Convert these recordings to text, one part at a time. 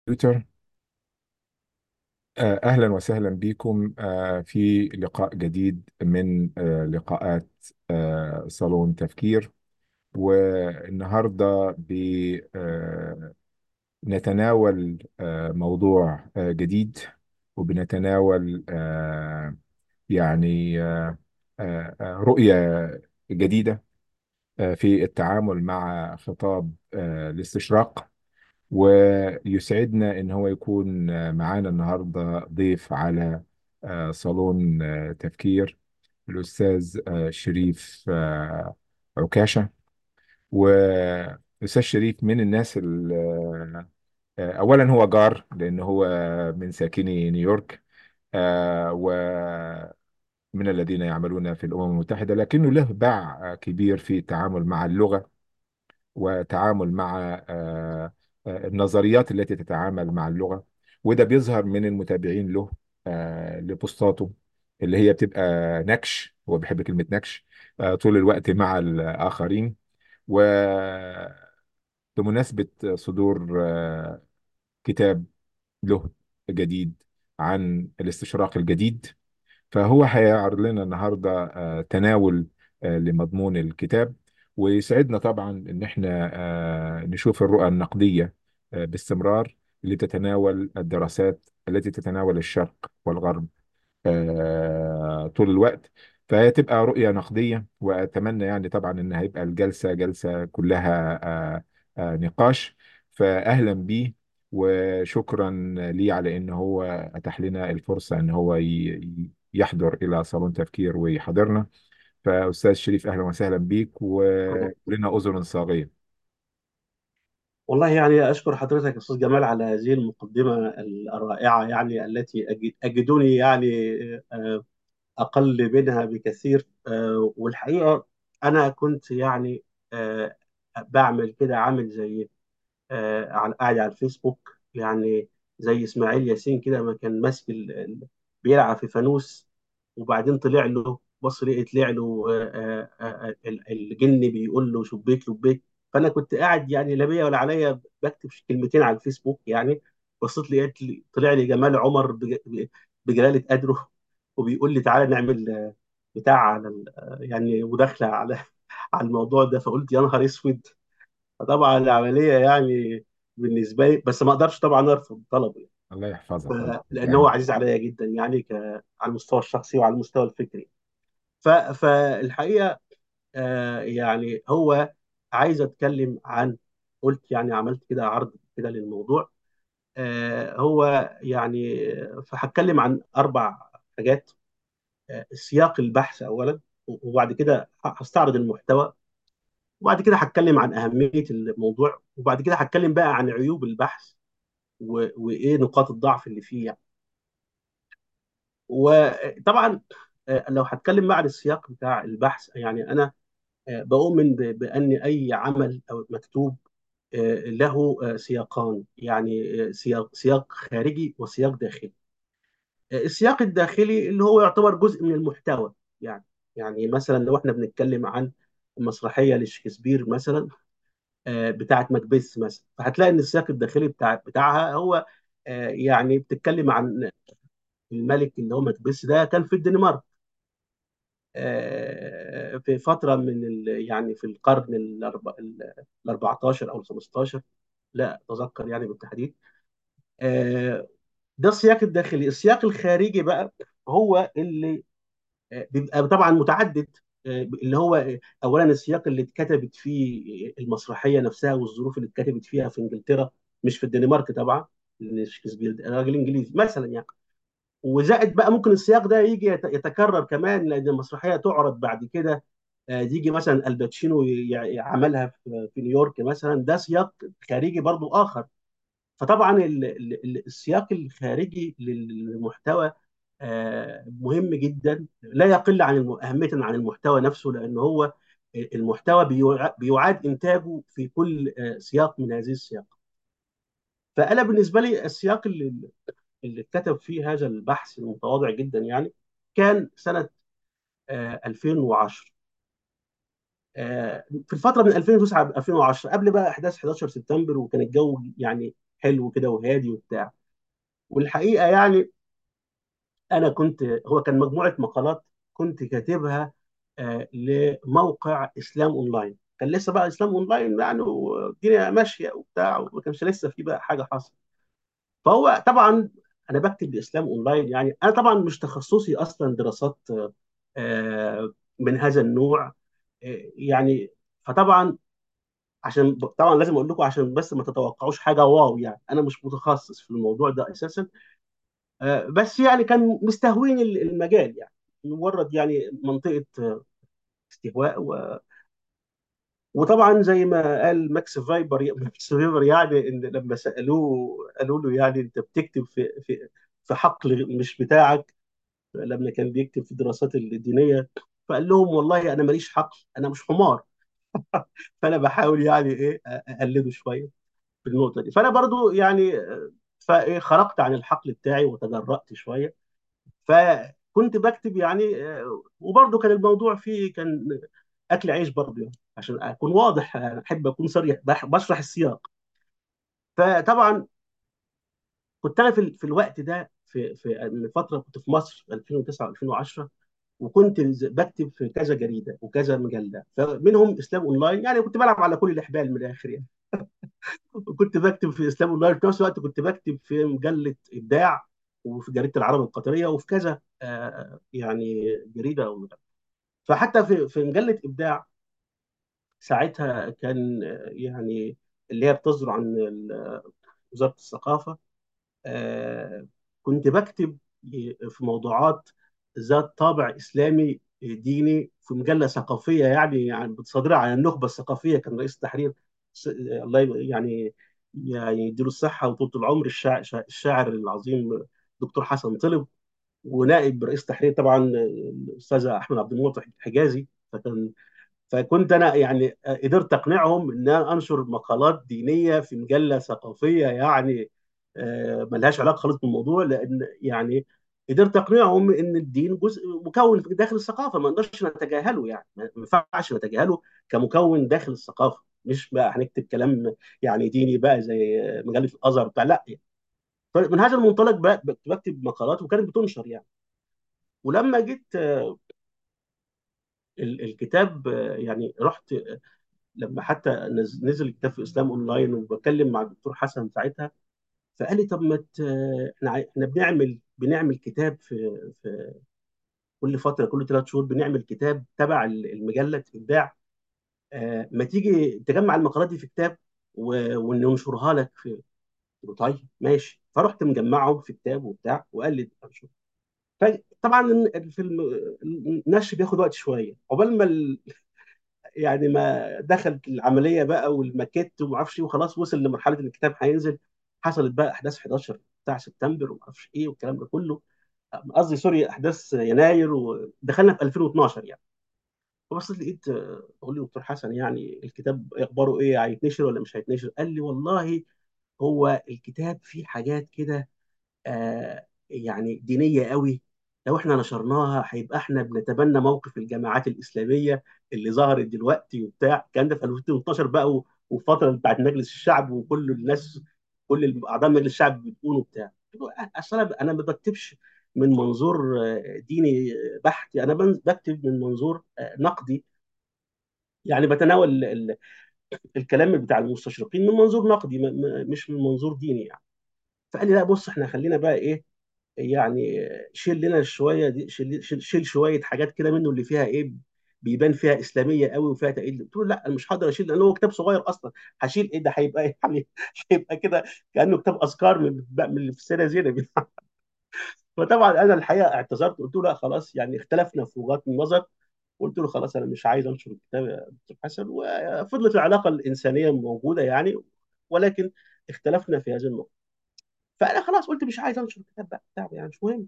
كمبيوتر آه، أهلا وسهلا بكم آه، في لقاء جديد من آه، لقاءات آه، صالون تفكير والنهاردة بنتناول موضوع آه، جديد وبنتناول آه، يعني آه، آه، آه، رؤية جديدة آه، في التعامل مع خطاب آه، الاستشراق ويسعدنا إن هو يكون معانا النهاردة ضيف على آه، صالون آه، تفكير الأستاذ آه، شريف آه، عكاشة والأستاذ شريف من الناس ال- آه، أولا هو جار لأن هو من ساكني نيويورك آه، ومن الذين يعملون في الأمم المتحدة لكنه له باع كبير في التعامل مع اللغة وتعامل مع آه، آه، النظريات التي تتعامل مع اللغة وده بيظهر من المتابعين له آه، لبوستاته اللي هي بتبقى نكش هو بيحب كلمة نكش آه، طول الوقت مع الآخرين وبمناسبة صدور آه، كتاب له جديد عن الاستشراق الجديد فهو هيعرض لنا النهارده آه، تناول آه، لمضمون الكتاب ويسعدنا طبعا ان احنا آه، نشوف الرؤى النقديه آه، باستمرار اللي تتناول الدراسات التي تتناول الشرق والغرب آه، طول الوقت فهي تبقى رؤية نقدية وأتمنى يعني طبعا إن هيبقى الجلسة جلسة كلها آه، آه، نقاش فأهلا بيه وشكرا ليه على إن هو أتاح لنا الفرصة إن هو ي- ي- يحضر إلى صالون تفكير ويحضرنا فأستاذ شريف أهلا وسهلا بيك ولنا أذن صاغية والله يعني أشكر حضرتك يا أستاذ جمال على هذه المقدمة الرائعة يعني التي أجد أجدني يعني آه، أقل منها بكثير آه، والحقيقة أنا كنت يعني آه، بعمل كده عامل زي آه، على قاعد على الفيسبوك يعني زي اسماعيل ياسين كده ما كان ماسك ال- ال- بيلعب في فانوس وبعدين طلع له بص لقي طلع له آه، آه، آه، ال- الجن بيقول له شبيك لبيك فانا كنت قاعد يعني لا بيا ولا عليا بكتب كلمتين على الفيسبوك يعني بصيت لقيت لي- طلع لي جمال عمر بج- بجلالة قدره وبيقول لي تعالى نعمل آه، بتاع على ال- آه، يعني مداخلة على على الموضوع ده فقلت يا نهار اسود فطبعا العمليه يعني بالنسبه لي بس ما اقدرش طبعا ارفض طلبه يعني الله يحفظك الله ف- لان هو يحفظك. عزيز عليا جدا يعني ك... على المستوى الشخصي وعلى المستوى الفكري ف... فالحقيقه آه يعني هو عايز اتكلم عن قلت يعني عملت كده عرض كده للموضوع آه هو يعني فهتكلم عن اربع حاجات آه سياق البحث اولا وبعد كده هستعرض المحتوى وبعد كده هتكلم عن اهميه الموضوع وبعد كده هتكلم بقى عن عيوب البحث و- وايه نقاط الضعف اللي فيه يعني وطبعا آه، لو هتكلم بقى عن السياق بتاع البحث يعني انا آه، بؤمن ب- بان اي عمل او مكتوب آه، له آه، سياقان يعني آه، سياق سياق خارجي وسياق داخلي آه، السياق الداخلي اللي هو يعتبر جزء من المحتوى يعني يعني مثلا لو احنا بنتكلم عن مسرحيه لشكسبير مثلا آه، بتاعت ماكبيث مثلا فهتلاقي ان السياق الداخلي بتاع بتاعها هو آه، يعني بتتكلم عن الملك اللي هو ماكبيث ده كان في الدنمارك آه، في فتره من ال... يعني في القرن الأرب... ال 14 او ال 15 لا اتذكر يعني بالتحديد آه، ده السياق الداخلي السياق الخارجي بقى هو اللي آه، بيبقى طبعا متعدد آه، اللي هو اولا السياق اللي اتكتبت فيه المسرحيه نفسها والظروف اللي اتكتبت فيها في انجلترا مش في الدنمارك طبعا لان شكسبير ده راجل انجليزي مثلا يعني وزائد بقى ممكن السياق ده يجي يت- يتكرر كمان لان المسرحيه تعرض بعد كده آه، يجي مثلا الباتشينو ي- ي- عملها في في نيويورك مثلا ده سياق خارجي برضو اخر فطبعا ال- ال- ال- السياق الخارجي للمحتوى آه، مهم جدا لا يقل عن الم- اهميه عن المحتوى نفسه لان هو المحتوى بيع- بيعاد انتاجه في كل آه، سياق من هذه السياق فانا بالنسبه لي السياق اللي اللي كتب فيه هذا البحث المتواضع جدا يعني كان سنة آه، 2010 آه، في الفترة من 2009 ل 2010 قبل بقى أحداث 11 سبتمبر وكان الجو يعني حلو كده وهادي وبتاع والحقيقه يعني انا كنت هو كان مجموعه مقالات كنت كاتبها آه، لموقع اسلام اونلاين كان لسه بقى اسلام اونلاين يعني والدنيا ماشيه وبتاع وما كانش لسه في بقى حاجه حصل فهو طبعا انا بكتب باسلام اونلاين يعني انا طبعا مش تخصصي اصلا دراسات آه، من هذا النوع آه، يعني فطبعا عشان طبعا لازم اقول لكم عشان بس ما تتوقعوش حاجه واو يعني انا مش متخصص في الموضوع ده اساسا آه، بس يعني كان مستهوين المجال يعني مجرد يعني منطقه آه، استهواء و... وطبعا زي ما قال ماكس فايبر ماكس فايبر يعني ان لما سالوه قالوا له يعني انت بتكتب في في في حقل مش بتاعك لما كان بيكتب في الدراسات الدينيه فقال لهم والله انا ماليش حقل انا مش حمار فانا بحاول يعني ايه اقلده شويه في النقطه دي فانا برضو يعني آه، فايه خرجت عن الحقل بتاعي وتجرأت شويه فكنت بكتب يعني آه، وبرضو كان الموضوع فيه كان اكل عيش برضو يعني عشان اكون واضح انا احب اكون صريح بح- بشرح السياق فطبعا كنت انا في, ال- في الوقت ده في في من فتره كنت في مصر 2009 و2010 وكنت ز- بكتب في كذا جريده وكذا مجله فمنهم اسلام اونلاين يعني كنت بلعب على كل الاحبال من الاخر يعني وكنت بكتب في اسلام اونلاين في نفس الوقت كنت بكتب في مجله ابداع وفي جريده العرب القطريه وفي كذا آه، يعني جريده او مجله فحتى في في مجله ابداع ساعتها كان آه، يعني اللي هي بتصدر عن ال- وزاره الثقافه آه، كنت بكتب في موضوعات ذات طابع إسلامي ديني في مجلة ثقافية يعني يعني بتصدرها عن النخبة الثقافية كان رئيس التحرير س- الله ي- يعني يعني يديله الصحة وطولة العمر الشاعر, الشاعر العظيم دكتور حسن طلب ونائب رئيس التحرير طبعا الأستاذ أحمد عبد المعطي حجازي فكان فكنت انا يعني قدرت اقنعهم ان انا انشر مقالات دينيه في مجله ثقافيه يعني آه، ملهاش علاقه خالص بالموضوع لان يعني قدرت اقنعهم ان الدين جزء مكون في داخل الثقافه ما نقدرش نتجاهله يعني ما ينفعش نتجاهله كمكون داخل الثقافه مش بقى هنكتب كلام يعني ديني بقى زي مجله الازهر بتاع لا يعني فمن هذا المنطلق بقى بكتب مقالات وكانت بتنشر يعني ولما جيت آه، ال- الكتاب آه، يعني رحت لما حتى نز- نزل الكتاب في اسلام اونلاين وبكلم مع الدكتور حسن ساعتها فقال لي طب ما ت- احنا عاي- احنا بنعمل بنعمل كتاب في في كل فتره كل ثلاث شهور بنعمل كتاب تبع ال- المجله ابداع آه، ما تيجي تجمع المقالات دي في كتاب و- وننشرها لك في قلت له طيب ماشي فرحت مجمعهم في كتاب وبتاع وقال لي أنشر. فطبعا الفيلم النشر بياخد وقت شويه عقبال ما يعني ما دخلت العمليه بقى والماكيت وما اعرفش ايه وخلاص وصل لمرحله ان الكتاب هينزل حصلت بقى احداث 11 بتاع سبتمبر وما اعرفش ايه والكلام ده كله قصدي سوري احداث يناير ودخلنا في 2012 يعني فبصيت لقيت آه، بقول لي دكتور حسن يعني الكتاب اخباره ايه هيتنشر ولا مش هيتنشر قال لي والله هو الكتاب فيه حاجات كده آه، يعني دينية قوي لو احنا نشرناها هيبقى احنا بنتبنى موقف الجماعات الإسلامية اللي ظهرت دلوقتي وبتاع الكلام ده في 2012 بقى و- والفترة بتاعت مجلس الشعب وكل الناس كل أعضاء مجلس الشعب بتقول وبتاع قلت له اصل انا أنا ما بكتبش من منظور آه، ديني بحت انا بن- بكتب من منظور آه، نقدي يعني بتناول ال- ال- الكلام بتاع المستشرقين من منظور نقدي م- م- مش من منظور ديني يعني فقال لي لا بص احنا خلينا بقى ايه يعني شيل لنا شويه دي شيل, شيل, شيل شويه حاجات كده منه اللي فيها ايه بيبان فيها اسلاميه قوي وفيها تقييد قلت له لا انا مش هقدر اشيل لان هو كتاب صغير اصلا هشيل ايه ده هيبقى إيه؟ يعني هيبقى كده كانه كتاب اذكار من من اللي في السيره زينب فطبعا انا الحقيقه اعتذرت قلت له لا خلاص يعني اختلفنا في وجهات النظر قلت له خلاص انا مش عايز انشر الكتاب يا دكتور حسن وفضلت العلاقه الانسانيه موجوده يعني ولكن اختلفنا في هذه النقطه فانا خلاص قلت مش عايز انشر الكتاب بقى بتاعه يعني مش مهم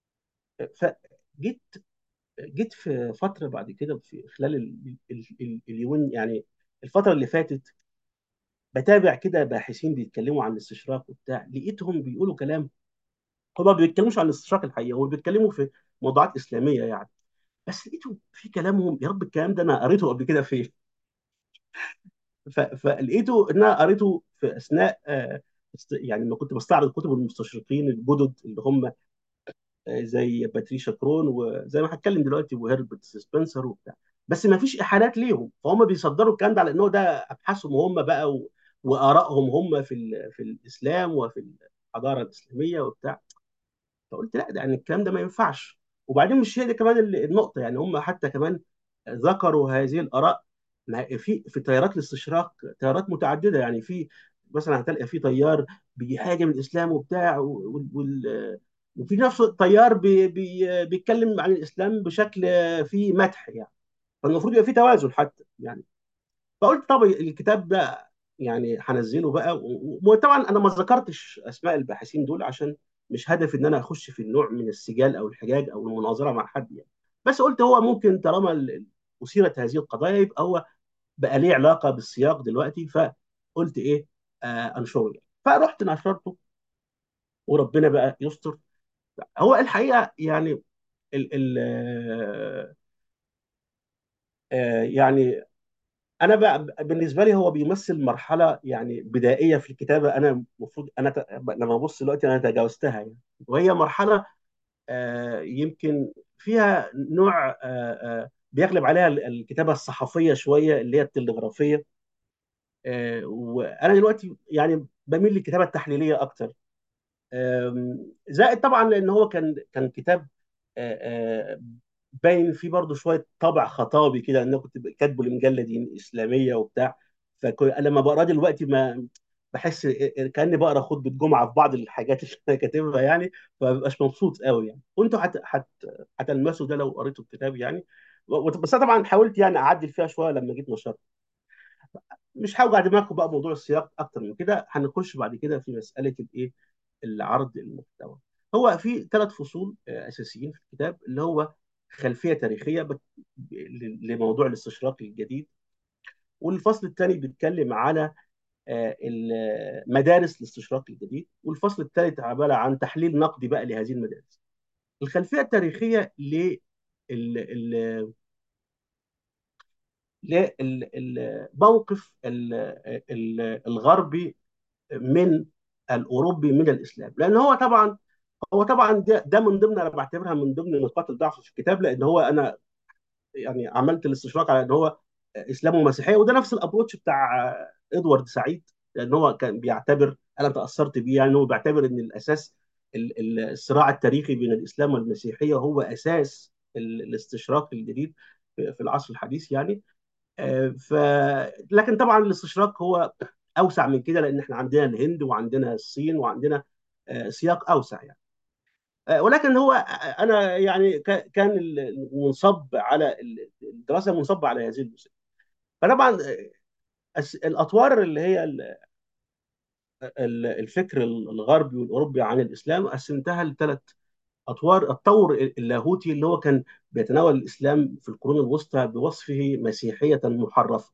فجيت جيت في فتره بعد كده في خلال ال- ال- ال- اليومين يعني الفتره اللي فاتت بتابع كده باحثين بيتكلموا عن الاستشراق وبتاع لقيتهم بيقولوا كلام هم ما بيتكلموش عن الاستشراق الحقيقه هم بيتكلموا في موضوعات اسلاميه يعني بس لقيتهم في كلامهم يا رب الكلام ده انا قريته قبل كده فين ف- فلقيته ان انا قريته في اثناء آه، يعني لما كنت بستعرض كتب المستشرقين الجدد اللي هم زي باتريشا كرون وزي ما هتكلم دلوقتي وهيربرت سبنسر وبتاع بس ما فيش احالات ليهم فهم بيصدروا الكلام ده على انه ده ابحاثهم هم بقى و... وارائهم هم في ال... في الاسلام وفي الحضاره الاسلاميه وبتاع فقلت لا ده يعني الكلام ده ما ينفعش وبعدين مش هي دي كمان النقطه يعني هم حتى كمان ذكروا هذه الاراء في في تيارات الاستشراق تيارات متعدده يعني في مثلا هتلاقي في تيار بيهاجم الاسلام وبتاع وال وفي نفس التيار بي بي بيتكلم عن الاسلام بشكل فيه مدح يعني فالمفروض يبقى في توازن حتى يعني فقلت طب الكتاب ده يعني هنزله بقى وطبعا انا ما ذكرتش اسماء الباحثين دول عشان مش هدفي ان انا اخش في النوع من السجال او الحجاج او المناظره مع حد يعني بس قلت هو ممكن طالما اثيرت هذه القضايا يبقى هو بقى ليه علاقه بالسياق دلوقتي فقلت ايه آه انشره يعني فرحت نشرته وربنا بقى يستر هو الحقيقه يعني ال ال آه يعني انا بقى بالنسبه لي هو بيمثل مرحله يعني بدائيه في الكتابه انا المفروض انا ت... لما ابص دلوقتي انا تجاوزتها يعني وهي مرحله آه يمكن فيها نوع آه آه بيغلب عليها الكتابه الصحفيه شويه اللي هي التلغرافيه وانا دلوقتي يعني بميل للكتابه التحليليه اكتر زائد طبعا لان هو كان كان كتاب باين فيه برضه شويه طابع خطابي كده انا كنت كاتبه لمجله دين اسلاميه وبتاع فلما بقراه دلوقتي ما بحس كاني بقرا خطبه جمعه في بعض الحاجات اللي انا كاتبها يعني فما ببقاش مبسوط قوي يعني وانتوا حت حت هتلمسوا ده لو قريتوا الكتاب يعني بس انا طبعا حاولت يعني اعدل فيها شويه لما جيت نشرت مش هوجع دماغكم بقى موضوع السياق اكتر من كده هنخش بعد كده في مساله الايه العرض المحتوى هو في ثلاث فصول اساسيين في الكتاب اللي هو خلفيه تاريخيه لموضوع الاستشراق الجديد والفصل الثاني بيتكلم على مدارس الاستشراق الجديد والفصل الثالث عباره عن تحليل نقدي بقى لهذه المدارس الخلفيه التاريخيه ل للموقف الغربي من الاوروبي من الاسلام لان هو طبعا هو طبعا ده, ده من ضمن انا بعتبرها من ضمن نقاط الضعف في الكتاب لان هو انا يعني عملت الاستشراق على ان هو اسلام ومسيحيه وده نفس الابروتش بتاع ادوارد سعيد لان هو كان بيعتبر انا تاثرت بيه يعني هو بيعتبر ان الاساس الصراع التاريخي بين الاسلام والمسيحيه هو اساس الاستشراق الجديد في العصر الحديث يعني ف لكن طبعا الاستشراق هو اوسع من كده لان احنا عندنا الهند وعندنا الصين وعندنا سياق اوسع يعني ولكن هو انا يعني كان المنصب على الدراسه منصبه على هذه المسألة فطبعا الاطوار اللي هي الفكر الغربي والاوروبي عن الاسلام قسمتها لثلاث اطوار الطور اللاهوتي اللي هو كان بيتناول الاسلام في القرون الوسطى بوصفه مسيحيه محرفه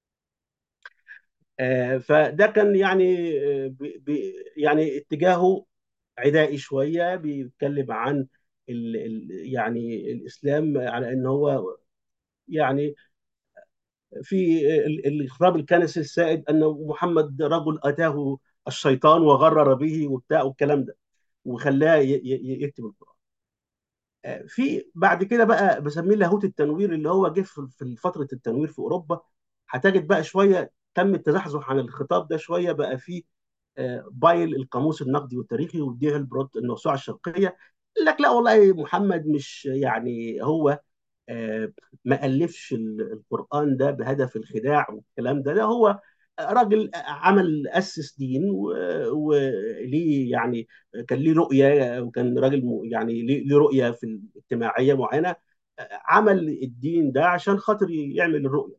فده كان يعني بي يعني اتجاهه عدائي شويه بيتكلم عن ال ال يعني الاسلام على ان هو يعني في الخراب الكنسي السائد ان محمد رجل اتاه الشيطان وغرر به وبتاع والكلام ده وخلاه يكتب القران. في بعد كده بقى بسميه لاهوت التنوير اللي هو جه في فتره التنوير في اوروبا هتجد بقى شويه تم التزحزح عن الخطاب ده شويه بقى في بايل القاموس النقدي والتاريخي وديهل برود الموسوعه الشرقيه قال لك لا والله محمد مش يعني هو ما الفش القران ده بهدف الخداع والكلام ده ده هو راجل عمل اسس دين وليه يعني كان ليه رؤيه وكان راجل يعني ليه رؤيه في الاجتماعيه معينه عمل الدين ده عشان خاطر يعمل الرؤيه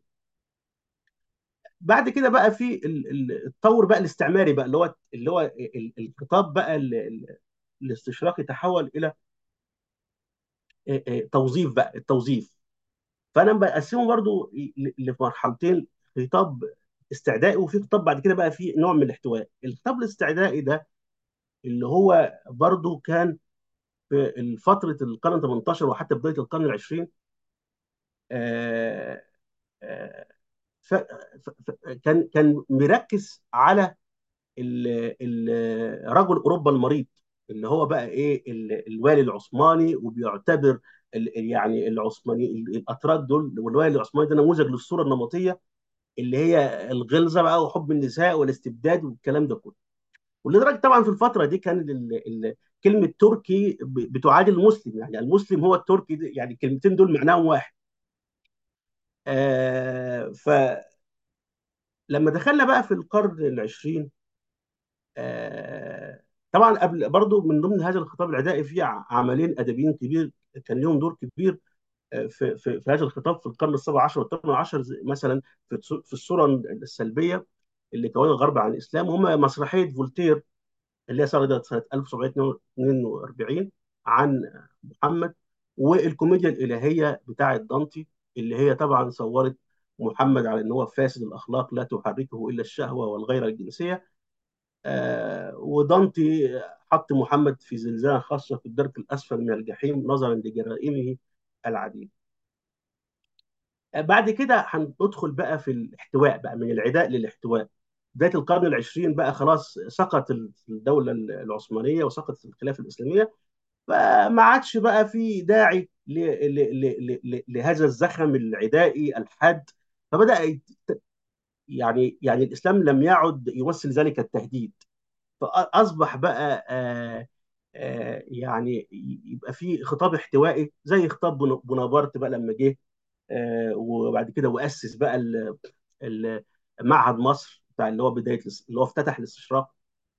بعد كده بقى في التطور بقى الاستعماري بقى اللي هو اللي هو الخطاب بقى الاستشراقي تحول الى توظيف بقى التوظيف فانا بقسمه برضو لمرحلتين خطاب استعدائي وفي خطاب بعد كده بقى في نوع من الاحتواء الخطاب الاستعدائي ده اللي هو برضو كان في فتره القرن 18 وحتى بدايه القرن العشرين آه آه كان كان مركز على ال- ال- رجل اوروبا المريض اللي هو بقى ايه ال- الوالي العثماني وبيعتبر ال- ال- يعني العثماني ال- الاتراك دول والوالي العثماني ده نموذج للصوره النمطيه اللي هي الغلظه بقى وحب النساء والاستبداد والكلام ده كله ولدرجه طبعا في الفتره دي كان ال- ال- كلمه تركي ب- بتعادل المسلم يعني المسلم هو التركي ده- يعني الكلمتين دول معناهم واحد آه فلما دخلنا بقى في القرن العشرين آه طبعا قبل برضو من ضمن هذا الخطاب العدائي في ع- عملين ادبيين كبير كان لهم دور كبير آه، في في في هذا الخطاب في القرن السابع عشر والثامن عشر زي- مثلا في الص- في الصوره السلبيه اللي كونها الغرب عن الاسلام هم مسرحيه فولتير اللي هي صدرت سنه 1742 عن محمد والكوميديا الالهيه بتاعه دانتي اللي هي طبعا صورت محمد على ان هو فاسد الاخلاق لا تحركه الا الشهوه والغيره الجنسيه آه ودانتي حط محمد في زنزانه خاصه في الدرك الاسفل من الجحيم نظرا لجرائمه العديده آه بعد كده هندخل بقى في الاحتواء بقى من العداء للاحتواء بدايه القرن العشرين بقى خلاص سقط الدوله العثمانيه وسقطت الخلافه الاسلاميه فما عادش بقى في داعي ل ل ل ل لهذا الزخم العدائي الحاد فبدأ يت- يعني يعني الإسلام لم يعد يمثل ذلك التهديد فأصبح بقى آه آه يعني يبقى في خطاب احتوائي زي خطاب بون- بونابرت بقى لما جه آه وبعد كده وأسس بقى ال- ال- معهد مصر بتاع اللي هو بداية الاس- اللي هو افتتح الاستشراق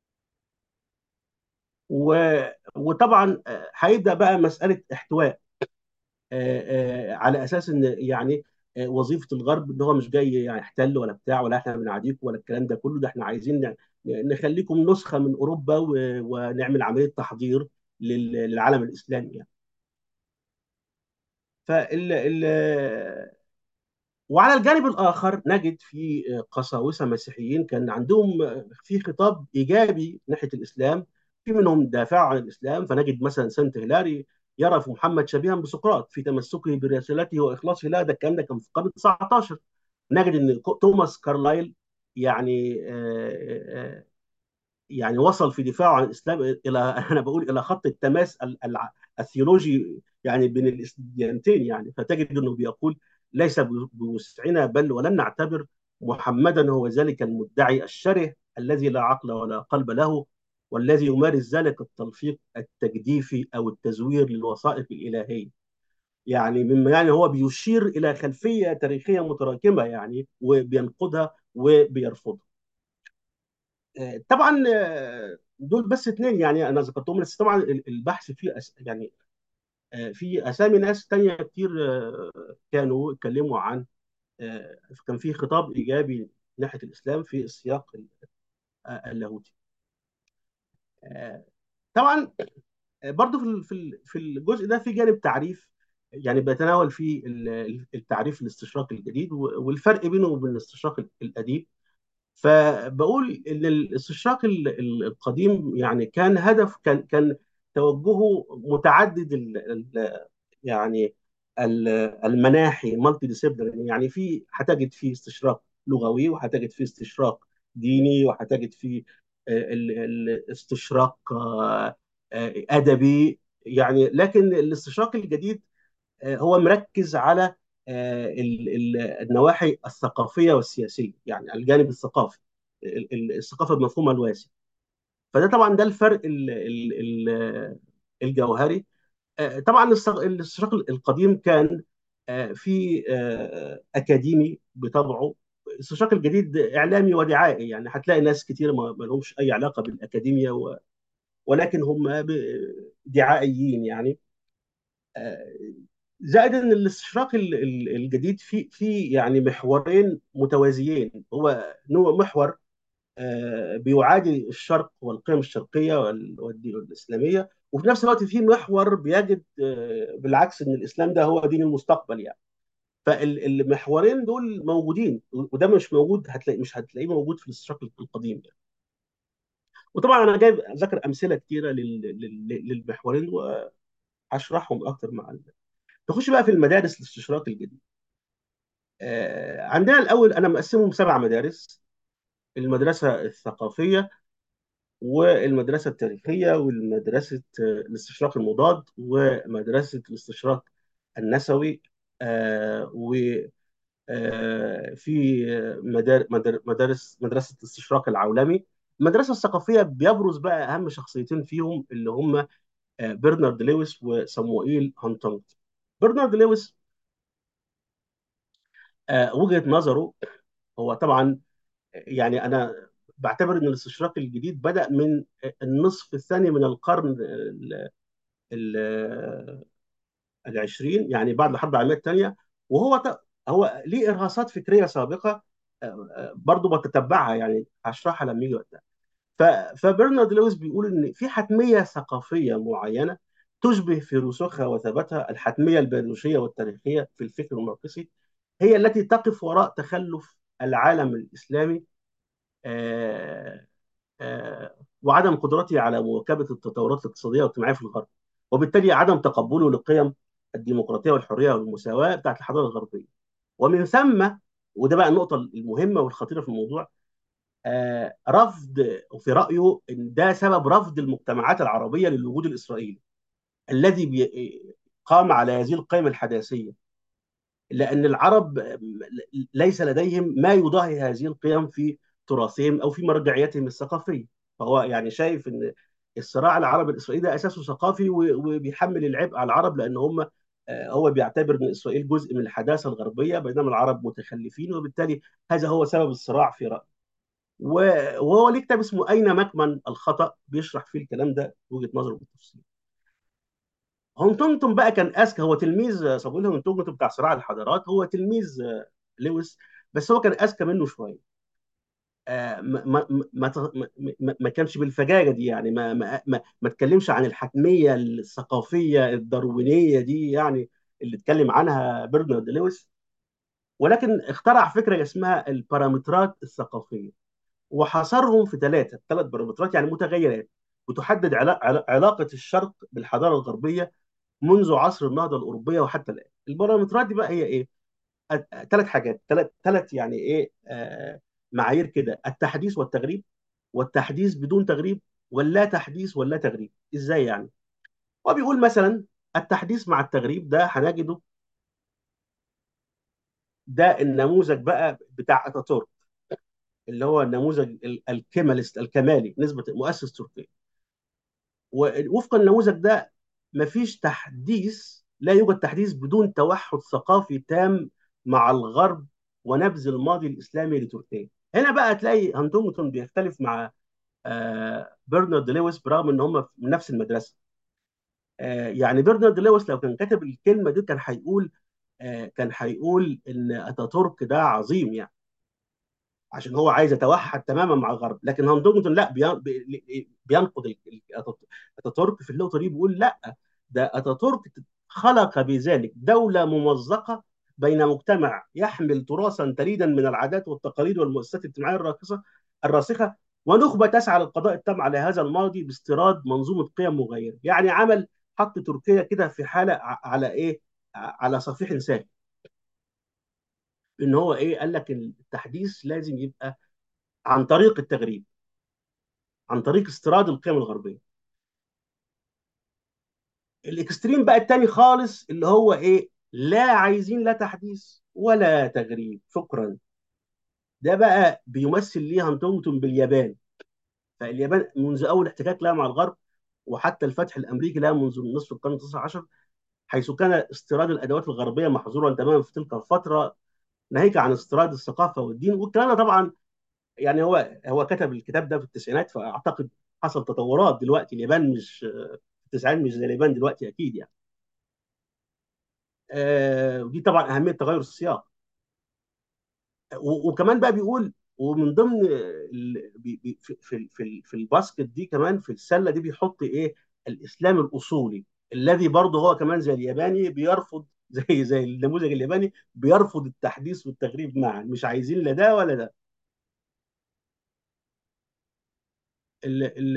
و- وطبعا آه، هيبدأ بقى مسألة احتواء آه، آه، على اساس ان يعني آه، وظيفه الغرب ان هو مش جاي يعني يحتل ولا بتاع ولا احنا بنعاديكم ولا الكلام ده كله ده احنا عايزين ن- نخليكم نسخه من اوروبا و- ونعمل عمليه تحضير لل- للعالم الاسلامي يعني فال ال وعلى الجانب الاخر نجد في قساوسه مسيحيين كان عندهم في خطاب ايجابي ناحيه الاسلام في منهم دافعوا عن الاسلام فنجد مثلا سانت هيلاري يرى في محمد شبيها بسقراط في تمسكه برسالته واخلاصه لا ده الكلام ده كان في القرن 19 نجد ان توماس كارلايل يعني آه، آه، يعني وصل في دفاعه عن الاسلام الى انا بقول الى خط التماس ال- ال- الثيولوجي يعني بين الديانتين يعني فتجد انه بيقول ليس بوسعنا بل ولن نعتبر محمدا هو ذلك المدعي الشره الذي لا عقل ولا قلب له والذي يمارس ذلك التلفيق التجديفي او التزوير للوثائق الالهيه يعني مما يعني هو بيشير الى خلفيه تاريخيه متراكمه يعني وبينقدها وبيرفضها طبعا آه، دول بس اثنين يعني انا ذكرتهم بس طبعا البحث فيه أس يعني آه، في اسامي ناس تانية كتير آه، كانوا اتكلموا عن آه، كان في خطاب ايجابي ناحيه الاسلام في السياق آه، اللاهوتي آه، طبعا آه، برضو في ال- في ال- في الجزء ده في جانب تعريف يعني بيتناول فيه ال- التعريف الاستشراق الجديد و- والفرق بينه وبين الاستشراق القديم فبقول ان الاستشراق ال- ال- القديم يعني كان هدف كان كان توجهه متعدد ال ال يعني ال- المناحي مالتي ديسيبلين يعني في هتجد فيه استشراق لغوي وهتجد فيه استشراق ديني وهتجد فيه آه، ال- ال- الاستشراق آه، آه، ادبي يعني لكن الاستشراق الجديد آه، هو مركز على آه، ال- ال- النواحي الثقافية والسياسية يعني الجانب الثقافي ال- ال- الثقافة بمفهومها الواسع فده طبعا ده الفرق ال- ال- ال- الجوهري آه، طبعا الاست- الاستشراق القديم كان آه، في آه، أكاديمي بطبعه الاستشراق الجديد إعلامي ودعائي يعني هتلاقي ناس كتير ما ما لهمش أي علاقة بالأكاديمية و- ولكن هم ب- دعائيين يعني زائد ان الاستشراق ال- ال- الجديد في في يعني محورين متوازيين هو نوع محور آه، بيعادي الشرق والقيم الشرقيه وال- والدين الاسلاميه وفي نفس الوقت في محور بيجد آه، بالعكس ان الاسلام ده هو دين المستقبل يعني فالمحورين دول موجودين وده مش موجود هتلاقي مش هتلاقيه موجود في الاستشراق القديم يعني وطبعا انا جايب ذكر امثله كتيره لل- لل- للمحورين وهشرحهم اكتر مع ال- نخش بقى في المدارس الاستشراق الجديد آه، عندنا الأول أنا مقسمهم سبع مدارس المدرسة الثقافية والمدرسة التاريخية والمدرسة الاستشراق المضاد ومدرسة الاستشراق النسوي آه، وفي مدار- مدار- مدارس مدرسة الاستشراق العولمي المدرسة الثقافية بيبرز بقى أهم شخصيتين فيهم اللي هم آه، برنارد لويس وصموئيل هانتنج برنارد لويس آه، وجهة نظره هو طبعا يعني أنا بعتبر إن الاستشراق الجديد بدأ من النصف الثاني من القرن ال- ال- العشرين يعني بعد الحرب العالمية الثانية وهو ت- هو ليه إرهاصات فكرية سابقة آه، آه، برضو بتتبعها يعني هشرحها لما يجي وقتها ف- فبرنارد لويس بيقول ان في حتميه ثقافيه معينه تشبه في رسوخها وثباتها الحتميه البيولوجيه والتاريخيه في الفكر الماركسي هي التي تقف وراء تخلف العالم الاسلامي آه، آه، وعدم قدرته على مواكبه التطورات الاقتصاديه والاجتماعيه في الغرب وبالتالي عدم تقبله لقيم الديمقراطيه والحريه والمساواه بتاعت الحضاره الغربيه ومن ثم وده بقى النقطه المهمه والخطيره في الموضوع آه، رفض وفي رأيه إن ده سبب رفض المجتمعات العربية للوجود الإسرائيلي الذي بي- قام على هذه القيم الحداثية لأن العرب ليس لديهم ما يضاهي هذه القيم في تراثهم أو في مرجعيتهم الثقافية فهو يعني شايف إن الصراع العربي الإسرائيلي ده أساسه ثقافي و- وبيحمل العبء على العرب لأن هم آه، هو بيعتبر ان اسرائيل جزء من الحداثه الغربيه بينما العرب متخلفين وبالتالي هذا هو سبب الصراع في رايه و- وهو ليه كتاب اسمه أين مكمن الخطأ بيشرح فيه الكلام ده وجهة نظره بالتفصيل. هونتونجتون بقى كان أذكى هو تلميذ صابويل هونتونجتون بتاع صراع الحضارات هو تلميذ آه، لويس بس هو كان أذكى منه شوية. آه، ما ما ما ما ما- ما كانش بالفجاجة دي يعني ما ما ما ما اتكلمش عن الحتمية الثقافية الداروينية دي يعني اللي اتكلم عنها برنارد لويس ولكن اخترع فكرة اسمها البارامترات الثقافية. وحصرهم في ثلاثه ثلاث بارامترات يعني متغيرات بتحدد علا- علا- علاقه الشرق بالحضاره الغربيه منذ عصر النهضه الاوروبيه وحتى الان. البارامترات دي بقى هي ايه؟ ثلاث حاجات ثلاث ثلاث يعني ايه آه معايير كده التحديث والتغريب والتحديث بدون تغريب واللا تحديث واللا تغريب ازاي يعني؟ هو بيقول مثلا التحديث مع التغريب ده هنجده ده النموذج بقى بتاع اتاتورك اللي هو النموذج ال- الكيماليست الكمالي نسبه مؤسس تركيا ووفقا للنموذج ده مفيش تحديث لا يوجد تحديث بدون توحد ثقافي تام مع الغرب ونبذ الماضي الاسلامي لتركيا هنا بقى تلاقي هانتونغتون بيختلف مع آه برنارد لويس برغم ان هم من نفس المدرسه آه يعني برنارد لويس لو كان كاتب الكلمه دي كان هيقول آه كان هيقول ان اتاتورك ده عظيم يعني عشان هو عايز يتوحد تماما مع الغرب لكن هانتونجتون لا بي- بي- بينقد ال- ال- اتاتورك في النقطه دي بيقول لا ده اتاتورك خلق بذلك دوله ممزقه بين مجتمع يحمل تراثا تليدا من العادات والتقاليد والمؤسسات الاجتماعيه الراقصه الراسخه ونخبه تسعى للقضاء التام على هذا الماضي باستيراد منظومه قيم مغايره يعني عمل حط تركيا كده في حاله ع- على ايه ع- على صفيح ساخن ان هو ايه قال لك التحديث لازم يبقى عن طريق التغريب عن طريق استيراد القيم الغربيه الاكستريم بقى التاني خالص اللي هو ايه لا عايزين لا تحديث ولا تغريب شكرا ده بقى بيمثل ليه هانتونغتون باليابان فاليابان منذ اول احتكاك لها مع الغرب وحتى الفتح الامريكي لها منذ نصف القرن التاسع عشر حيث كان استيراد الادوات الغربيه محظورا تماما في تلك الفتره ناهيك عن استيراد الثقافه والدين والكلام ده طبعا يعني هو هو كتب الكتاب ده في التسعينات فاعتقد حصل تطورات دلوقتي اليابان مش في التسعينات مش زي اليابان دلوقتي اكيد يعني آه، ودي طبعا اهميه تغير السياق و- وكمان بقى بيقول ومن ضمن ال- بي- بي- في في في في الباسكت دي كمان في السله دي بيحط ايه الاسلام الاصولي الذي برضه هو كمان زي الياباني بيرفض زي زي النموذج الياباني بيرفض التحديث والتغريب معا مش عايزين لا ده ولا ده ال ال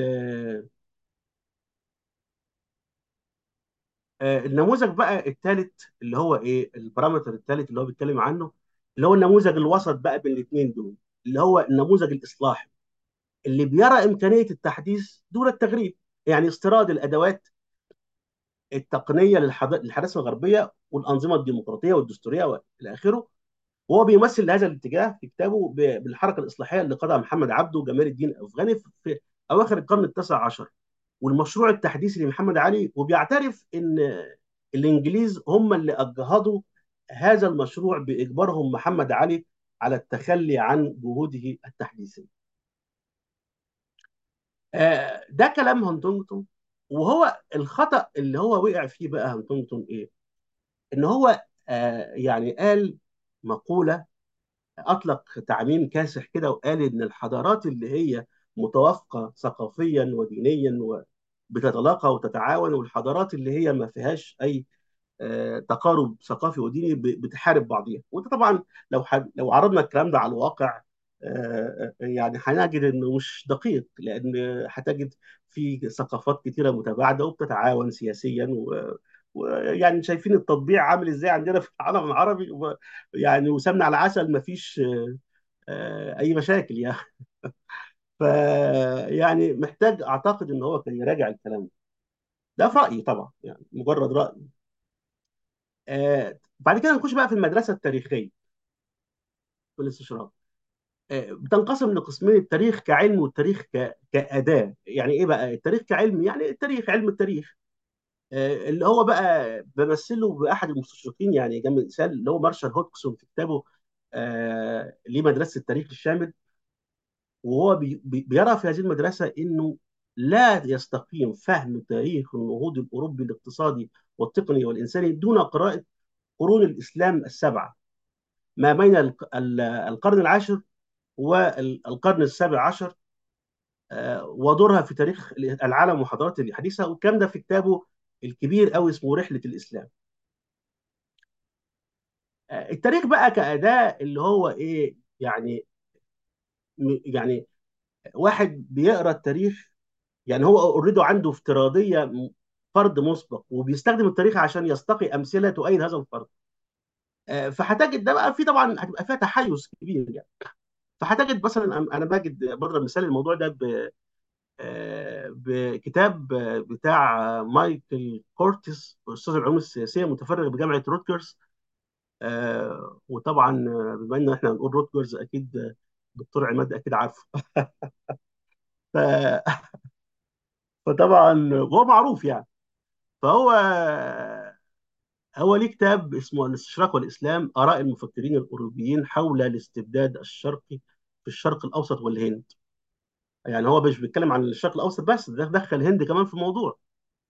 آه، النموذج بقى الثالث اللي هو ايه البارامتر الثالث اللي هو بيتكلم عنه اللي هو النموذج الوسط بقى بين الاثنين دول اللي هو النموذج الاصلاحي اللي بيرى إمكانية التحديث دون التغريب يعني استيراد الأدوات التقنية للحض- للحداثة الغربية والأنظمة الديمقراطية والدستورية وإلى آخره وهو بيمثل هذا الاتجاه في كتابه ب- بالحركة الإصلاحية اللي قادها محمد عبده وجمال الدين الأفغاني في في أواخر القرن التاسع عشر والمشروع التحديثي لمحمد علي وبيعترف ان الانجليز هم اللي اجهضوا هذا المشروع باجبارهم محمد علي على التخلي عن جهوده التحديثيه. آه، ده كلام هانتنجتون وهو الخطأ اللي هو وقع فيه بقى هانتنجتون ايه؟ ان هو آه، يعني قال مقولة اطلق تعميم كاسح كده وقال ان الحضارات اللي هي متوافقة ثقافيا ودينيا وبتتلاقى وتتعاون والحضارات اللي هي ما فيهاش اي آه، تقارب ثقافي وديني ب- بتحارب بعضيها وده طبعا لو ح... لو عرضنا الكلام ده على الواقع آه، آه، يعني هنجد انه مش دقيق لان هتجد في ثقافات كتيره متباعده وبتتعاون سياسيا و... ويعني شايفين التطبيع عامل ازاي عندنا في العالم العربي و... يعني وسمنه على عسل ما فيش آه، اي مشاكل يعني ف يعني محتاج اعتقد ان هو كان يراجع الكلام ده ده في رايي طبعا يعني مجرد راي آه، بعد كده نخش بقى في المدرسه التاريخيه في الاستشراق آه، بتنقسم لقسمين التاريخ كعلم والتاريخ ك... كأداة يعني ايه بقى التاريخ كعلم يعني التاريخ علم التاريخ آه، اللي هو بقى بمثله بأحد المستشرقين يعني جنب مثال اللي هو مارشال هودكسون في كتابه آه، ليه مدرسة التاريخ الشامل وهو بي... بي- بيرى في هذه المدرسة انه لا يستقيم فهم تاريخ النهوض الأوروبي الاقتصادي والتقني والإنساني دون قراءة قرون الإسلام السبعة ما بين الق- ال- القرن العاشر والقرن السابع عشر آه، ودورها في تاريخ العالم وحضارات الحديثة والكلام ده في كتابه الكبير قوي اسمه رحلة الإسلام آه، التاريخ بقى كأداة اللي هو إيه يعني م- يعني واحد بيقرأ التاريخ يعني هو اوريدي عنده افتراضية م- فرض مسبق وبيستخدم التاريخ عشان يستقي أمثلة تؤيد هذا الفرض آه، فهتجد ده بقى في طبعا هتبقى فيها تحيز كبير يعني فهتجد مثلا انا بجد بضرب مثال الموضوع ده آه، بكتاب آه، بتاع مايكل كورتيس استاذ العلوم السياسيه متفرغ بجامعه روتجرز آه، وطبعا آه، بما ان احنا هنقول روتجرز اكيد آه، دكتور عماد اكيد عارفه ف- فطبعا هو معروف يعني فهو هو ليه كتاب اسمه الاستشراق والاسلام اراء المفكرين الاوروبيين حول الاستبداد الشرقي في الشرق الاوسط والهند يعني هو مش بيتكلم عن الشرق الاوسط بس ده دخل الهند كمان في الموضوع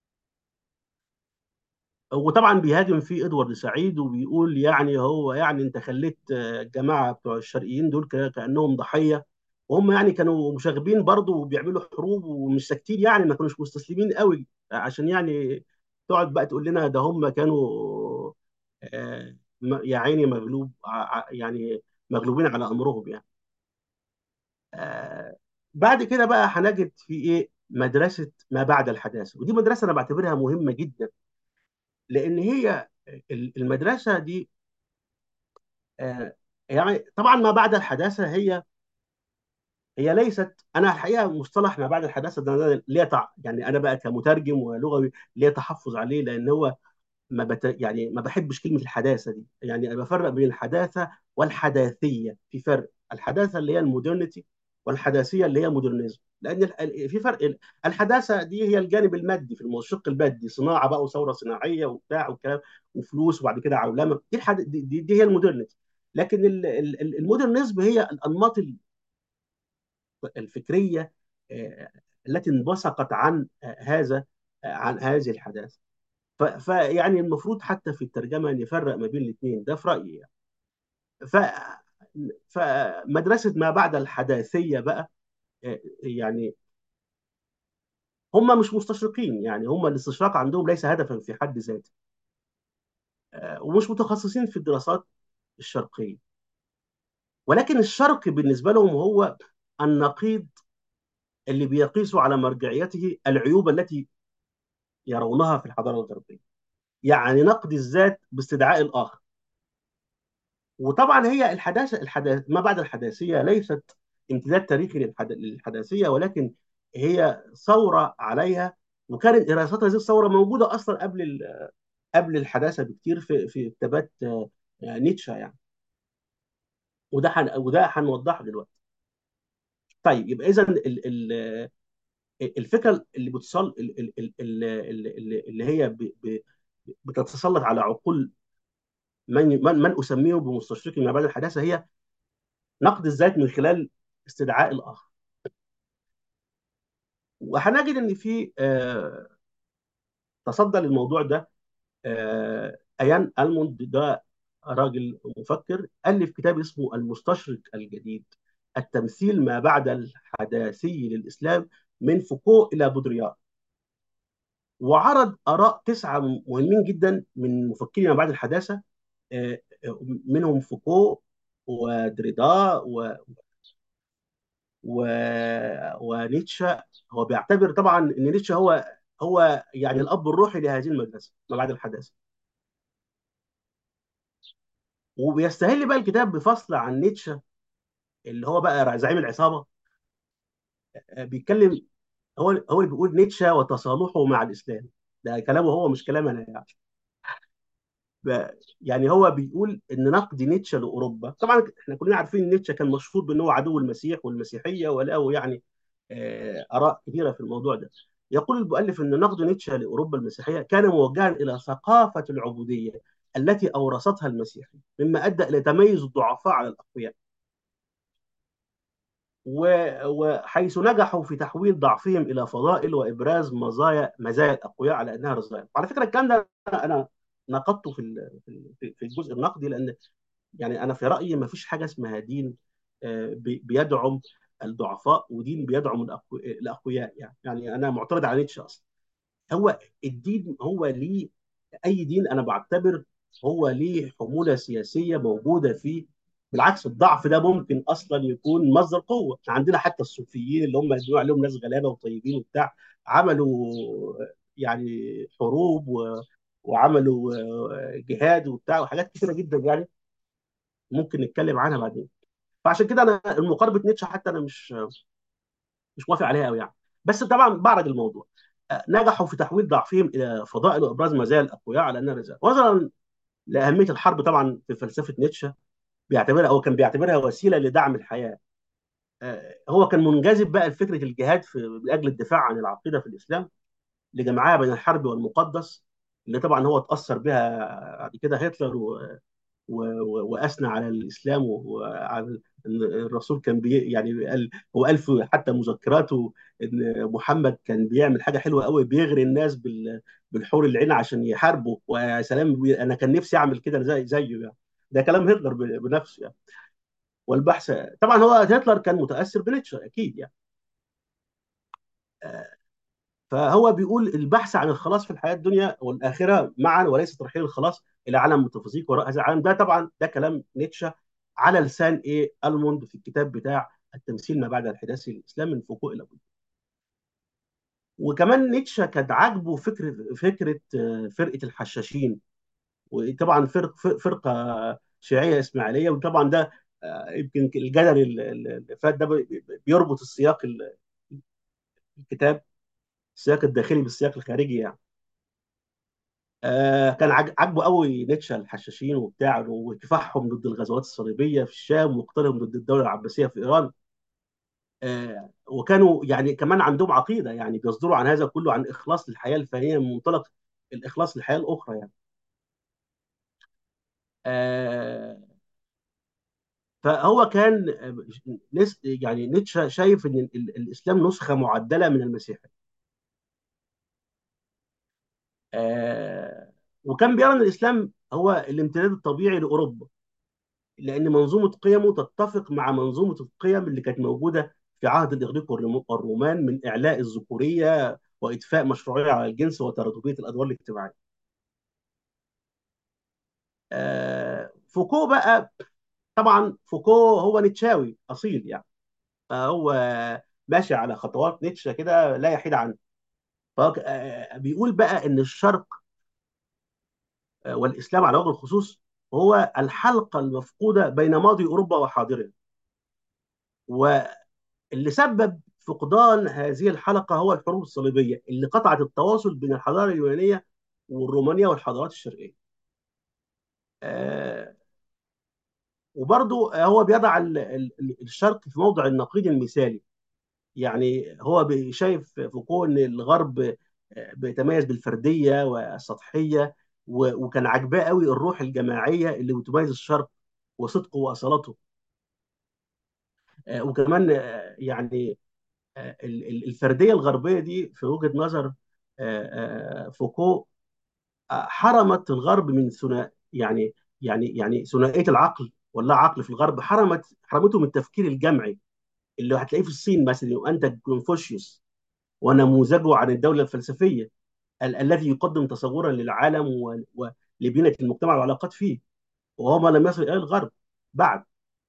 وطبعا بيهاجم فيه ادوارد سعيد وبيقول يعني هو يعني انت خليت آه، الجماعه بتوع الشرقيين دول ك- كانهم ضحيه وهم يعني كانوا مشاغبين برضه وبيعملوا حروب ومش ساكتين يعني ما كانوش مستسلمين قوي عشان يعني تقعد بقى تقول لنا ده هم كانوا آه، م- يا عيني مغلوب ع- ع- يعني مغلوبين على امرهم يعني آه، بعد كده بقى هنجد في ايه مدرسه ما بعد الحداثه ودي مدرسه انا بعتبرها مهمه جدا لان هي المدرسه دي آه، يعني طبعا ما بعد الحداثه هي هي ليست انا الحقيقه مصطلح ما بعد الحداثه ده أنا ليه تع... يعني انا بقى كمترجم ولغوي ليه تحفظ عليه لان هو ما بت... يعني ما بحبش كلمه الحداثه دي يعني انا بفرق بين الحداثه والحداثيه في فرق الحداثه اللي هي المودرنيتي والحداثيه اللي هي مودرنزم لان ال- في فرق الحداثه دي هي الجانب المادي في الشق المادي صناعه بقى وثوره صناعيه وبتاع والكلام وفلوس وبعد كده عولمه دي الحد... دي, دي, دي هي المودرنيتي لكن ال- ال- ال- المودرنزم هي الانماط الفكريه آه، التي انبثقت عن آه، هذا آه، عن هذه الحداثه ف- فيعني المفروض حتى في الترجمه نفرق ما بين الاثنين ده في رايي يعني ف فمدرسه ما بعد الحداثيه بقى آه، يعني هم مش مستشرقين يعني هم الاستشراق عندهم ليس هدفا في حد ذاته آه، ومش متخصصين في الدراسات الشرقيه ولكن الشرق بالنسبه لهم هو النقيض اللي بيقيسوا على مرجعيته العيوب التي يرونها في الحضاره الغربيه يعني نقد الذات باستدعاء الاخر وطبعا هي الحداثه الحداث ما بعد الحداثيه ليست امتداد تاريخي للحد... للحداثيه ولكن هي ثوره عليها وكانت دراسات هذه الثوره موجوده اصلا قبل ال... قبل الحداثه بكتير في في كتابات آه، نيتشه يعني وده حن... وده هنوضحه دلوقتي طيب يبقى اذا ال... ال... الفكره اللي بتصل ال- ال- ال- ال- ال- اللي هي ب- ب- بتتسلط على عقول من من من اسميه بمستشرقي ما بعد الحداثه هي نقد الذات من خلال استدعاء الاخر وهنجد ان في آه، تصدى للموضوع ده آه، ايان الموند ده راجل مفكر الف كتاب اسمه المستشرق الجديد التمثيل ما بعد الحداثي للاسلام من فوكو الى بودريار وعرض اراء تسعه مهمين جدا من مفكرين ما بعد الحداثه آه، آه، منهم فوكو ودريدا و... و... ونيتشه هو بيعتبر طبعا ان نيتشه هو هو يعني الاب الروحي لهذه المدرسه ما بعد الحداثه وبيستهل بقى الكتاب بفصل عن نيتشه اللي هو بقى زعيم العصابه آه، بيتكلم هو هو اللي بيقول نيتشه وتصالحه مع الاسلام ده كلامه هو مش كلام انا يعني ب- يعني هو بيقول ان نقد نيتشه لاوروبا طبعا احنا كلنا عارفين ان نيتشه كان مشهور بان هو عدو المسيح والمسيحيه وله يعني آه، اراء كثيره في الموضوع ده يقول المؤلف ان نقد نيتشه لاوروبا المسيحيه كان موجها الى ثقافه العبوديه التي اورثتها المسيحيه مما ادى الى تميز الضعفاء على الاقوياء و- وحيث نجحوا في تحويل ضعفهم الى فضائل وابراز مزايا مزايا الاقوياء على انها رذائل على فكره الكلام ده انا نقدته في ال- في في الجزء النقدي لان يعني انا في رايي ما فيش حاجه اسمها دين آه، بي- بيدعم الضعفاء ودين بيدعم الأقو- الاقوياء يعني يعني انا معترض على نيتشه اصلا هو الدين هو ليه اي دين انا بعتبر هو ليه حموله سياسيه موجوده فيه بالعكس الضعف ده ممكن اصلا يكون مصدر قوه عندنا حتى الصوفيين اللي هم بيقولوا عليهم ناس غلابه وطيبين وبتاع عملوا يعني حروب و... وعملوا آه، جهاد وبتاع وحاجات كثيره جدا يعني ممكن نتكلم عنها بعدين فعشان كده انا المقاربه نيتشه حتى انا مش مش موافق عليها قوي يعني بس طبعا بعرض الموضوع آه، نجحوا في تحويل ضعفهم الى فضائل وابراز مزايا الاقوياء على انها رزق نظرا لاهميه الحرب طبعا في فلسفه نيتشه بيعتبرها او كان بيعتبرها وسيله لدعم الحياه آه، هو كان منجذب بقى لفكره الجهاد في من اجل الدفاع عن العقيده في الاسلام لجمعها بين الحرب والمقدس اللي طبعا هو اتاثر بها بعد كده هتلر و... و... و... واثنى على الاسلام وعلى ان الرسول كان بي... يعني قال هو قال في حتى مذكراته ان محمد كان بيعمل حاجه حلوه قوي بيغري الناس بال... بالحور العين عشان يحاربوا ويا سلام بي... انا كان نفسي اعمل كده زي زيه يعني ده كلام هتلر ب... بنفسه يعني والبحث طبعا هو هتلر كان متاثر بنيتشه اكيد يعني فهو بيقول البحث عن الخلاص في الحياه الدنيا والاخره معا وليس ترحيل الخلاص الى عالم متفيزيق وراء هذا العالم ده طبعا ده كلام نيتشه على لسان ايه الموند في الكتاب بتاع التمثيل ما بعد الحداثه الاسلام من فوكو الى بوذا وكمان نيتشه كان عاجبه فكره فكره آه، فرقه الحشاشين وطبعا فرق فرقه شيعيه اسماعيليه وطبعا ده آه، يمكن الجدل اللي فات ده بي- بيربط السياق ال- الكتاب السياق الداخلي بالسياق الخارجي يعني آه كان عاج- عاجبه قوي نيتشه الحشاشين وبتاع وكفاحهم ضد الغزوات الصليبيه في الشام وقتالهم ضد الدوله العباسيه في ايران آه وكانوا يعني كمان عندهم عقيده يعني بيصدروا عن هذا كله عن اخلاص للحياه الفانيه من منطلق الاخلاص للحياه الاخرى يعني آه فهو كان آه، نس- يعني نيتشه شايف ان ال- ال- الاسلام نسخه معدله من المسيحيه آه وكان بيرى ان الاسلام هو الامتداد الطبيعي لاوروبا لان منظومه قيمه تتفق مع منظومه القيم اللي كانت موجوده في عهد الاغريق والروم- والرومان من اعلاء الذكوريه واضفاء مشروعيه على الجنس وتراتبيه الادوار الاجتماعيه. آه، فوكو بقى طبعا فوكو هو نيتشاوي اصيل يعني فهو ماشي على خطوات نيتشه كده لا يحيد عنه فهو ك- آه، بيقول بقى ان الشرق آه، والاسلام على وجه الخصوص هو الحلقه المفقوده بين ماضي اوروبا وحاضرها واللي سبب فقدان هذه الحلقة هو الحروب الصليبية اللي قطعت التواصل بين الحضارة اليونانية والرومانية والحضارات الشرقية آه، وبرضو هو بيضع ال- ال- الشرق في موضع النقيض المثالي يعني هو بي- شايف فوكو ان الغرب آه، بيتميز بالفرديه والسطحيه و- وكان عاجباه قوي الروح الجماعيه اللي بتميز الشرق وصدقه واصالته آه، وكمان آه، يعني آه، ال- ال- الفرديه الغربيه دي في وجهه نظر آه، آه، فوكو آه، حرمت الغرب من ثناء يعني يعني يعني ثنائيه العقل ولا عقل في الغرب حرمت حرمته من التفكير الجمعي اللي هتلاقيه في الصين مثلا وانتج كونفوشيوس ونموذجه عن الدوله الفلسفيه ال الذي يقدم تصورا للعالم و- ولبناء المجتمع والعلاقات فيه وهو ما لم يصل الى الغرب بعد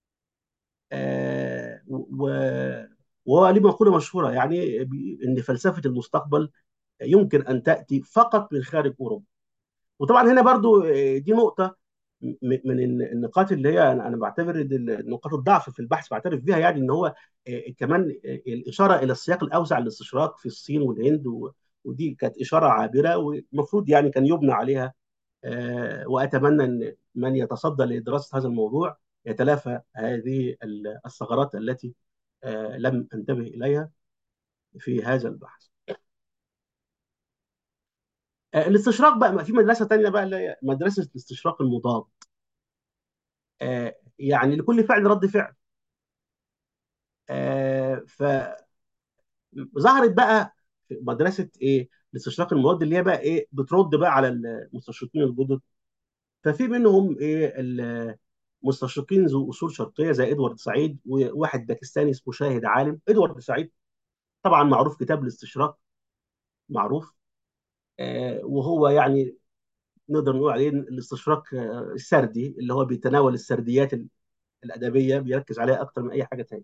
آه و- وهو ليه مقوله مشهوره يعني بي- ان فلسفه المستقبل يمكن ان تاتي فقط من خارج اوروبا وطبعا هنا برضو آه، دي نقطه م- من الن- النقاط اللي هي انا أنا بعتبر إن ال- نقاط الضعف في البحث بعترف بيها يعني ان هو آه، كمان آه، الاشاره الى السياق الاوسع للاستشراق في الصين والهند و- ودي كانت اشاره عابره والمفروض يعني كان يبنى عليها آه، واتمنى ان من يتصدى لدراسه هذا الموضوع يتلافى هذه ال- الثغرات التي آه، لم انتبه اليها في هذا البحث. آه، الاستشراق بقى في مدرسه تانيه بقى اللي هي مدرسه الاستشراق المضاد. آه، يعني لكل فعل رد فعل. آه، فظهرت بقى في مدرسه ايه؟ الاستشراق المضاد اللي هي بقى ايه؟ بترد بقى على المستشرقين الجدد ففي منهم ايه المستشرقين ذو اصول شرقيه زي ادوارد سعيد وواحد باكستاني اسمه شاهد عالم ادوارد سعيد طبعا معروف كتاب الاستشراق معروف آه، وهو يعني نقدر نقول عليه الاستشراق آه، السردي اللي هو بيتناول السرديات ال- الادبيه بيركز عليها اكتر من اي حاجه تانية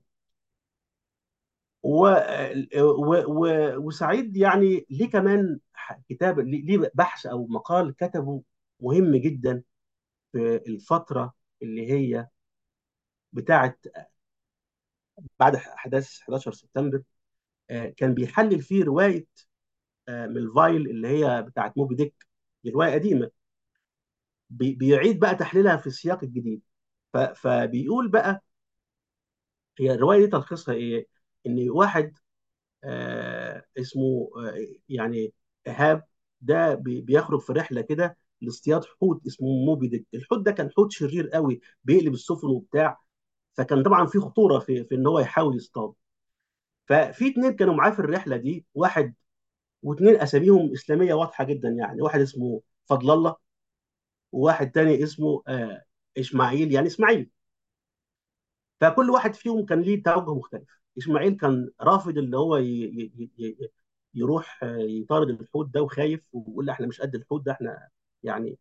و... و... و... وسعيد يعني ليه كمان ح- كتاب ليه ليه بحث او مقال كتبه مهم جدا في الفتره اللي هي بتاعه بعد احداث 11 سبتمبر آه، كان بيحلل فيه روايه آه، ميلفايل اللي هي بتاعت موبي ديك دي روايه قديمه بي- بيعيد بقى تحليلها في السياق الجديد ف- فبيقول بقى هي الروايه دي تلخيصها ايه؟ ان واحد آه اسمه آه يعني ايهاب ده بي- بيخرج في رحله كده لاصطياد حوت اسمه موبي ديك الحوت ده كان حوت شرير قوي بيقلب السفن وبتاع فكان طبعا في خطوره في في ان هو يحاول يصطاد ففي اتنين كانوا معاه في الرحله دي واحد واثنين اساميهم اسلاميه واضحه جدا يعني واحد اسمه فضل الله وواحد تاني اسمه آه اسماعيل يعني اسماعيل فكل واحد فيهم كان ليه توجه مختلف اسماعيل كان رافض اللي هو ي... ي... ي... يروح آه، يطارد الحوت ده وخايف ويقول لا احنا مش قد الحوت ده احنا يعني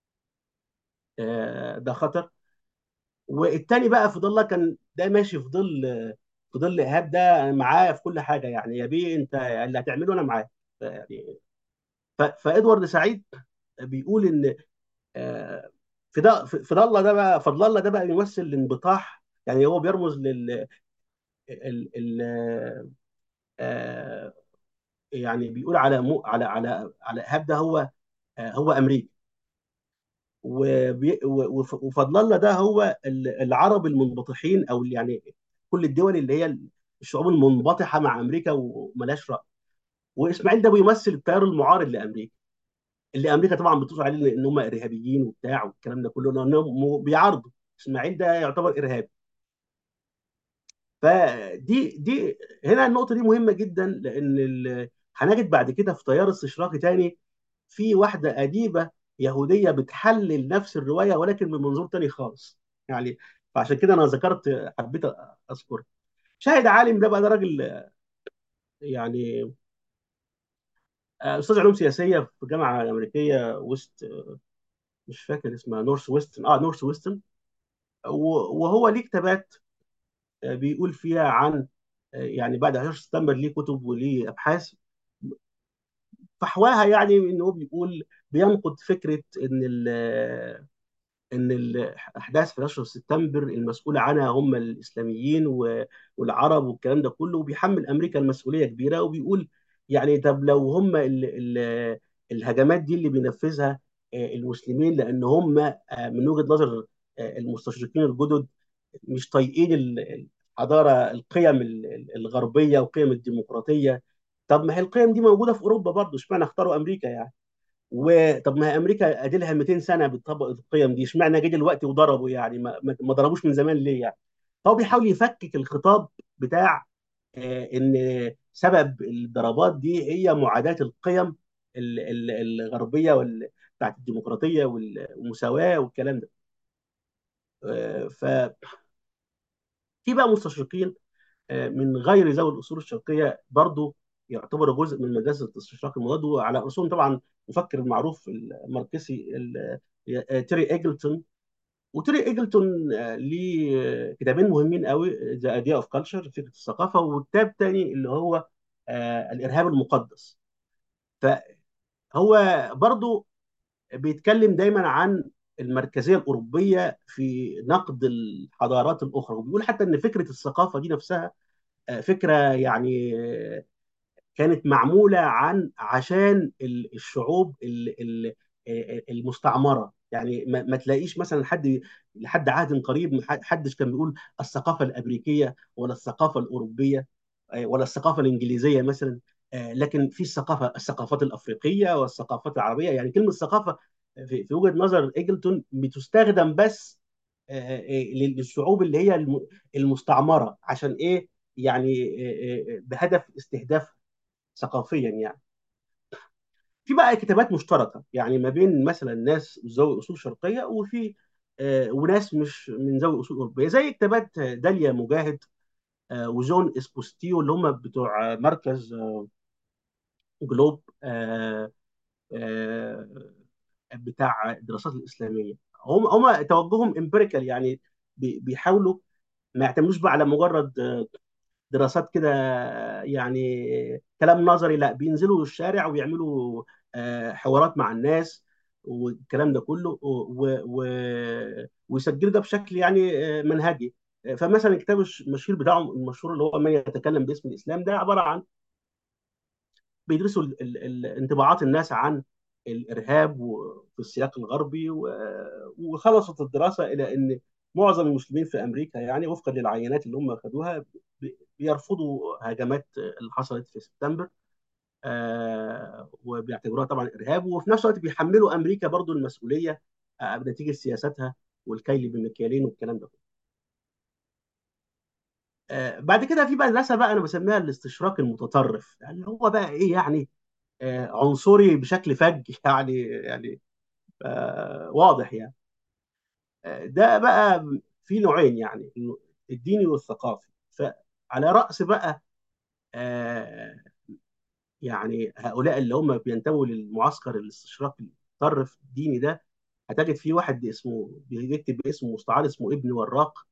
آه ده خطر والتاني بقى فضل الله كان ده ماشي في ظل في ظل ايهاب ده معايا في كل حاجه يعني يا بيه انت اللي هتعمله انا معاك يعني ف... فادوارد سعيد بيقول ان آه، فدا- فضل الله ده بقى فضل الله ده بقى بيمثل الانبطاح يعني هو بيرمز لل ال... ال... آه، يعني بيقول على مو... على على على ايهاب ده هو آه، هو امريكا وبي... و- وف- وفضل الله ده هو ال- العرب المنبطحين او يعني كل الدول اللي هي الشعوب المنبطحه مع امريكا وملاش راي واسماعيل ده بيمثل التيار المعارض لامريكا اللي امريكا طبعا بتوصف عليه ان هم ارهابيين وبتاع والكلام ده كله لانهم بيعارضوا اسماعيل ده يعتبر ارهابي فدي دي هنا النقطه دي مهمه جدا لان ال- هنجد بعد كده في تيار استشراقي تاني في واحده اديبه يهوديه بتحلل نفس الروايه ولكن من منظور تاني خالص يعني فعشان كده انا ذكرت حبيت اذكر شاهد عالم ده بقى ده راجل يعني آه، استاذ علوم سياسيه في الجامعه الامريكيه ويست مش فاكر اسمها نورث ويستن اه نورث ويستن و- وهو ليه كتابات آه، بيقول فيها عن آه، يعني بعد 11 سبتمبر ليه كتب وليه ابحاث فحواها يعني ان هو بيقول بينقد فكره ان ال- ان الاحداث 11 سبتمبر المسؤول عنها هم الاسلاميين و- والعرب والكلام ده كله وبيحمل امريكا المسؤوليه كبيره وبيقول يعني طب لو هم ال ال الهجمات دي اللي بينفذها آه، المسلمين لان هم آه، من وجهه نظر آه، المستشرقين الجدد مش طايقين ال- الحضاره القيم ال- ال- الغربيه وقيم الديمقراطيه طب ما هي القيم دي موجوده في اوروبا برضه اشمعنى اختاروا امريكا يعني وطب ما هي امريكا اديلها 200 سنه بتطبق القيم دي اشمعنى جه دلوقتي وضربوا يعني ما, ما ما ضربوش من زمان ليه يعني فهو بيحاول يفكك الخطاب بتاع آه، ان سبب الضربات دي هي معاداه القيم ال- ال- الغربيه وال بتاعت الديمقراطيه وال- والمساواه والكلام ده آه، ففي بقى مستشرقين آه، من غير ذوي الاصول الشرقيه برضو يعتبروا جزء من مدرسه الاستشراق المضاد وعلى راسهم طبعا المفكر المعروف الماركسي ال- آه، تيري ايجلتون وتيري ايجلتون آه، ليه آه، كتابين مهمين قوي ذا ايديا اوف كلتشر فكره الثقافه وكتاب تاني اللي هو آه، الارهاب المقدس فهو برضو بيتكلم دايما عن المركزيه الاوروبيه في نقد الحضارات الاخرى وبيقول حتى ان فكره الثقافه دي نفسها آه، فكره يعني آه، كانت معموله عن عشان ال- الشعوب ال- ال- المستعمره يعني ما, ما تلاقيش مثلا حد لحد عهد قريب ما حدش كان بيقول الثقافه الامريكيه ولا الثقافه الاوروبيه آه، ولا الثقافه الانجليزيه مثلا آه، لكن في الثقافه الثقافات الافريقيه والثقافات العربيه يعني كلمه ثقافه في, في وجهه نظر ايجلتون بتستخدم بس آه، آه، للشعوب اللي هي الم- المستعمره عشان ايه يعني آه، آه، بهدف استهداف ثقافيا يعني في بقى كتابات مشتركه يعني ما بين مثلا ناس ذوي اصول شرقيه وفي آه، وناس مش من ذوي اصول اوروبيه زي كتابات داليا مجاهد آه، وجون اسبوستيو اللي هم بتوع مركز آه، جلوب آه، آه، بتاع الدراسات الاسلاميه هم هم توجههم امبيريكال يعني بي- بيحاولوا ما يعتمدوش بقى على مجرد دراسات كده يعني كلام نظري لا بينزلوا الشارع ويعملوا آه، حوارات مع الناس والكلام ده كله و... و... ويسجلوا ده بشكل يعني آه، منهجي فمثلا الكتاب المشهور بتاعهم المشهور اللي هو من يتكلم باسم الاسلام ده عباره عن بيدرسوا ال... ال... ال... انطباعات الناس عن الارهاب في السياق الغربي و... وخلصت الدراسه الى ان معظم المسلمين في امريكا يعني وفقا للعينات اللي هم اخذوها بي- بيرفضوا هجمات اللي حصلت في سبتمبر آه وبيعتبروها طبعا ارهاب وفي نفس الوقت بيحملوا امريكا برضو المسؤوليه آه بنتيجه سياستها والكيل بالمكيالين والكلام ده آه بعد كده في مدرسه بقى انا بسميها الاستشراق المتطرف يعني هو بقى ايه يعني آه عنصري بشكل فج يعني يعني آه واضح يعني آه ده بقى في نوعين يعني إنه الديني والثقافي فعلى رأس بقى آه يعني هؤلاء اللي هم بينتموا للمعسكر الاستشراقي المتطرف الديني ده هتجد في واحد اسمه بيكتب باسم مستعار اسمه ابن وراق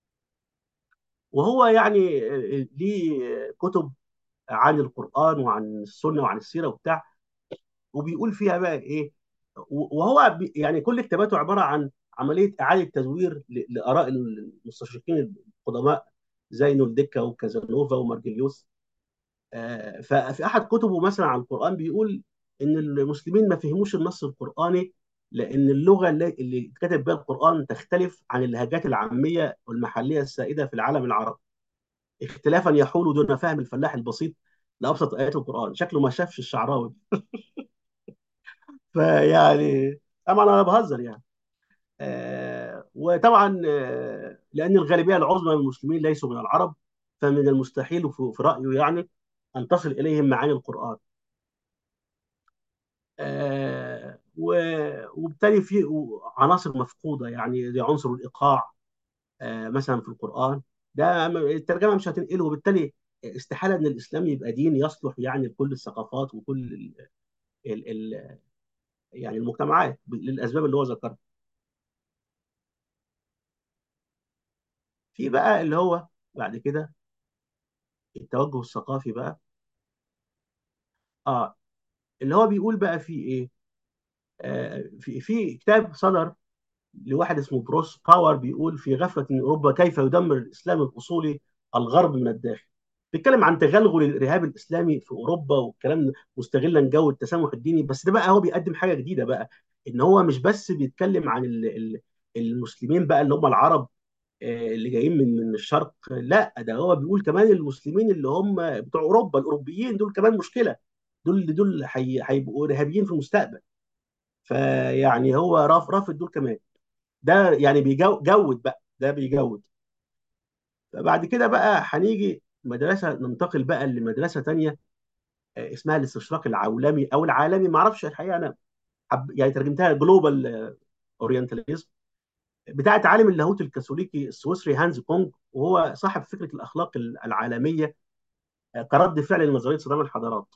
وهو يعني آه، ليه كتب عن القرآن وعن السنة وعن السيرة وبتاع وبيقول فيها بقى ايه وهو بي يعني كل كتاباته عبارة عن عملية إعادة تدوير ل- لآراء المستشرقين القدماء زي نولديكا وكازانوفا ومارجليوس آه، ففي احد كتبه مثلا عن القران بيقول ان المسلمين ما فهموش النص القراني لان اللغه اللي اللي اتكتب بها القران تختلف عن اللهجات العاميه والمحليه السائده في العالم العربي اختلافا يحول دون فهم الفلاح البسيط لابسط ايات القران شكله ما شافش الشعراوي فيعني طبعا انا بهزر يعني آه، وطبعا آه، لان الغالبيه العظمى من المسلمين ليسوا من العرب فمن المستحيل في في رايه يعني ان تصل اليهم معاني القران آه، و- وبالتالي في عناصر مفقوده يعني زي عنصر الايقاع آه، مثلا في القران ده م- الترجمه مش هتنقله وبالتالي استحاله ان الاسلام يبقى دين يصلح يعني لكل الثقافات وكل ال ال ال يعني المجتمعات للاسباب اللي هو ذكرها في بقى اللي هو بعد كده التوجه الثقافي بقى اه اللي هو بيقول بقى في ايه آه في في كتاب صدر لواحد اسمه بروس باور بيقول في غفله من اوروبا كيف يدمر الاسلام الاصولي الغرب من الداخل بيتكلم عن تغلغل الارهاب الاسلامي في اوروبا والكلام ده مستغلا جو التسامح الديني بس ده بقى هو بيقدم حاجه جديده بقى ان هو مش بس بيتكلم عن ال- ال- المسلمين بقى اللي هم العرب آه، اللي جايين من من الشرق لا ده هو بيقول كمان المسلمين اللي هم بتوع اوروبا الاوروبيين دول كمان مشكله دول دول هي- هيبقوا ارهابيين في المستقبل فيعني هو راف رافض دول كمان ده يعني بيجود بقى ده بيجود فبعد كده بقى هنيجي مدرسه ننتقل بقى لمدرسه تانيه آه، اسمها الاستشراق العولمي او العالمي ما اعرفش الحقيقه انا حب يعني ترجمتها جلوبال اورينتاليزم بتاعت عالم اللاهوت الكاثوليكي السويسري هانز كونج وهو صاحب فكره الاخلاق العالميه آه، كرد فعل لنظريه صدام الحضارات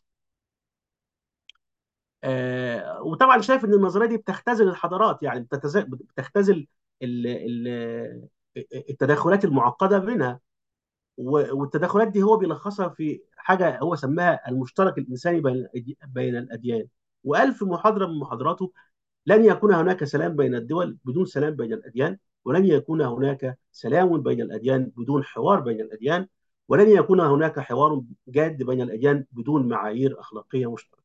آه، وطبعا شايف ان النظريه دي بتختزل الحضارات يعني بتتز- بتختزل ال- ال- التدخلات المعقده منها و- والتدخلات دي هو بيلخصها في حاجه هو سماها المشترك الانساني بين الأدي- بين الاديان وقال في محاضره من محاضراته لن يكون هناك سلام بين الدول بدون سلام بين الاديان ولن يكون هناك سلام بين الاديان بدون حوار بين الاديان ولن يكون هناك حوار جاد بين الاديان بدون معايير اخلاقيه مشتركه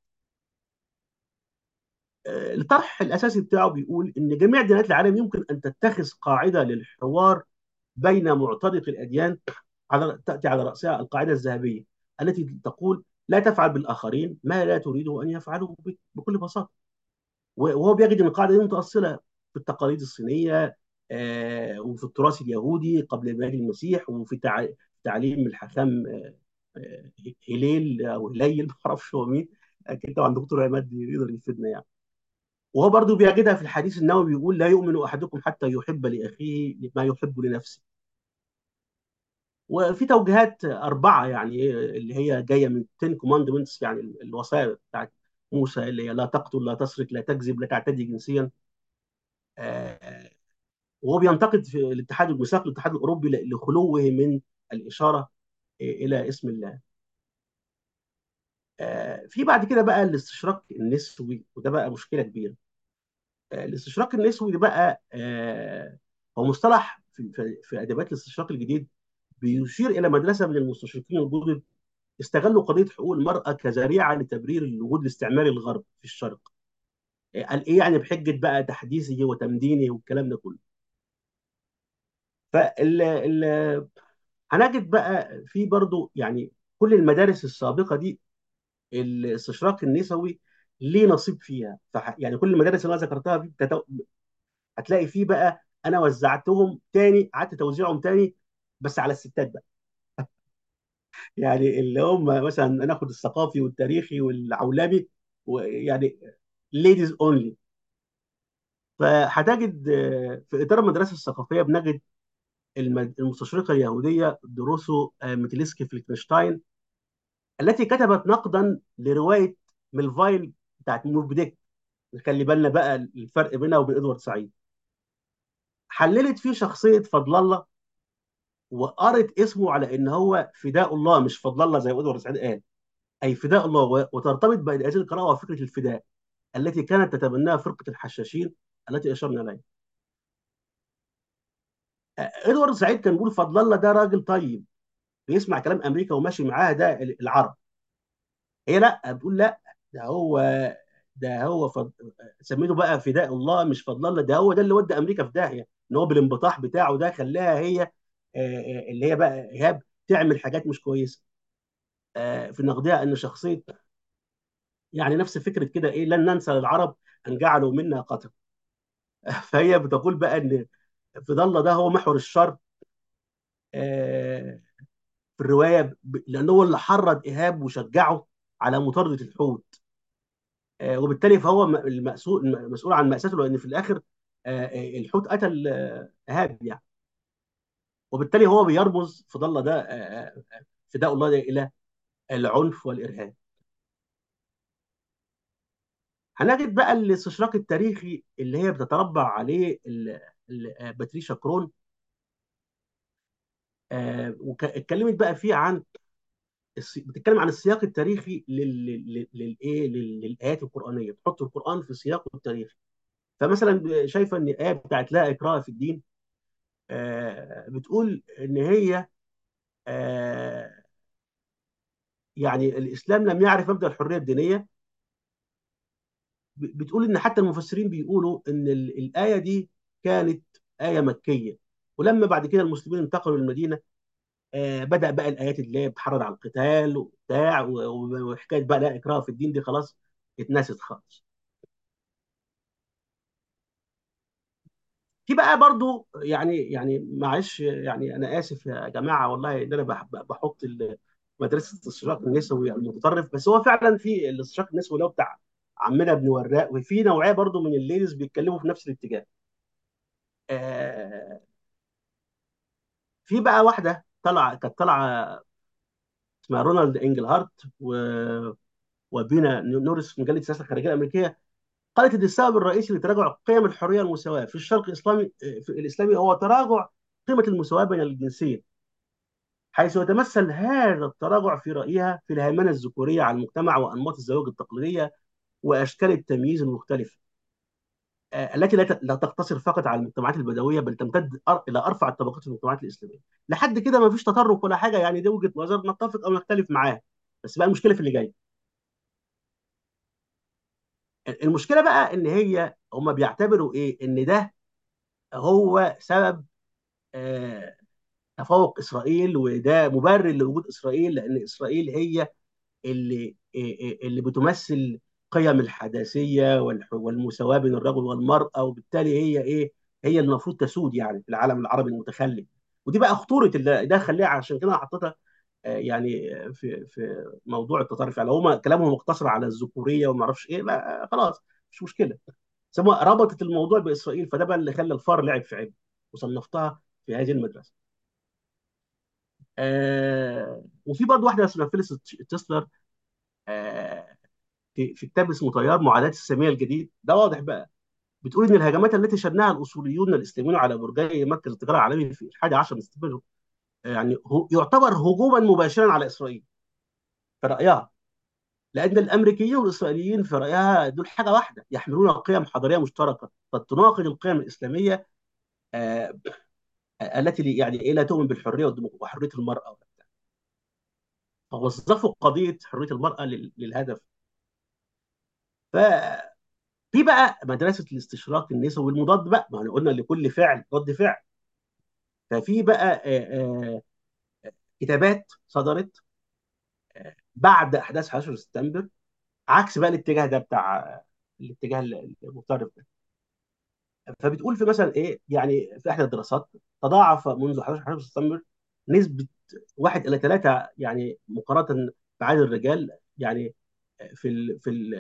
آه، الطرح الاساسي بتاعه بيقول ان جميع ديانات العالم يمكن ان تتخذ قاعده للحوار بين معترض الاديان على تاتي على راسها القاعده الذهبيه التي تقول لا تفعل بالاخرين ما لا تريده ان يفعله بك بكل بساطه وهو بيجد ان القاعده دي متاصله في التقاليد الصينيه آه، وفي التراث اليهودي قبل ميلاد المسيح وفي تع- تعليم الحاخام آه، آه، هليل او هليل ما اعرفش هو مين اكيد طبعا دكتور عماد يقدر يفيدنا يعني وهو برضو بيجدها في الحديث النبوي بيقول لا يؤمن احدكم حتى يحب لاخيه ما يحب لنفسه وفي توجيهات اربعه يعني إيه اللي هي جايه من 10 كوماندمنتس يعني الوصايا بتاعت موسى اللي هي لا تقتل لا تسرق لا تكذب لا تعتدي جنسيا آه، وهو بينتقد في الاتحاد الميثاق الاتحاد الاوروبي ل- لخلوه من الاشاره آه، الى اسم الله آه، في بعد كده بقى الاستشراق النسوي وده بقى مشكله كبيره آه، الاستشراق النسوي ده بقى آه، هو مصطلح في في في ادبيات الاستشراق الجديد بيشير الى مدرسه من المستشرقين الجدد استغلوا قضيه حقوق المراه كذريعه لتبرير الوجود الاستعماري الغرب في الشرق آه، قال ايه يعني بحجه بقى تحديثه وتمدينه والكلام ده كله فال ال- هنجد بقى في برضو يعني كل المدارس السابقه دي الاستشراق النسوي ليه نصيب فيها فح يعني كل المدارس اللي انا ذكرتها دي بتتو... هتلاقي فيه بقى انا وزعتهم تاني قعدت توزيعهم تاني بس على الستات بقى يعني اللي هم مثلا ناخد الثقافي والتاريخي والعولمي ويعني ليديز اونلي فهتجد آه، في اطار المدرسه الثقافيه بنجد الم- المستشرقه اليهوديه دروسو آه، ميتلسكي فليكنشتاين التي كتبت نقدا لروايه ميلفايل بتاعت موف ديك نخلي بالنا بقى الفرق بينها وبين ادوارد سعيد حللت فيه شخصيه فضل الله وقرت اسمه على ان هو فداء الله مش فضل الله زي ما ادوارد سعيد قال اي فداء الله و- وترتبط بين هذه القراءه وفكره الفداء التي كانت تتبناها فرقه الحشاشين التي اشرنا اليها ادوارد سعيد كان بيقول فضل الله ده راجل طيب بيسمع كلام امريكا وماشي معاها ده العرب هي لا بتقول لا ده هو ده هو فض... سميته بقى فداء الله مش فضل الله ده هو ده اللي ودى امريكا في داهيه ان هو بالانبطاح بتاعه ده خلاها هي آه، آه، اللي هي بقى ايهاب تعمل حاجات مش كويسه آه، في نقدها ان شخصيه يعني نفس فكره كده ايه لن ننسى للعرب ان جعلوا منا قتل فهي بتقول بقى ان فضل الله ده هو محور الشر آه، في الروايه ب- لانه هو اللي حرض ايهاب وشجعه على مطارده الحوت آه، وبالتالي فهو م- المسؤول المسؤول عن مأساته لان في الاخر آه، آه، الحوت قتل آه، ايهاب يعني وبالتالي هو بيرمز فضل الله ده آه، آه، فداء الله ده الى العنف والارهاب هنجد بقى الاستشراق التاريخي اللي هي بتتربع عليه ال- ال- آه، باتريشا كرون آه، واتكلمت بقى فيه عن الس- بتتكلم عن السياق التاريخي لل- لل- للايه لل- للايات القرانيه تحط القران في سياقه التاريخي فمثلا شايفه ان الايه بتاعت لا اكراه في الدين آه، بتقول ان هي آه، يعني الاسلام لم يعرف مبدأ الحريه الدينيه ب- بتقول ان حتى المفسرين بيقولوا ان ال- الايه دي كانت ايه مكيه ولما بعد كده المسلمين انتقلوا للمدينه آه، بدأ بقى الآيات اللي هي بتحرض على القتال وبتاع و- و- وحكاية بقى لا إكراه في الدين دي خلاص اتنست خالص. في بقى برضو يعني يعني معلش يعني أنا آسف يا جماعة والله إن أنا بح- بحط ال- مدرسة الاستشراق النسوي المتطرف بس هو فعلا في الاستشراق النسوي اللي هو بتاع عمنا ابن وراء وفي نوعية برضو من الليديز بيتكلموا في نفس الاتجاه. آه، في بقى واحدة طلع كانت طالعة اسمها رونالد انجلهارت و وبينا نورس في مجله السياسه الخارجيه الامريكيه قالت ان السبب الرئيسي لتراجع قيم الحريه والمساواه في الشرق الاسلامي في الاسلامي هو تراجع قيمه المساواه بين الجنسين حيث يتمثل هذا التراجع في رايها في الهيمنه الذكوريه على المجتمع وانماط الزواج التقليديه واشكال التمييز المختلفه آه، التي لا ت- لا تقتصر فقط على المجتمعات البدويه بل تمتد أر- الى ارفع الطبقات في المجتمعات الاسلاميه لحد كده ما فيش تطرف ولا حاجه يعني دي وجهه نظر نتفق او نختلف معاها بس بقى المشكله في اللي جاي المشكله بقى ان هي هم بيعتبروا ايه ان ده هو سبب آه، تفوق اسرائيل وده مبرر لوجود اسرائيل لان اسرائيل هي اللي آه، آه، اللي بتمثل قيم الحداثيه والح- والمساواه بين الرجل والمراه وبالتالي هي ايه هي اللي المفروض تسود يعني في العالم العربي المتخلف ودي بقى خطوره اللي ده خليها عشان كده أنا حطيتها آه، يعني في في موضوع التطرف يعني هم كلامهم مقتصر على الذكوريه وما اعرفش ايه بقى خلاص مش مشكله سموها ربطت الموضوع باسرائيل فده بقى اللي خلى الفار لعب في عيب وصنفتها في هذه المدرسه. آه وفي برضه واحده اسمها فيليس تسلر آه في, في كتاب اسمه تيار معاداه الساميه الجديد ده واضح بقى بتقول ان الهجمات التي شنها الاصوليون الاسلاميون على برجي مركز التجاره العالمي في 11 من سبتمبر يعني هو يعتبر هجوما مباشرا على اسرائيل في رايها لان الامريكيين والاسرائيليين في رايها دول حاجه واحده يحملون قيم حضاريه مشتركه قد تناقض القيم الاسلاميه آه التي يعني ايه لا تؤمن بالحريه والديمق- وحريه المراه فوظفوا قضيه حريه المراه لل- للهدف ففي بقى مدرسه الاستشراق النسوي والمضاد بقى ما احنا قلنا لكل فعل رد فعل ففي بقى آه، آه، كتابات صدرت بعد احداث 11 سبتمبر عكس بقى الاتجاه ده بتاع الاتجاه المتطرف ده فبتقول في مثلا ايه يعني في احدى الدراسات تضاعف منذ 11 سبتمبر نسبه 1 الى 3 يعني مقارنه بعدد الرجال يعني في ال في ال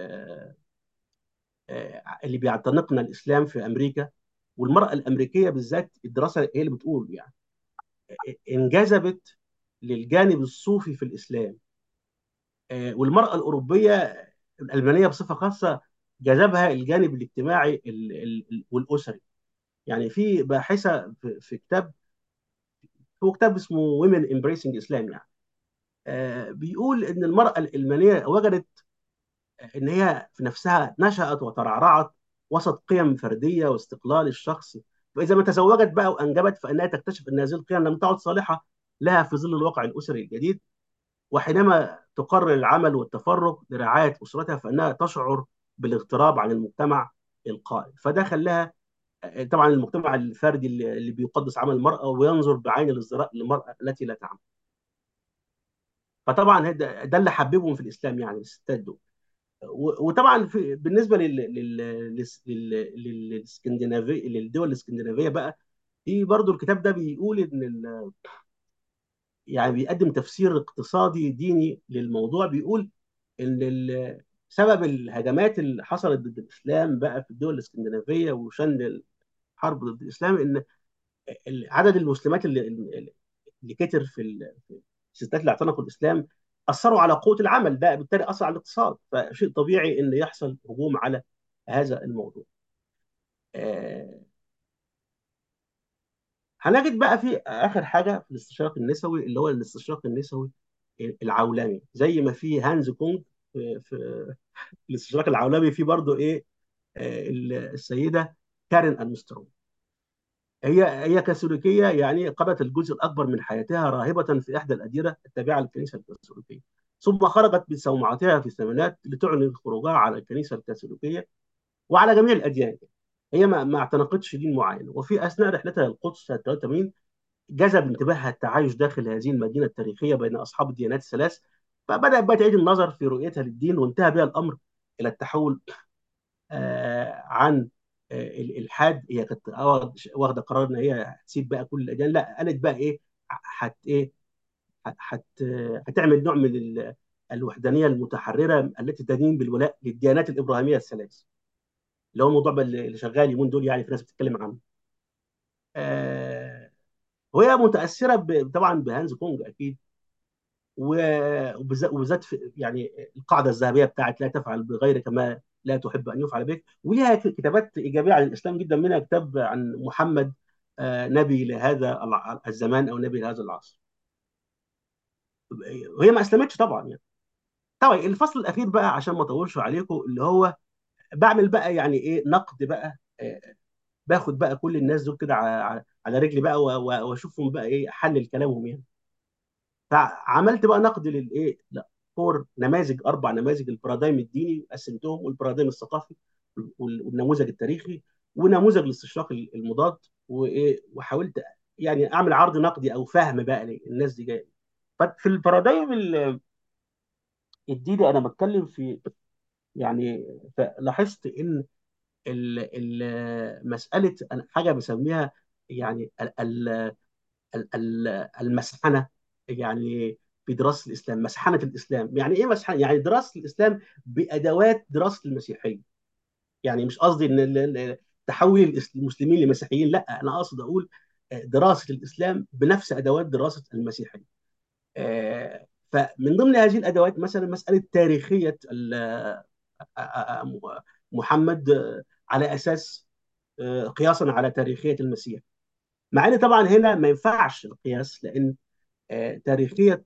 اللي بيعتنقن الاسلام في امريكا والمراه الامريكيه بالذات الدراسه هي اللي بتقول يعني انجذبت للجانب الصوفي في الاسلام آه، والمراه الاوروبيه الالمانيه بصفه خاصه جذبها الجانب الاجتماعي ال- ال- ال- والاسري يعني في باحثه في في كتاب هو كتاب اسمه Women Embracing Islam يعني آه، بيقول ان المراه الالمانيه وجدت ان هي في نفسها نشأت وترعرعت وسط قيم فرديه واستقلال الشخص فاذا ما تزوجت بقى وانجبت فانها تكتشف ان هذه القيم لم تعد صالحه لها في ظل الواقع الاسري الجديد وحينما تقرر العمل والتفرغ لرعايه اسرتها فانها تشعر بالاغتراب عن المجتمع القائم فده خلاها طبعا المجتمع الفردي اللي اللي بيقدس عمل المراه وينظر بعين الازدراء للمراه التي لا تعمل فطبعا ده ده اللي حببهم في الاسلام يعني الستات دول و- وطبعا في بالنسبه لل لل لل- لل- للاسكندنافيه للدول الاسكندنافيه بقى في برضو الكتاب ده بيقول ان ال- يعني بيقدم تفسير اقتصادي ديني للموضوع بيقول ان ال- سبب الهجمات اللي حصلت ضد الاسلام بقى في الدول الاسكندنافيه وشن الحرب ضد الاسلام ان ال- عدد المسلمات اللي اللي كتر في ال- في الستات اللي اعتنقوا الاسلام اثروا على قوه العمل ده بالتالي اثر على الاقتصاد فشيء طبيعي ان يحصل هجوم على هذا الموضوع آه، هنجد بقى في اخر حاجه في الاستشراق النسوي اللي هو الاستشراق النسوي العولمي زي ما في هانز كونج في, في الاستشراق العولمي في برضه ايه آه، السيده كارين أرمسترونج هي هي كاثوليكيه يعني قضت الجزء الاكبر من حياتها راهبه في احدى الاديره التابعه للكنيسه الكاثوليكيه ثم خرجت بصومعتها في الثمانينات لتعلن خروجها على الكنيسه الكاثوليكيه وعلى جميع الاديان هي ما, ما اعتنقتش دين معين وفي اثناء رحلتها للقدس سنه 83 جذب انتباهها التعايش داخل هذه المدينه التاريخيه بين اصحاب الديانات الثلاث فبدات بقى تعيد النظر في رؤيتها للدين وانتهى بها الامر الى التحول آه، عن آه، الالحاد هي كانت واخده قرار ان هي هتسيب بقى كل الاديان لا قالت بقى ايه هت ايه هت هتعمل نوع من الوحدانيه المتحرره التي تدين بالولاء للديانات الابراهيميه الثلاث اللي هو الموضوع اللي شغال اليومين دول يعني في ناس بتتكلم عنه آه وهي متاثره طبعا بهانز كونج اكيد وبالذات يعني القاعده الذهبيه بتاعت لا تفعل بغيرك ما لا تحب ان يفعل بك وليها كتابات ايجابيه عن الاسلام جدا منها كتاب عن محمد آه نبي لهذا الزمان او نبي لهذا العصر وهي ما اسلمتش طبعا يعني طبعا الفصل الاخير بقى عشان ما اطولش عليكم اللي هو بعمل بقى يعني ايه نقد بقى آه باخد بقى كل الناس دول كده على على رجلي بقى واشوفهم بقى ايه حلل كلامهم يعني فعملت بقى نقد للايه لا فور نماذج اربع نماذج البارادايم الديني قسمتهم والبارادايم الثقافي والنموذج التاريخي ونموذج الاستشراق المضاد وايه وحاولت يعني اعمل عرض نقدي او فهم بقى للناس دي جايه ففي البارادايم الديني انا بتكلم في يعني لاحظت ان مساله حاجه بسميها يعني المسحنه يعني في دراسه الاسلام مسحنه الاسلام يعني ايه مسحنه يعني دراسه الاسلام بادوات دراسه المسيحيه يعني مش قصدي ان تحويل المسلمين لمسيحيين لا انا اقصد اقول دراسه الاسلام بنفس ادوات دراسه المسيحيه فمن ضمن هذه الادوات مثلا مساله تاريخيه محمد على اساس قياسا على تاريخيه المسيح مع ان طبعا هنا ما ينفعش القياس لان تاريخيه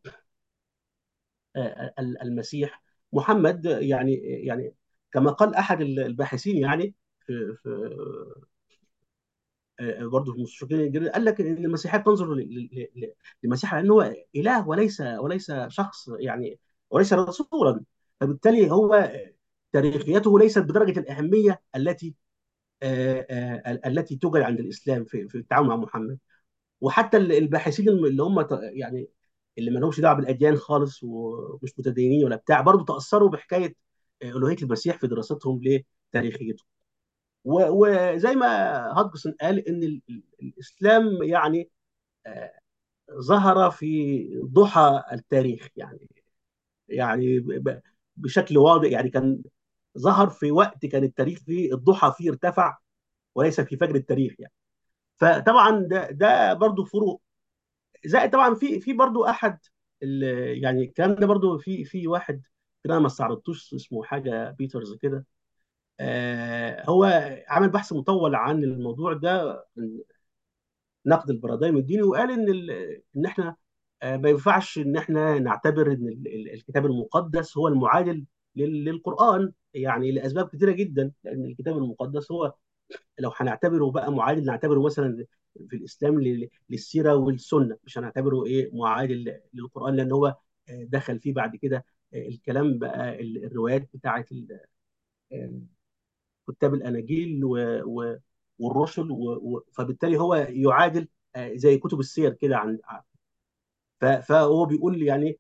المسيح محمد يعني يعني كما قال احد الباحثين يعني في في برضه في المستشرقين قال لك ان المسيحيه بتنظر للمسيح على انه اله وليس وليس شخص يعني وليس رسولا فبالتالي هو تاريخيته ليست بدرجه الاهميه التي التي توجد عند الاسلام في في التعامل مع محمد وحتى الباحثين اللي هم يعني اللي ما لهمش دعوه بالاديان خالص ومش متدينين ولا بتاع برضه تاثروا بحكايه الوهيه المسيح في دراستهم لتاريخيته وزي ما هاتجسون قال ان الاسلام يعني ظهر في ضحى التاريخ يعني يعني بشكل واضح يعني كان ظهر في وقت كان التاريخ فيه الضحى فيه ارتفع وليس في فجر التاريخ يعني فطبعا ده ده برضه فروق زائد طبعا في في برضه احد يعني الكلام ده برضه في في واحد انا ما استعرضتوش اسمه حاجه بيترز كده آه هو عمل بحث مطول عن الموضوع ده نقد البارادايم الديني وقال ان ان احنا آه ما ينفعش ان احنا نعتبر ان الكتاب المقدس هو المعادل للقران يعني لاسباب كثيره جدا لان الكتاب المقدس هو لو هنعتبره بقى معادل نعتبره مثلا في الاسلام للسيره والسنه مش هنعتبره ايه معادل للقران لان هو دخل فيه بعد كده الكلام بقى الروايات بتاعه كتاب الاناجيل والرسل فبالتالي هو يعادل زي كتب السير كده عن فهو بيقول يعني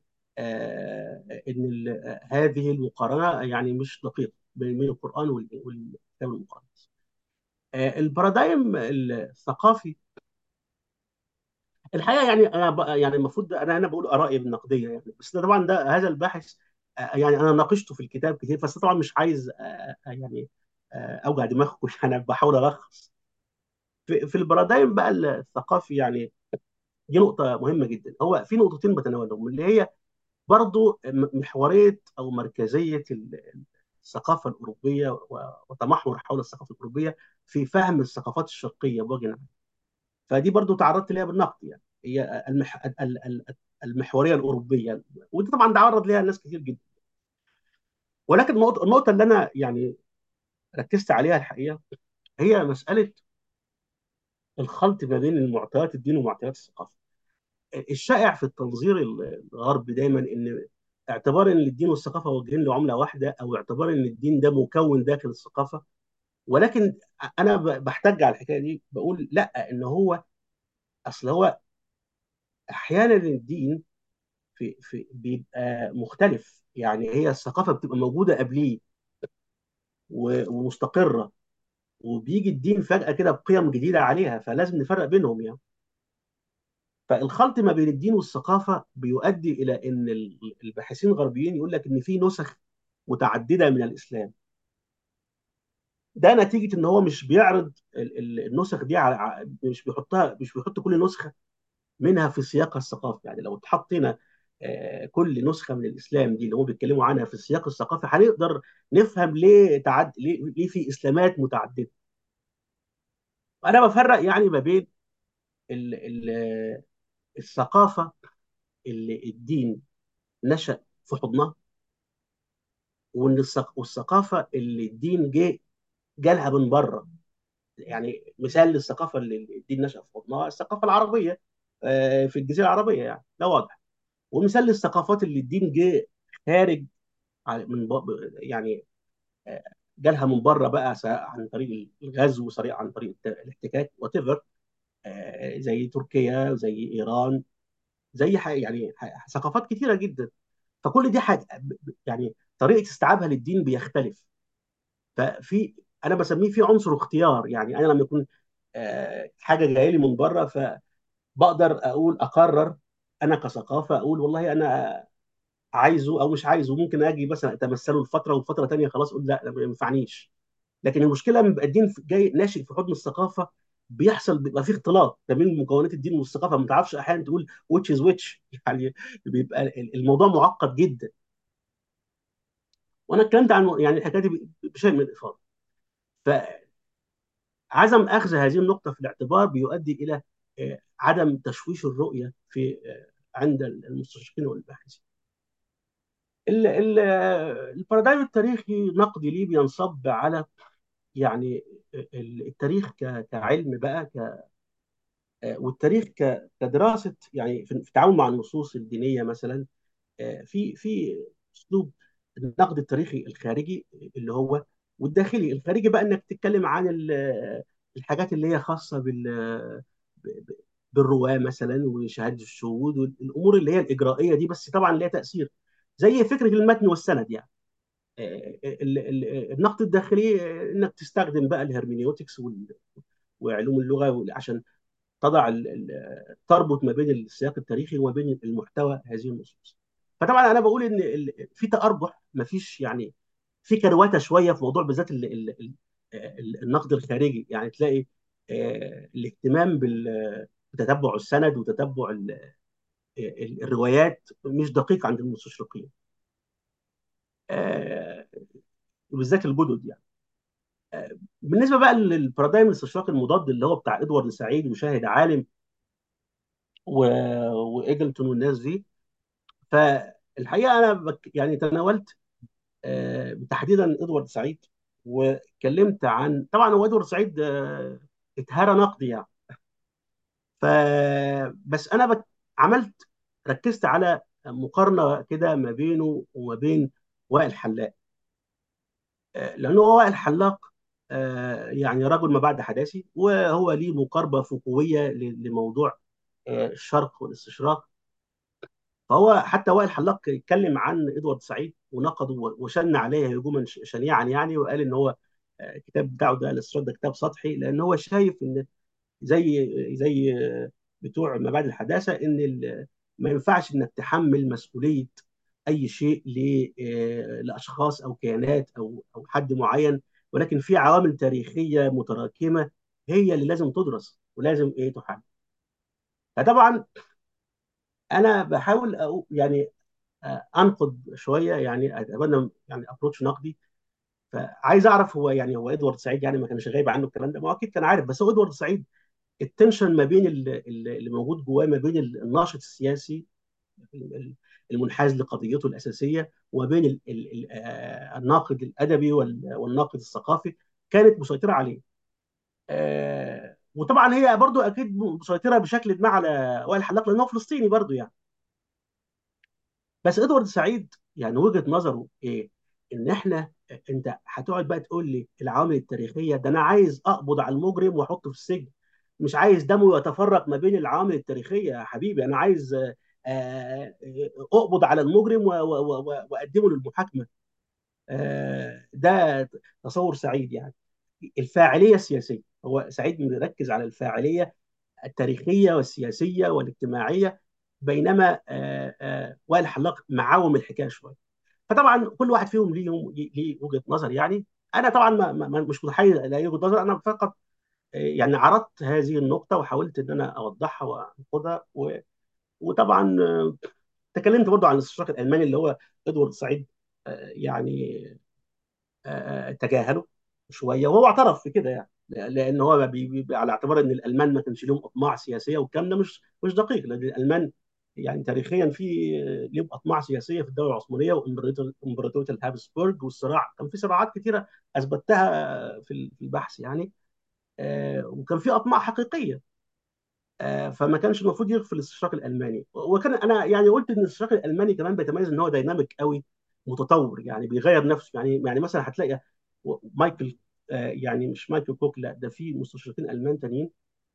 ان هذه المقارنه يعني مش دقيقه بين القران والكتاب المقدس البارادايم الثقافي الحقيقه يعني انا يعني المفروض انا انا بقول ارائي النقديه يعني بس طبعا ده هذا الباحث يعني انا ناقشته في الكتاب كتير بس طبعا مش عايز يعني اوجع دماغكم انا بحاول الخص في, في البارادايم بقى الثقافي يعني دي نقطه مهمه جدا هو في نقطتين بتناولهم اللي هي برضو محوريه او مركزيه الثقافه الاوروبيه وتمحور حول الثقافه الاوروبيه في فهم الثقافات الشرقيه بوجه عام فدي برضو تعرضت ليها بالنقد يعني هي المح... المحوريه الاوروبيه ودي طبعا تعرض ليها ناس كتير جدا ولكن النقطه اللي انا يعني ركزت عليها الحقيقه هي مساله الخلط ما بين المعطيات الدين ومعطيات الثقافه الشائع في التنظير الغربي دايما ان اعتبار ان الدين والثقافه واجهين لعمله واحده او اعتبار ان الدين ده مكون داخل الثقافه ولكن انا بحتج على الحكايه دي بقول لا ان هو اصل هو احيانا الدين في في بيبقى مختلف يعني هي الثقافه بتبقى موجوده قبليه ومستقره وبيجي الدين فجاه كده بقيم جديده عليها فلازم نفرق بينهم يعني فالخلط ما بين الدين والثقافه بيؤدي الى ان الباحثين الغربيين يقول لك ان في نسخ متعدده من الاسلام ده نتيجه ان هو مش بيعرض النسخ دي على مش بيحطها مش بيحط كل نسخه منها في سياقها الثقافي يعني لو اتحطينا كل نسخه من الاسلام دي اللي هم بيتكلموا عنها في السياق الثقافي هنقدر نفهم ليه تعد ليه, ليه في اسلامات متعدده انا بفرق يعني ما بين ال... ال... الثقافه اللي الدين نشأ في حضنها وان والثقافه اللي الدين جه جالها من بره يعني مثال للثقافه اللي الدين نشأ في حضنها الثقافه العربيه في الجزيره العربيه يعني ده واضح ومثال للثقافات اللي الدين جه خارج من يعني جالها من بره بقى عن طريق الغزو سواء عن طريق الاحتكاك وات ايفر زي تركيا زي ايران زي يعني ثقافات كثيره جدا فكل دي حاجه يعني طريقه استيعابها للدين بيختلف ففي انا بسميه في عنصر اختيار يعني انا لما يكون حاجه جايه لي من بره فبقدر اقول اقرر انا كثقافه اقول والله انا عايزه او مش عايزه ممكن اجي مثلا اتمثله لفتره وفتره ثانيه خلاص اقول لا ما ينفعنيش لكن المشكله لما يبقى الدين جاي ناشئ في حضن الثقافه بيحصل بيبقى في اختلاط ما بين مكونات الدين والثقافه ما تعرفش احيانا تقول ويتش از ويتش يعني بيبقى الموضوع معقد جدا وانا اتكلمت عن يعني الحكايه دي بشيء من الافاضه فعدم اخذ هذه النقطه في الاعتبار بيؤدي الى عدم تشويش الرؤيه في عند المستشرقين والباحثين البارادايم التاريخي نقدي ليه بينصب على يعني التاريخ كعلم بقى ك والتاريخ كدراسه يعني في التعامل مع النصوص الدينيه مثلا في في اسلوب النقد التاريخي الخارجي اللي هو والداخلي الخارجي بقى انك تتكلم عن الحاجات اللي هي خاصه بال بالرواه مثلا وشهاده الشهود والامور اللي هي الاجرائيه دي بس طبعا ليها تاثير زي فكره المتن والسند يعني النقد الداخلي انك تستخدم بقى الهرمينيوتكس وعلوم اللغه عشان تضع تربط ما بين السياق التاريخي وما بين المحتوى هذه النصوص فطبعا انا بقول ان في تارجح ما فيش يعني في كروته شويه في موضوع بالذات النقد الخارجي يعني تلاقي الاهتمام بتتبع السند وتتبع الروايات مش دقيق عند المستشرقين وبالذات الجدد يعني بالنسبه بقى للبارادايم الاستشراقي المضاد اللي هو بتاع ادوارد سعيد وشاهد عالم و... وايجلتون والناس دي فالحقيقه انا بك... يعني تناولت آه تحديدا ادوارد سعيد واتكلمت عن طبعا هو ادوارد سعيد آه اتهرى نقدي يعني ف بس انا بك... عملت ركزت على مقارنه كده ما بينه وما بين وائل حلاق لانه هو وائل حلاق يعني رجل ما بعد حداثي وهو ليه مقاربه فوقويه لموضوع الشرق والاستشراق فهو حتى وائل حلاق اتكلم عن ادوارد سعيد ونقده وشن عليه هجوما شنيعا يعني وقال ان هو الكتاب بتاعه ده الاستشراق ده كتاب سطحي لان هو شايف ان زي زي بتوع ما بعد الحداثه ان ما ينفعش انك تحمل مسؤوليه اي شيء لاشخاص او كيانات او او حد معين ولكن في عوامل تاريخيه متراكمه هي اللي لازم تدرس ولازم ايه تحل فطبعا انا بحاول أقول يعني انقد شويه يعني اتبنى يعني ابروتش نقدي فعايز اعرف هو يعني هو ادوارد سعيد يعني ما كانش غايب عنه الكلام ده ما اكيد كان عارف بس هو ادوارد سعيد التنشن ما بين اللي موجود جواه ما بين الناشط السياسي المنحاز لقضيته الاساسيه وما بين الناقد الادبي والناقد الثقافي كانت مسيطره عليه آه، وطبعا هي برضو اكيد مسيطره بشكل ما على وائل الحلاق لانه فلسطيني برضو يعني بس ادوارد سعيد يعني وجهه نظره ايه؟ ان احنا انت هتقعد بقى تقول لي العوامل التاريخيه ده انا عايز اقبض على المجرم واحطه في السجن مش عايز دمه يتفرق ما بين العوامل التاريخيه يا حبيبي انا عايز آه، آه، اقبض على المجرم و- و- و- واقدمه للمحاكمه آه، ده تصور سعيد يعني الفاعليه السياسيه هو سعيد مركز على الفاعليه التاريخيه والسياسيه والاجتماعيه بينما آه، آه، وائل الحلاق معاوم الحكايه شويه فطبعا كل واحد فيهم ليه ليه وجهه نظر يعني انا طبعا ما ما مش متحيز الى وجهه نظر انا فقط آه، يعني عرضت هذه النقطه وحاولت ان انا اوضحها وانقذها و- وطبعا آه، تكلمت برضو عن الاستشراق الالماني اللي هو ادوارد سعيد آه، يعني آه، تجاهله شويه وهو اعترف في كده يعني لان هو بي بي على اعتبار ان الالمان ما كانش لهم اطماع سياسيه والكلام ده مش مش دقيق لان الالمان يعني تاريخيا في لهم اطماع سياسيه في الدوله العثمانيه وامبراطوريه الهابسبورج والصراع كان في صراعات كثيره اثبتها في في البحث يعني آه، وكان في اطماع حقيقيه آه، فما كانش المفروض يغفل الاستشراق الالماني وكان انا يعني قلت ان الاستشراق الالماني كمان بيتميز ان هو دايناميك قوي متطور يعني بيغير نفسه يعني يعني مثلا هتلاقي مايكل آه، يعني مش مايكل كوك لا ده في مستشرقين المان تانيين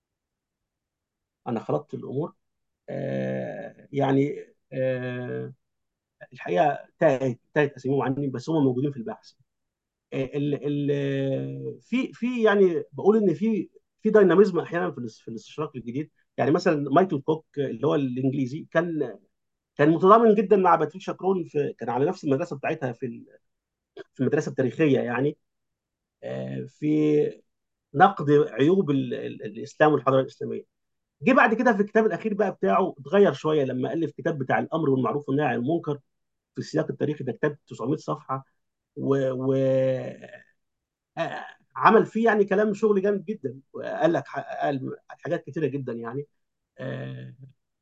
انا خلطت الامور آه، يعني آه، الحقيقه تاهت تاهت اساميهم عني بس هم موجودين في البحث ال ال في في يعني بقول ان في في دايناميزم احيانا في الاس- في الاستشراق الجديد يعني مثلا مايكل كوك اللي هو الانجليزي كان كان متضامن جدا مع باتريشا كرون في كان على نفس المدرسه بتاعتها في ال- في المدرسه التاريخيه يعني آه، في نقد عيوب ال- ال- الاسلام والحضاره الاسلاميه جه بعد كده في الكتاب الاخير بقى بتاعه اتغير شويه لما الف كتاب بتاع الامر والمعروف والنهي عن المنكر في السياق التاريخي ده كتاب 900 صفحه و, و... آه، عمل فيه يعني كلام شغل جامد جدا وقال لك قال حاجات كتيره جدا يعني آه،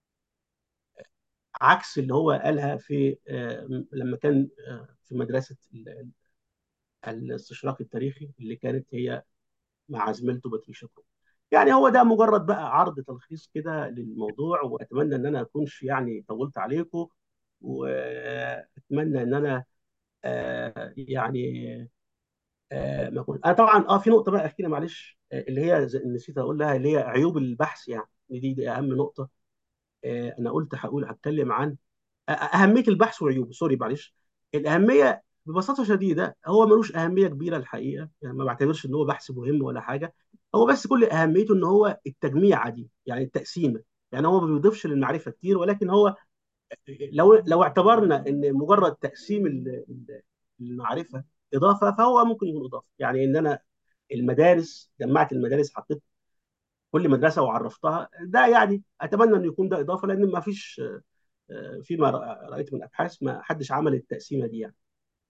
عكس اللي هو قالها في آه، لما كان آه، في مدرسه ال- الاستشراق التاريخي اللي كانت هي مع زميلته باتريشا كروم يعني هو ده مجرد بقى عرض تلخيص كده للموضوع واتمنى ان انا اكونش يعني طولت عليكم واتمنى ان انا آه، يعني آه، ما كنت انا طبعا اه في نقطه بقى اخيره معلش آه، اللي هي زي- نسيت اقول لها اللي هي عيوب البحث يعني دي دي اهم نقطه آه، انا قلت هقول هتكلم عن أ- اهميه البحث وعيوبه سوري معلش الاهميه ببساطه شديده هو ملوش اهميه كبيره الحقيقه يعني ما بعتبرش ان هو بحث مهم ولا حاجه هو بس كل اهميته ان هو التجميعه دي يعني التقسيمه يعني هو ما بيضيفش للمعرفه كتير ولكن هو لو لو اعتبرنا ان مجرد تقسيم ال- ال- المعرفه اضافه فهو ممكن يكون اضافه يعني ان انا المدارس جمعت المدارس حطيت كل مدرسه وعرفتها ده يعني اتمنى انه يكون ده اضافه لان ما فيش آه، فيما رايت من ابحاث ما حدش عمل التقسيمه دي يعني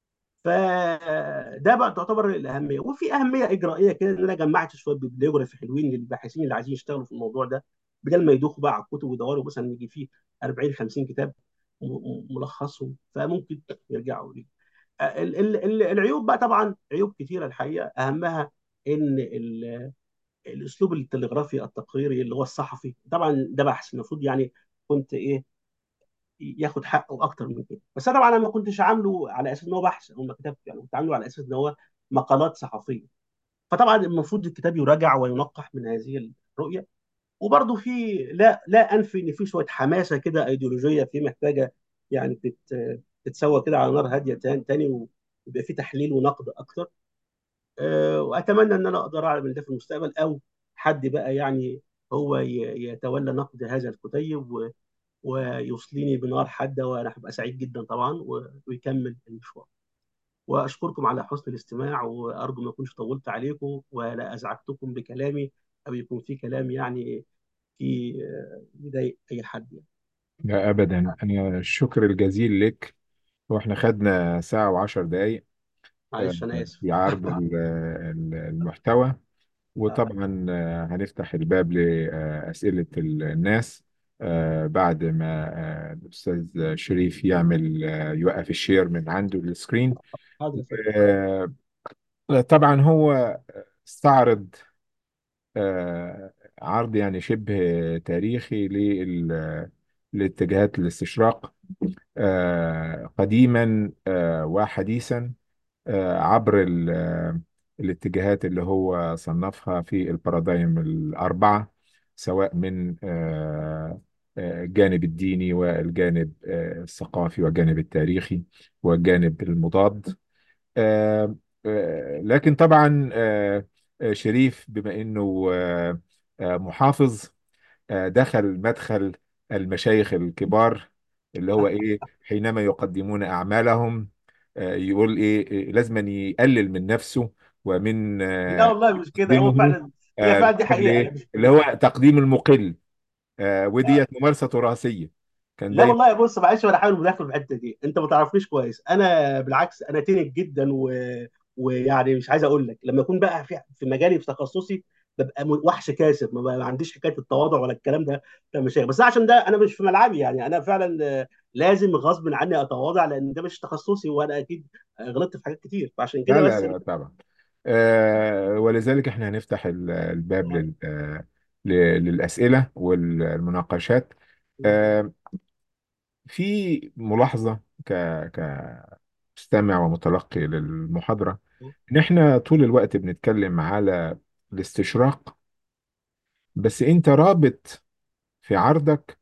فده بقى تعتبر الاهميه وفي اهميه اجرائيه كده ان انا جمعت شويه بيبليوجرافي حلوين للباحثين اللي عايزين يشتغلوا في الموضوع ده بدل ما يدوخوا بقى على الكتب ويدوروا مثلا يجي فيه 40 50 كتاب م- م- ملخصهم فممكن يرجعوا ليه ال- ال- ال- العيوب بقى طبعا عيوب كتيره الحقيقه اهمها ان ال- الاسلوب التلغرافي التقريري اللي هو الصحفي طبعا ده بحث المفروض يعني كنت ايه ياخد حقه اكتر من كده بس انا طبعا انا ما كنتش عامله على اساس ان هو بحث او ما كتبت يعني كنت عامله على اساس ان هو مقالات صحفيه فطبعا المفروض الكتاب يراجع وينقح من هذه الرؤيه وبرضه في لا لا انفي ان في شويه حماسه كده ايديولوجيه في محتاجه يعني تت تتسوى كده على نار هاديه تاني تاني ويبقى في تحليل ونقد اكتر أه واتمنى ان انا اقدر اعمل ده في المستقبل او حد بقى يعني هو ي- يتولى نقد هذا الكتيب و- ويوصليني بنار حاده وانا هبقى سعيد جدا طبعا و- ويكمل المشوار واشكركم على حسن الاستماع وارجو ما اكونش طولت عليكم ولا ازعجتكم بكلامي او يكون في كلام يعني في آه، يضايق اي حد يعني لا ابدا انا الشكر الجزيل لك واحنا خدنا ساعة وعشر دقايق آه، معلش انا اسف في عرض ال- ال- المحتوى آه، وطبعا آه، هنفتح الباب لأسئلة الناس آه، بعد ما آه، الأستاذ شريف يعمل آه، يوقف الشير من عنده السكرين حاضر يا فندم آه، طبعا هو استعرض آه، عرض يعني شبه تاريخي لل- لاتجاهات الاستشراق آه، قديما آه، وحديثا آه، عبر ال- آه، الاتجاهات اللي هو صنفها في البارادايم الأربعة سواء من آه، آه، الجانب الديني والجانب آه، الثقافي والجانب التاريخي والجانب المضاد آه، آه، لكن طبعا آه، آه، شريف بما انه آه، آه، محافظ آه، دخل مدخل المشايخ الكبار اللي هو ايه حينما يقدمون اعمالهم آه، يقول ايه إيه، لازم يقلل من نفسه ومن لا آه، والله مش كده هو تقديمه فعلا هي آه، فعلا دي بشكل حقيقه ايه مش اللي هو تقديم المقل آه، وديت ممارسة تراثية كان لا دايما والله بص معلش انا حاول مداخل في الحته دي انت ما تعرفنيش كويس انا بالعكس انا تنك جدا و... ويعني مش عايز اقول لك لما اكون بقى في في مجالي في تخصصي ببقى م- وحش كاسب ما ما عنديش حكايه التواضع ولا الكلام ده ده مش بس عشان ده انا مش في ملعبي يعني انا فعلا آه، لازم غصب عني اتواضع لان ده مش تخصصي وانا اكيد غلطت في حاجات كتير فعشان لا كده لا بس لا طبعا آه، ولذلك احنا هنفتح ال- الباب لل- آه، ل- للأسئلة والمناقشات آه، في ملاحظة ك كمستمع ومتلقي للمحاضرة إن إحنا طول الوقت بنتكلم على الاستشراق بس أنت رابط في عرضك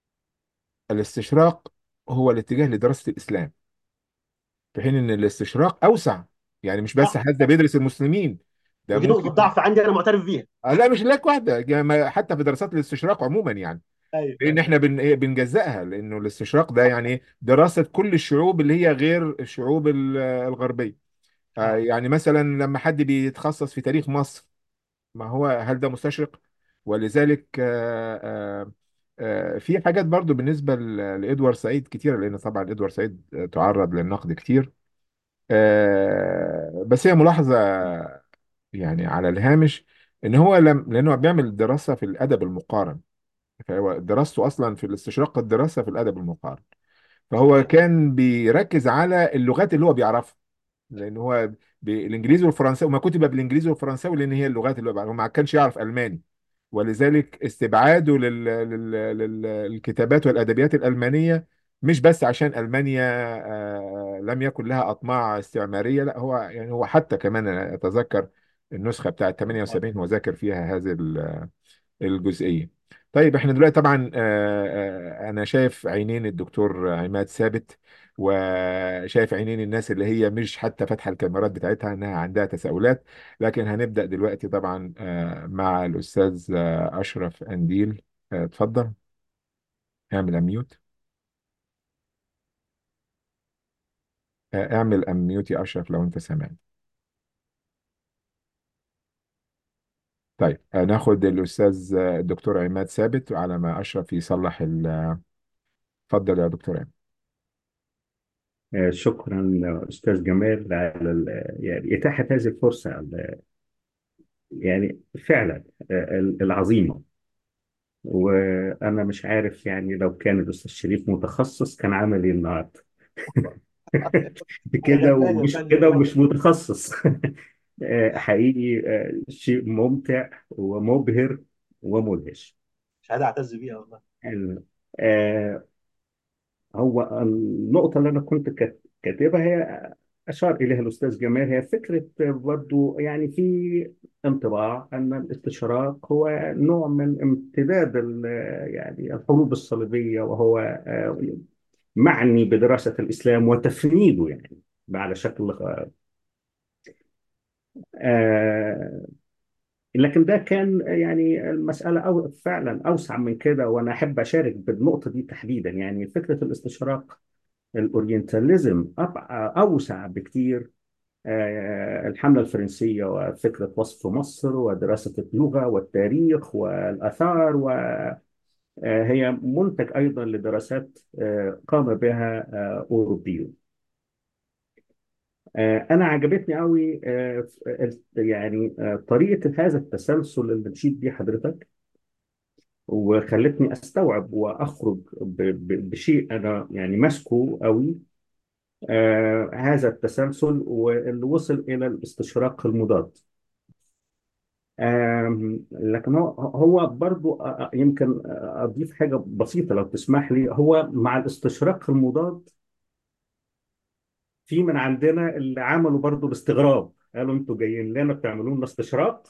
الاستشراق هو الاتجاه لدراسة الإسلام في حين إن الاستشراق أوسع يعني مش بس صح حد بيدرس المسلمين ده ودي نقطه ممكن ضعف عندي انا معترف بيها آه لا مش لك واحدة يعني ما- حتى في دراسات الاستشراق عموما يعني ايوه لان احنا بن إيه بنجزئها لانه الاستشراق ده يعني إيه؟ دراسه كل الشعوب اللي هي غير الشعوب ال- الغربيه آه، اه يعني مثلا لما حد بيتخصص في تاريخ مصر ما هو هل ده مستشرق ولذلك آه، آه، آه، في حاجات برضو بالنسبه ل- لادوارد سعيد كتيره لان طبعا ادوارد سعيد آه، تعرض للنقد كتير آه، بس هي ملاحظه يعني على الهامش ان هو لم لانه بيعمل دراسه في الادب المقارن فهو دراسته اصلا في الاستشراق الدراسه في الادب المقارن فهو صحيح كان بيركز على اللغات اللي هو بيعرفها لان هو بالانجليزي والفرنساوي وما كتب بالانجليزي والفرنساوي لان هي اللغات اللي هو بيعرفها هو ما كانش يعرف الماني ولذلك استبعاده لل... لل... لل... للكتابات والادبيات الالمانيه مش بس عشان المانيا آه، لم يكن لها اطماع استعماريه لا هو يعني هو حتى كمان أنا اتذكر النسخه بتاعت 78 هو ذاكر فيها هذه الجزئية طيب احنا دلوقتي طبعا آه، آه، انا شايف عينين الدكتور عماد ثابت وشايف عينين الناس اللي هي مش حتى فاتحة الكاميرات بتاعتها انها عندها تساؤلات لكن هنبدأ دلوقتي طبعا آه، مع الأستاذ آه، أشرف أنديل آه، اتفضل اعمل اميوت اعمل اميوت يا أشرف لو انت سامعني طيب آه، ناخد الأستاذ آه، الدكتور عماد ثابت على ما أشرف يصلح ال- اتفضل يا دكتور عماد آه، شكرا أستاذ جمال على ال- يعني إتاحة هذه الفرصة ال- يعني فعلا آه، العظيمة وأنا مش عارف يعني لو كان الأستاذ شريف متخصص كان عمل إيه النهاردة انا كده غلبان يا ومش فندم كده ومش متخصص آه، حقيقي آه، شيء ممتع ومبهر ومدهش شهاده اعتز بيها والله ال- آه، هو النقطة اللي أنا كنت كات- كاتبها هي أشار إليها الأستاذ جمال هي فكرة برضو يعني في انطباع أن الاستشراق هو نوع من امتداد ال- يعني الحروب الصليبية وهو آه، معني بدراسة الإسلام وتفنيده يعني على شكل آه، لكن ده كان يعني المسألة أو فعلا أوسع من كده وأنا أحب أشارك بالنقطة دي تحديدا يعني فكرة الاستشراق الأورينتاليزم أبع- أوسع بكتير آه، الحملة الفرنسية وفكرة وصف مصر ودراسة اللغة والتاريخ والآثار وهي منتج أيضا لدراسات آه، قام بها آه، أوروبيون آه، أنا عجبتني قوي آه، يعني آه، طريقة هذا التسلسل اللي مشيت بيه حضرتك وخلتني أستوعب وأخرج ب- ب- بشيء أنا يعني ماسكه قوي آه هذا التسلسل واللي وصل إلى الاستشراق المضاد آم، لكن هو هو برضو آه، آه، يمكن آه، أضيف حاجة بسيطة لو تسمح لي هو مع الاستشراق المضاد في من عندنا اللي عملوا برضو الاستغراب قالوا انتوا جايين لنا بتعملوا لنا استشراق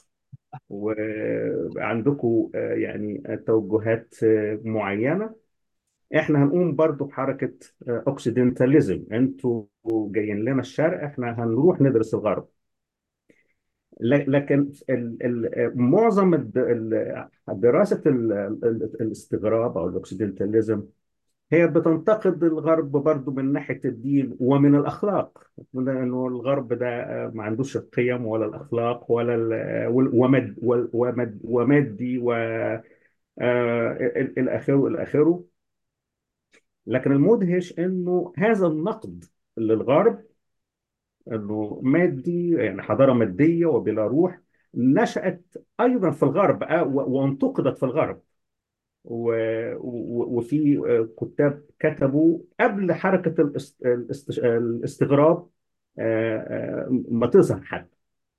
وعندكم آه، يعني توجهات آه، معينة احنا هنقوم برضو بحركة اوكسيدنتاليزم انتوا جايين لنا الشرق احنا هنروح ندرس الغرب ل- لكن ال- ال- معظم الد- ال- دراسة ال- ال- الاستغراب او الاوكسيدنتاليزم هي بتنتقد الغرب برضو من ناحية الدين ومن الأخلاق لأنه الغرب ده آه، ما عندوش القيم ولا الأخلاق ولا ال- وال- ومد وال- ومد ومادي و آه، ال- إلى آخره إلى آخره لكن المدهش إنه هذا النقد للغرب إنه مادي يعني حضارة مادية وبلا روح نشأت أيضا في الغرب آه، و- وانتقدت في الغرب و- و- وفي آه، كتاب كتبوا قبل حركة الاست- الاست- الاستغراب آه، آه، ما تظهر حتى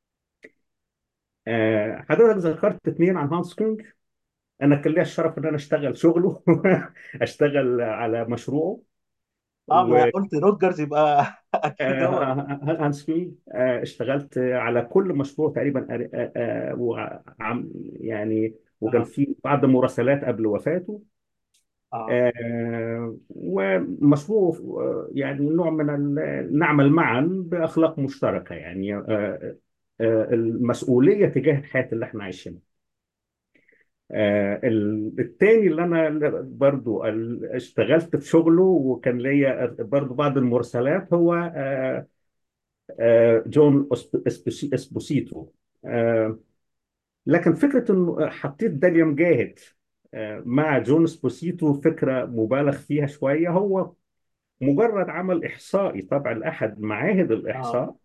آه، حضرتك ذكرت اثنين عن هانس كونج انا كان ليا الشرف ان انا اشتغل شغله اشتغل على مشروعه اه و ما قلت روجرز يبقى اكيد هو آه، هانس كونج آه، اشتغلت على كل مشروع تقريبا آه، آه، وعم يعني وكان اه في بعض المراسلات قبل وفاته اه آه، ومشروع آه، يعني نوع من ال- نعمل معا بأخلاق مشتركة يعني آه، آه، المسؤولية تجاه الحياة اللي احنا عايشينها آه، ال- التاني اللي انا برضو ال- اشتغلت في شغله وكان ليا برضو بعض المرسلات هو آه، آه، جون أسب- أسبوسي- اسبوسيتو آه، لكن فكرة انه حطيت داليا مجاهد آه، مع جون اسبوسيتو فكرة مبالغ فيها شوية هو مجرد عمل إحصائي طبعا لأحد معاهد اه الإحصاء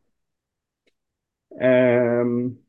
آم،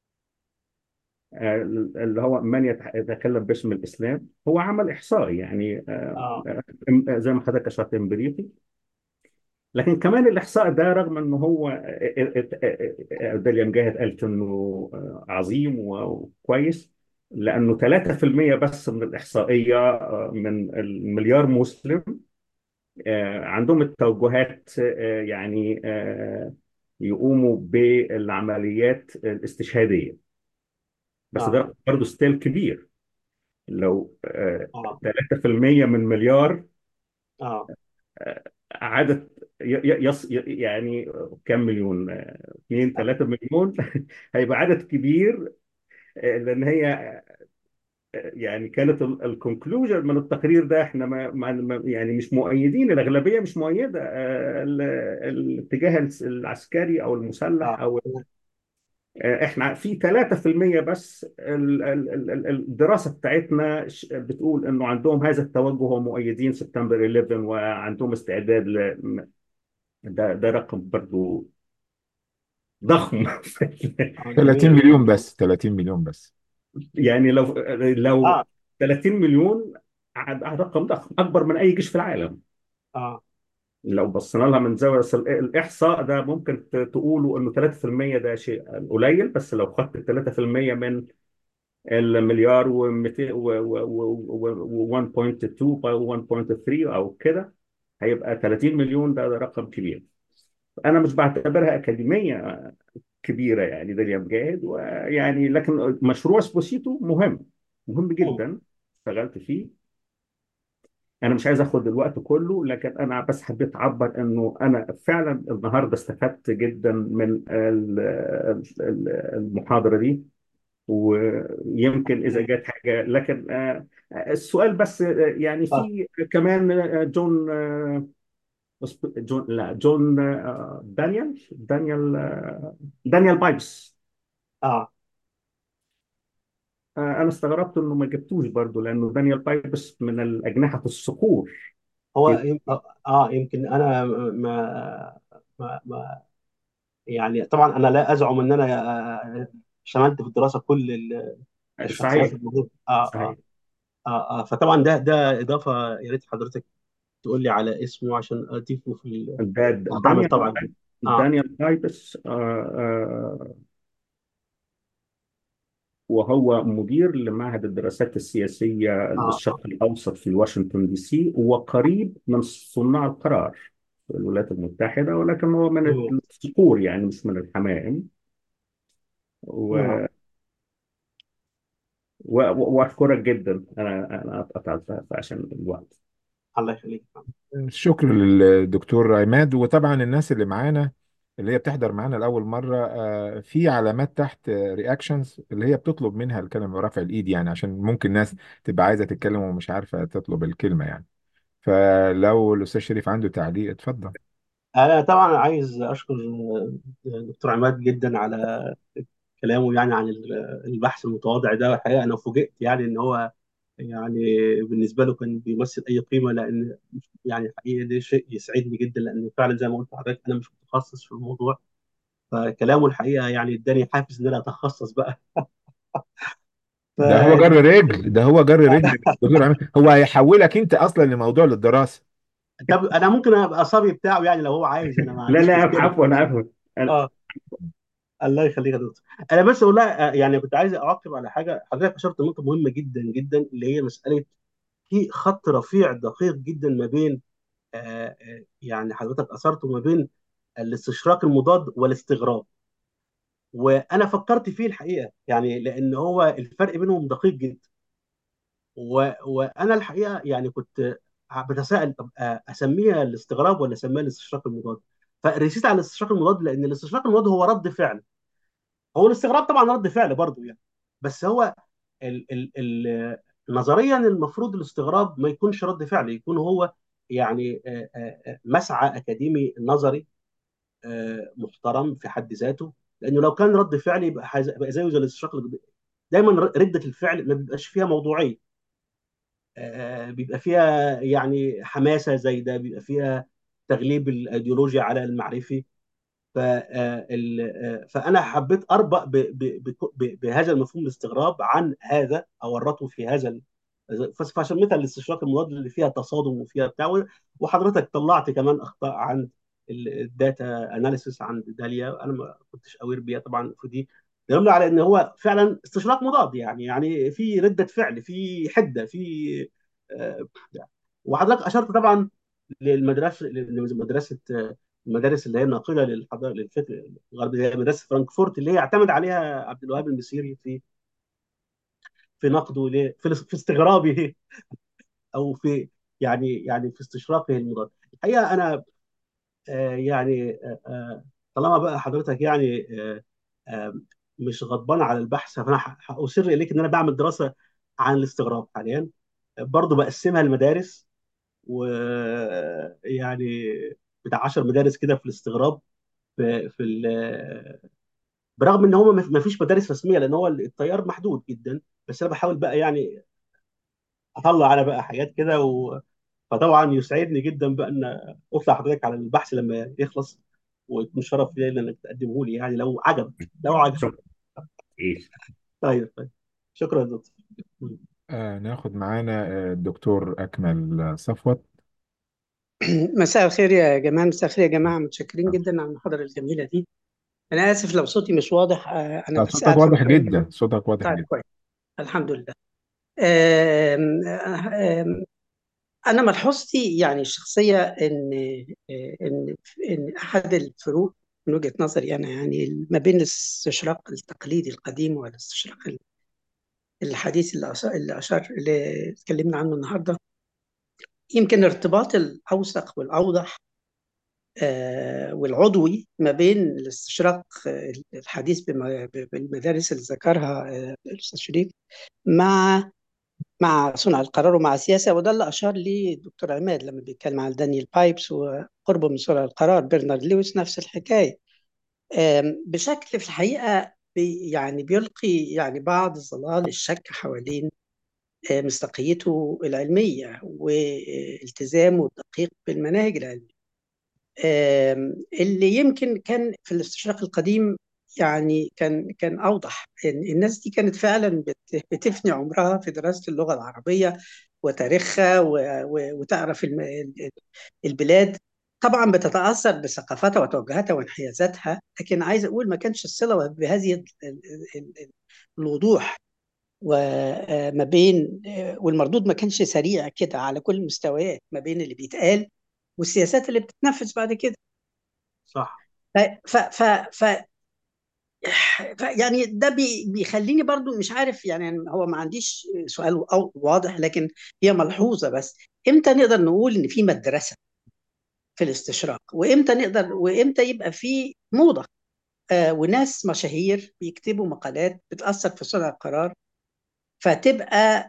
آه، اللي هو من يتح- يتكلم باسم الإسلام هو عمل إحصائي يعني آه، اه آه، زي ما حضرتك أشرت إمبريطي لكن كمان الإحصاء ده رغم إنه هو آه، آه، آه، آه، داليا مجاهد قالت إنه آه، عظيم وكويس لأنه 3% بس من الإحصائية آه، من المليار مسلم آه، عندهم التوجهات آه، يعني آه، يقوموا بالعمليات الاستشهادية بس اه ده برضه ستيل كبير لو آه، اه 3% من مليار اه آه، عدد ي- ي- يص يعني كم مليون 2 3 مليون هيبقى عدد كبير آه، لان هي يعني كانت الكونكلوجن من التقرير ده احنا ما ما- ما- يعني مش مؤيدين الاغلبيه مش مؤيده آه، ال- الاتجاه العسكري او المسلح اه او آه، احنا في 3% بس ال- ال- ال- ال- الدراسه بتاعتنا ش- بتقول انه عندهم هذا التوجه ومؤيدين سبتمبر 11 وعندهم استعداد ل ده ده رقم برضو ضخم اه 30 جميل مليون بس 30 مليون بس يعني لو لو اه 30 مليون عد- رقم ضخم اكبر من اي جيش في العالم اه لو بصينا لها من زاويه أصل الاحصاء ده ممكن ت- تقولوا انه 3% ده شيء قليل بس لو خدت 3% من المليار و200 و 1.2 أو 1.3 او كده هيبقى 30 مليون ده, ده رقم كبير انا مش بعتبرها اكاديميه كبيره يعني داليا مجاهد ويعني لكن مشروع سبوسيتو مهم مهم مم. جدا اشتغلت فيه انا مش عايز اخد الوقت كله لكن انا بس حبيت اعبر انه انا فعلا النهارده استفدت جدا من ال- ال- المحاضره دي ويمكن اذا جت حاجه لكن آه، السؤال بس آه، يعني اه في كمان آه، جون آه، جون لا جون آه، دانيال دانيال آه، دانيال بايبس اه آه، انا استغربت انه ما جبتوش برضو لانه دانيال بايبس من الاجنحه الصقور هو في يم... اه يمكن انا ما ما, ما يعني طبعا انا لا ازعم ان انا آه، اشتغلت في الدراسه كل ال- الشخصيات صحيح المهمه اه اه صحيح اه اه فطبعا ده ده اضافه يا ريت حضرتك تقول لي على اسمه عشان اضيفه في ال- دا- هعمل دانيال طبعا اه دانيال بايبس آه، آه، وهو مدير لمعهد الدراسات السياسية اه للشرق الأوسط في واشنطن دي سي وقريب من صناع القرار في الولايات المتحدة ولكن هو من تمام الصقور يعني مش من الحمائم و... نعم و... وأشكرك جدا أنا أنا قطعت عشان الوقت الله يخليك شكر للدكتور عماد وطبعا الناس اللي معانا اللي هي بتحضر معانا لأول مرة آه، في علامات تحت رياكشنز اللي هي بتطلب منها الكلمة ورفع الإيد يعني عشان ممكن ناس تبقى عايزة تتكلم ومش عارفة تطلب الكلمة يعني فلو الأستاذ شريف عنده تعليق اتفضل انا طبعا عايز اشكر دكتور عماد جدا على كلامه يعني عن البحث المتواضع ده الحقيقه انا فوجئت يعني ان هو يعني بالنسبه له كان بيمثل اي قيمه لان يعني الحقيقه ده شيء يسعدني جدا لان فعلا زي ما قلت لحضرتك انا مش متخصص في الموضوع فكلامه الحقيقه يعني اداني حافز ان انا اتخصص بقى ده هو جر فدي رجل ده هو جر رجل دكتور عماد هو هيحولك انت اصلا لموضوع للدراسة طب انا ممكن ابقى صبي بتاعه يعني لو هو عايز انا ما لا عنديش لا مشكله عفوا عفوا أنا- اه الله يخليك يا دكتور انا بس اقول لها يعني كنت عايز اعقب على حاجه حضرتك اشرت نقطه مهمه جدا جدا اللي هي مساله في خط رفيع دقيق جدا ما بين آه، آه، يعني حضرتك اثرته ما بين الاستشراق المضاد والاستغراب وانا فكرت فيه الحقيقه يعني لان هو الفرق بينهم دقيق جدا و... وانا الحقيقه يعني كنت بتساءل طب آه، اسميها الاستغراب ولا اسميها الاستشراق المضاد فرسيت على الاستشراق المضاد لان الاستشراق المضاد هو رد فعل هو الاستغراب طبعا رد فعل برضه يعني بس هو ال ال ال نظريا المفروض الاستغراب ما يكونش رد فعل يكون هو يعني آه، آه، آه، مسعى اكاديمي نظري آه، محترم في حد ذاته لانه لو كان رد فعل يبقى حز- يبقى زيه زي الاستشراق الجديد. دايما ر- رده الفعل ما بيبقاش فيها موضوعيه آه، بيبقى فيها يعني حماسه زي ده بيبقى فيها تغليب الايديولوجيا على المعرفي ف آه، ال- آه، فانا حبيت اربط ب- ب- ب- ب- بهذا المفهوم الاستغراب عن هذا او ورطه في هذا ال- فس- فسميتها الاستشراق المضاد اللي فيها تصادم وفيها بتاع وحضرتك طلعت كمان اخطاء عن الداتا اناليسيس عند داليا انا ما كنتش اوير بيها طبعا في دي دليل على ان هو فعلا استشراق مضاد يعني يعني في رده فعل في حده في آه، وحضرتك اشرت طبعا للمدرسه لمدرسه المدارس اللي هي الناقله للحضاره للفكر الغربي زي مدرسه فرانكفورت اللي هي اعتمد عليها عبد الوهاب المسيري في في نقده ل- في في استغرابه او في يعني يعني في استشراقه المضاد الحقيقه انا آه، يعني آه، آه، طالما بقى حضرتك يعني آه، آه، مش غضبان على البحث فانا ح- هأصر اليك ان انا بعمل دراسه عن الاستغراب حاليا برضه بقسمها لمدارس ويعني بتاع 10 مدارس كده في الاستغراب في في ال- برغم ان هو ما فيش مدارس رسميه لان هو التيار محدود جدا بس انا بحاول بقى يعني اطلع على بقى حاجات كده و... فطبعا يسعدني جدا بقى ان اطلع حضرتك على البحث لما يخلص ويكون شرف لي انك تقدمه لي يعني لو عجب لو عجب شكرا إيه. طيب طيب شكرا يا دكتور آه ناخد معانا آه، الدكتور أكمل صفوت مساء الخير يا جماعة مساء الخير يا جماعة متشكرين جدا على المحاضرة الجميلة دي أنا آسف لو صوتي مش واضح آه، أنا آه، بس صوتك قاعد في واضح مكان جدا صوتك واضح طيب جدا كويس الحمد لله آم، آم، أنا ملحوظتي يعني الشخصية إن إن إن أحد الفروق من وجهة نظري أنا يعني ما بين الاستشراق التقليدي القديم والاستشراق الحديث اللي أشار اللي أشار اللي اتكلمنا عنه النهاردة يمكن الارتباط الأوثق والأوضح آه، والعضوي ما بين الاستشراق آه، الحديث بما- بالمدارس اللي ذكرها آه، الأستاذ شريف مع مع صنع القرار ومع السياسة وده اللي أشار ليه الدكتور عماد لما بيتكلم عن دانيال بايبس وقربه من صنع القرار برنارد لويس نفس الحكاية آم، بشكل في الحقيقة بي يعني بيلقي يعني بعض ظلال الشك حوالين آه، مصداقيته العلمية والتزامه الدقيق بالمناهج العلمية آم، اللي يمكن كان في الاستشراق القديم يعني كان كان اوضح إن الناس دي كانت فعلا بت- بتفني عمرها في دراسه اللغه العربيه وتاريخها و... و... وتعرف الم... ال- البلاد طبعا بتتأثر بثقافتها وتوجهاتها وانحيازاتها لكن عايز أقول ما كانش الصلة بهذه ال- ال- ال- ال- الوضوح وما بين والمردود ما كانش سريع كده على كل المستويات ما بين اللي بيتقال والسياسات اللي بتتنفذ بعد كده صح ف ف ف, ف ف- يعني ده بي بيخليني برضو مش عارف يعني هو ما عنديش سؤال أو واضح لكن هي ملحوظة بس امتى نقدر نقول ان في مدرسة في الاستشراق وامتى نقدر وامتى يبقى في موضة آه وناس مشاهير بيكتبوا مقالات بتأثر في صنع القرار فتبقى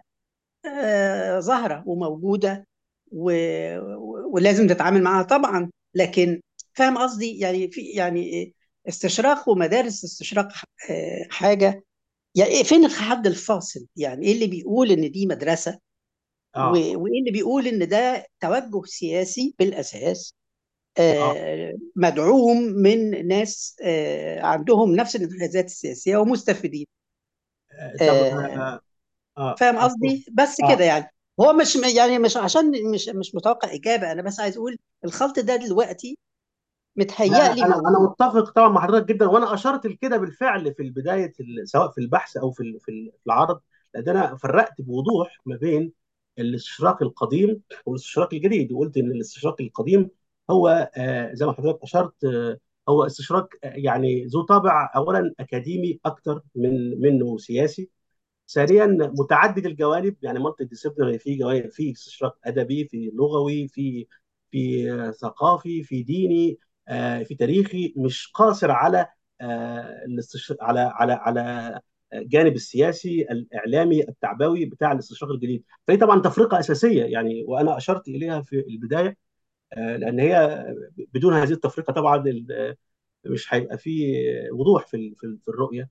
آه ظاهرة وموجودة و... و- ولازم تتعامل معاها طبعا لكن فاهم قصدي يعني في يعني استشراق ومدارس استشراق آه، حاجة يعني إيه فين الحد الفاصل يعني ايه اللي بيقول ان دي مدرسة اه و- وايه اللي بيقول ان ده توجه سياسي بالاساس اه آه، مدعوم من ناس آه، عندهم نفس الانحيازات السياسية ومستفيدين آه، طب آه، اه اه فاهم آه، قصدي بس آه. كده يعني هو مش يعني مش عشان مش مش متوقع إجابة أنا بس عايز أقول الخلط ده دلوقتي لا متهيألي انا انا موجود متفق طبعا مع حضرتك جدا وانا اشرت لكده بالفعل في بدايه ال- سواء في البحث او في ال- في ال- في العرض لان انا فرقت بوضوح ما بين الاستشراق القديم والاستشراق الجديد وقلت ان الاستشراق القديم هو آه، زي ما حضرتك اشرت آه، هو استشراق آه، يعني ذو طابع اولا اكاديمي اكتر من منه سياسي ثانيا متعدد الجوانب يعني مالتي ديسيبلينري في جوانب في استشراق ادبي في لغوي في في آه، ثقافي في ديني آه، في تاريخي مش قاصر على آه، الاستش- على على على الجانب السياسي الاعلامي التعبوي بتاع الاستشراق الجديد فهي طبعا تفرقه اساسيه يعني وانا اشرت اليها في البدايه آه، لان هي بدون هذه التفرقه طبعا ال- مش هيبقى في وضوح في ال- في ال- في الرؤيه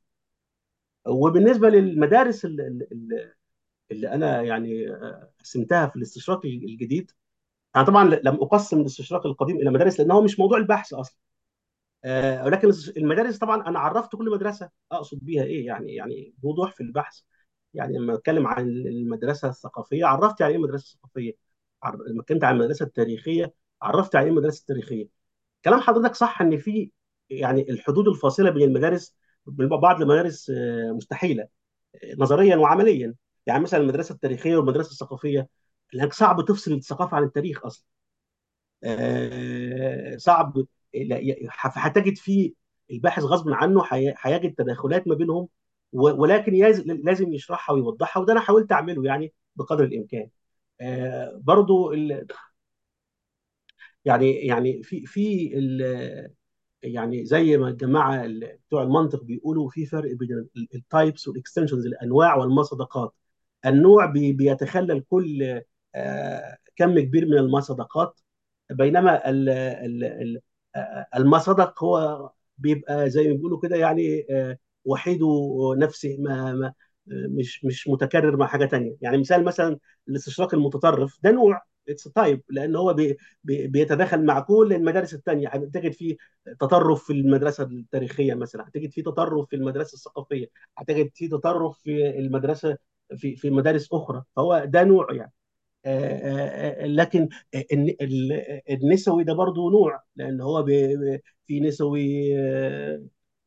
وبالنسبه للمدارس ال- ال- اللي انا يعني آه، قسمتها في الاستشراق الجديد انا طبعا لم اقسم الاستشراق القديم الى مدارس لان هو مش موضوع البحث اصلا آه، ولكن المدارس طبعا انا عرفت كل مدرسه اقصد بيها ايه يعني يعني بوضوح في البحث يعني لما اتكلم عن المدرسه الثقافيه عرفت يعني ايه مدرسه ثقافيه عر- لما اتكلمت عن المدرسه التاريخيه عرفت يعني ايه مدرسه التاريخيه كلام حضرتك صح ان في يعني الحدود الفاصله بين المدارس بعض المدارس آه، مستحيله نظريا وعمليا يعني مثلا المدرسه التاريخيه والمدرسه الثقافيه لانك صعب تفصل الثقافه عن التاريخ اصلا آه، صعب لا- ي- هتجد فيه الباحث غصب عنه هي- هيجد تداخلات ما بينهم و- ولكن ياز- لازم يشرحها ويوضحها وده انا حاولت اعمله يعني بقدر الامكان آه، برضو ال- يعني يعني في في ال- يعني زي ما الجماعه ال- بتوع المنطق بيقولوا في فرق بين التايبس والاكستنشنز الانواع والمصداقات النوع بي- بيتخلل كل آه، كم كبير من المصداقات بينما ال- ال- ال- آه، المصدق هو بيبقى زي ما بيقولوا كده يعني آه، وحيد نفسه ما ما مش مش متكرر مع حاجه تانية يعني مثال مثلا الاستشراق المتطرف ده نوع اتس تايب لان هو بي بي بيتداخل مع كل المدارس التانية هتجد فيه تطرف في المدرسه التاريخيه مثلا هتجد فيه تطرف في المدرسه الثقافيه هتجد فيه تطرف في المدرسه في في مدارس اخرى فهو ده نوع يعني آه، آه، آه، لكن الن- ال- النسوي ده برضو نوع لان هو بي- بي- في نسوي آه،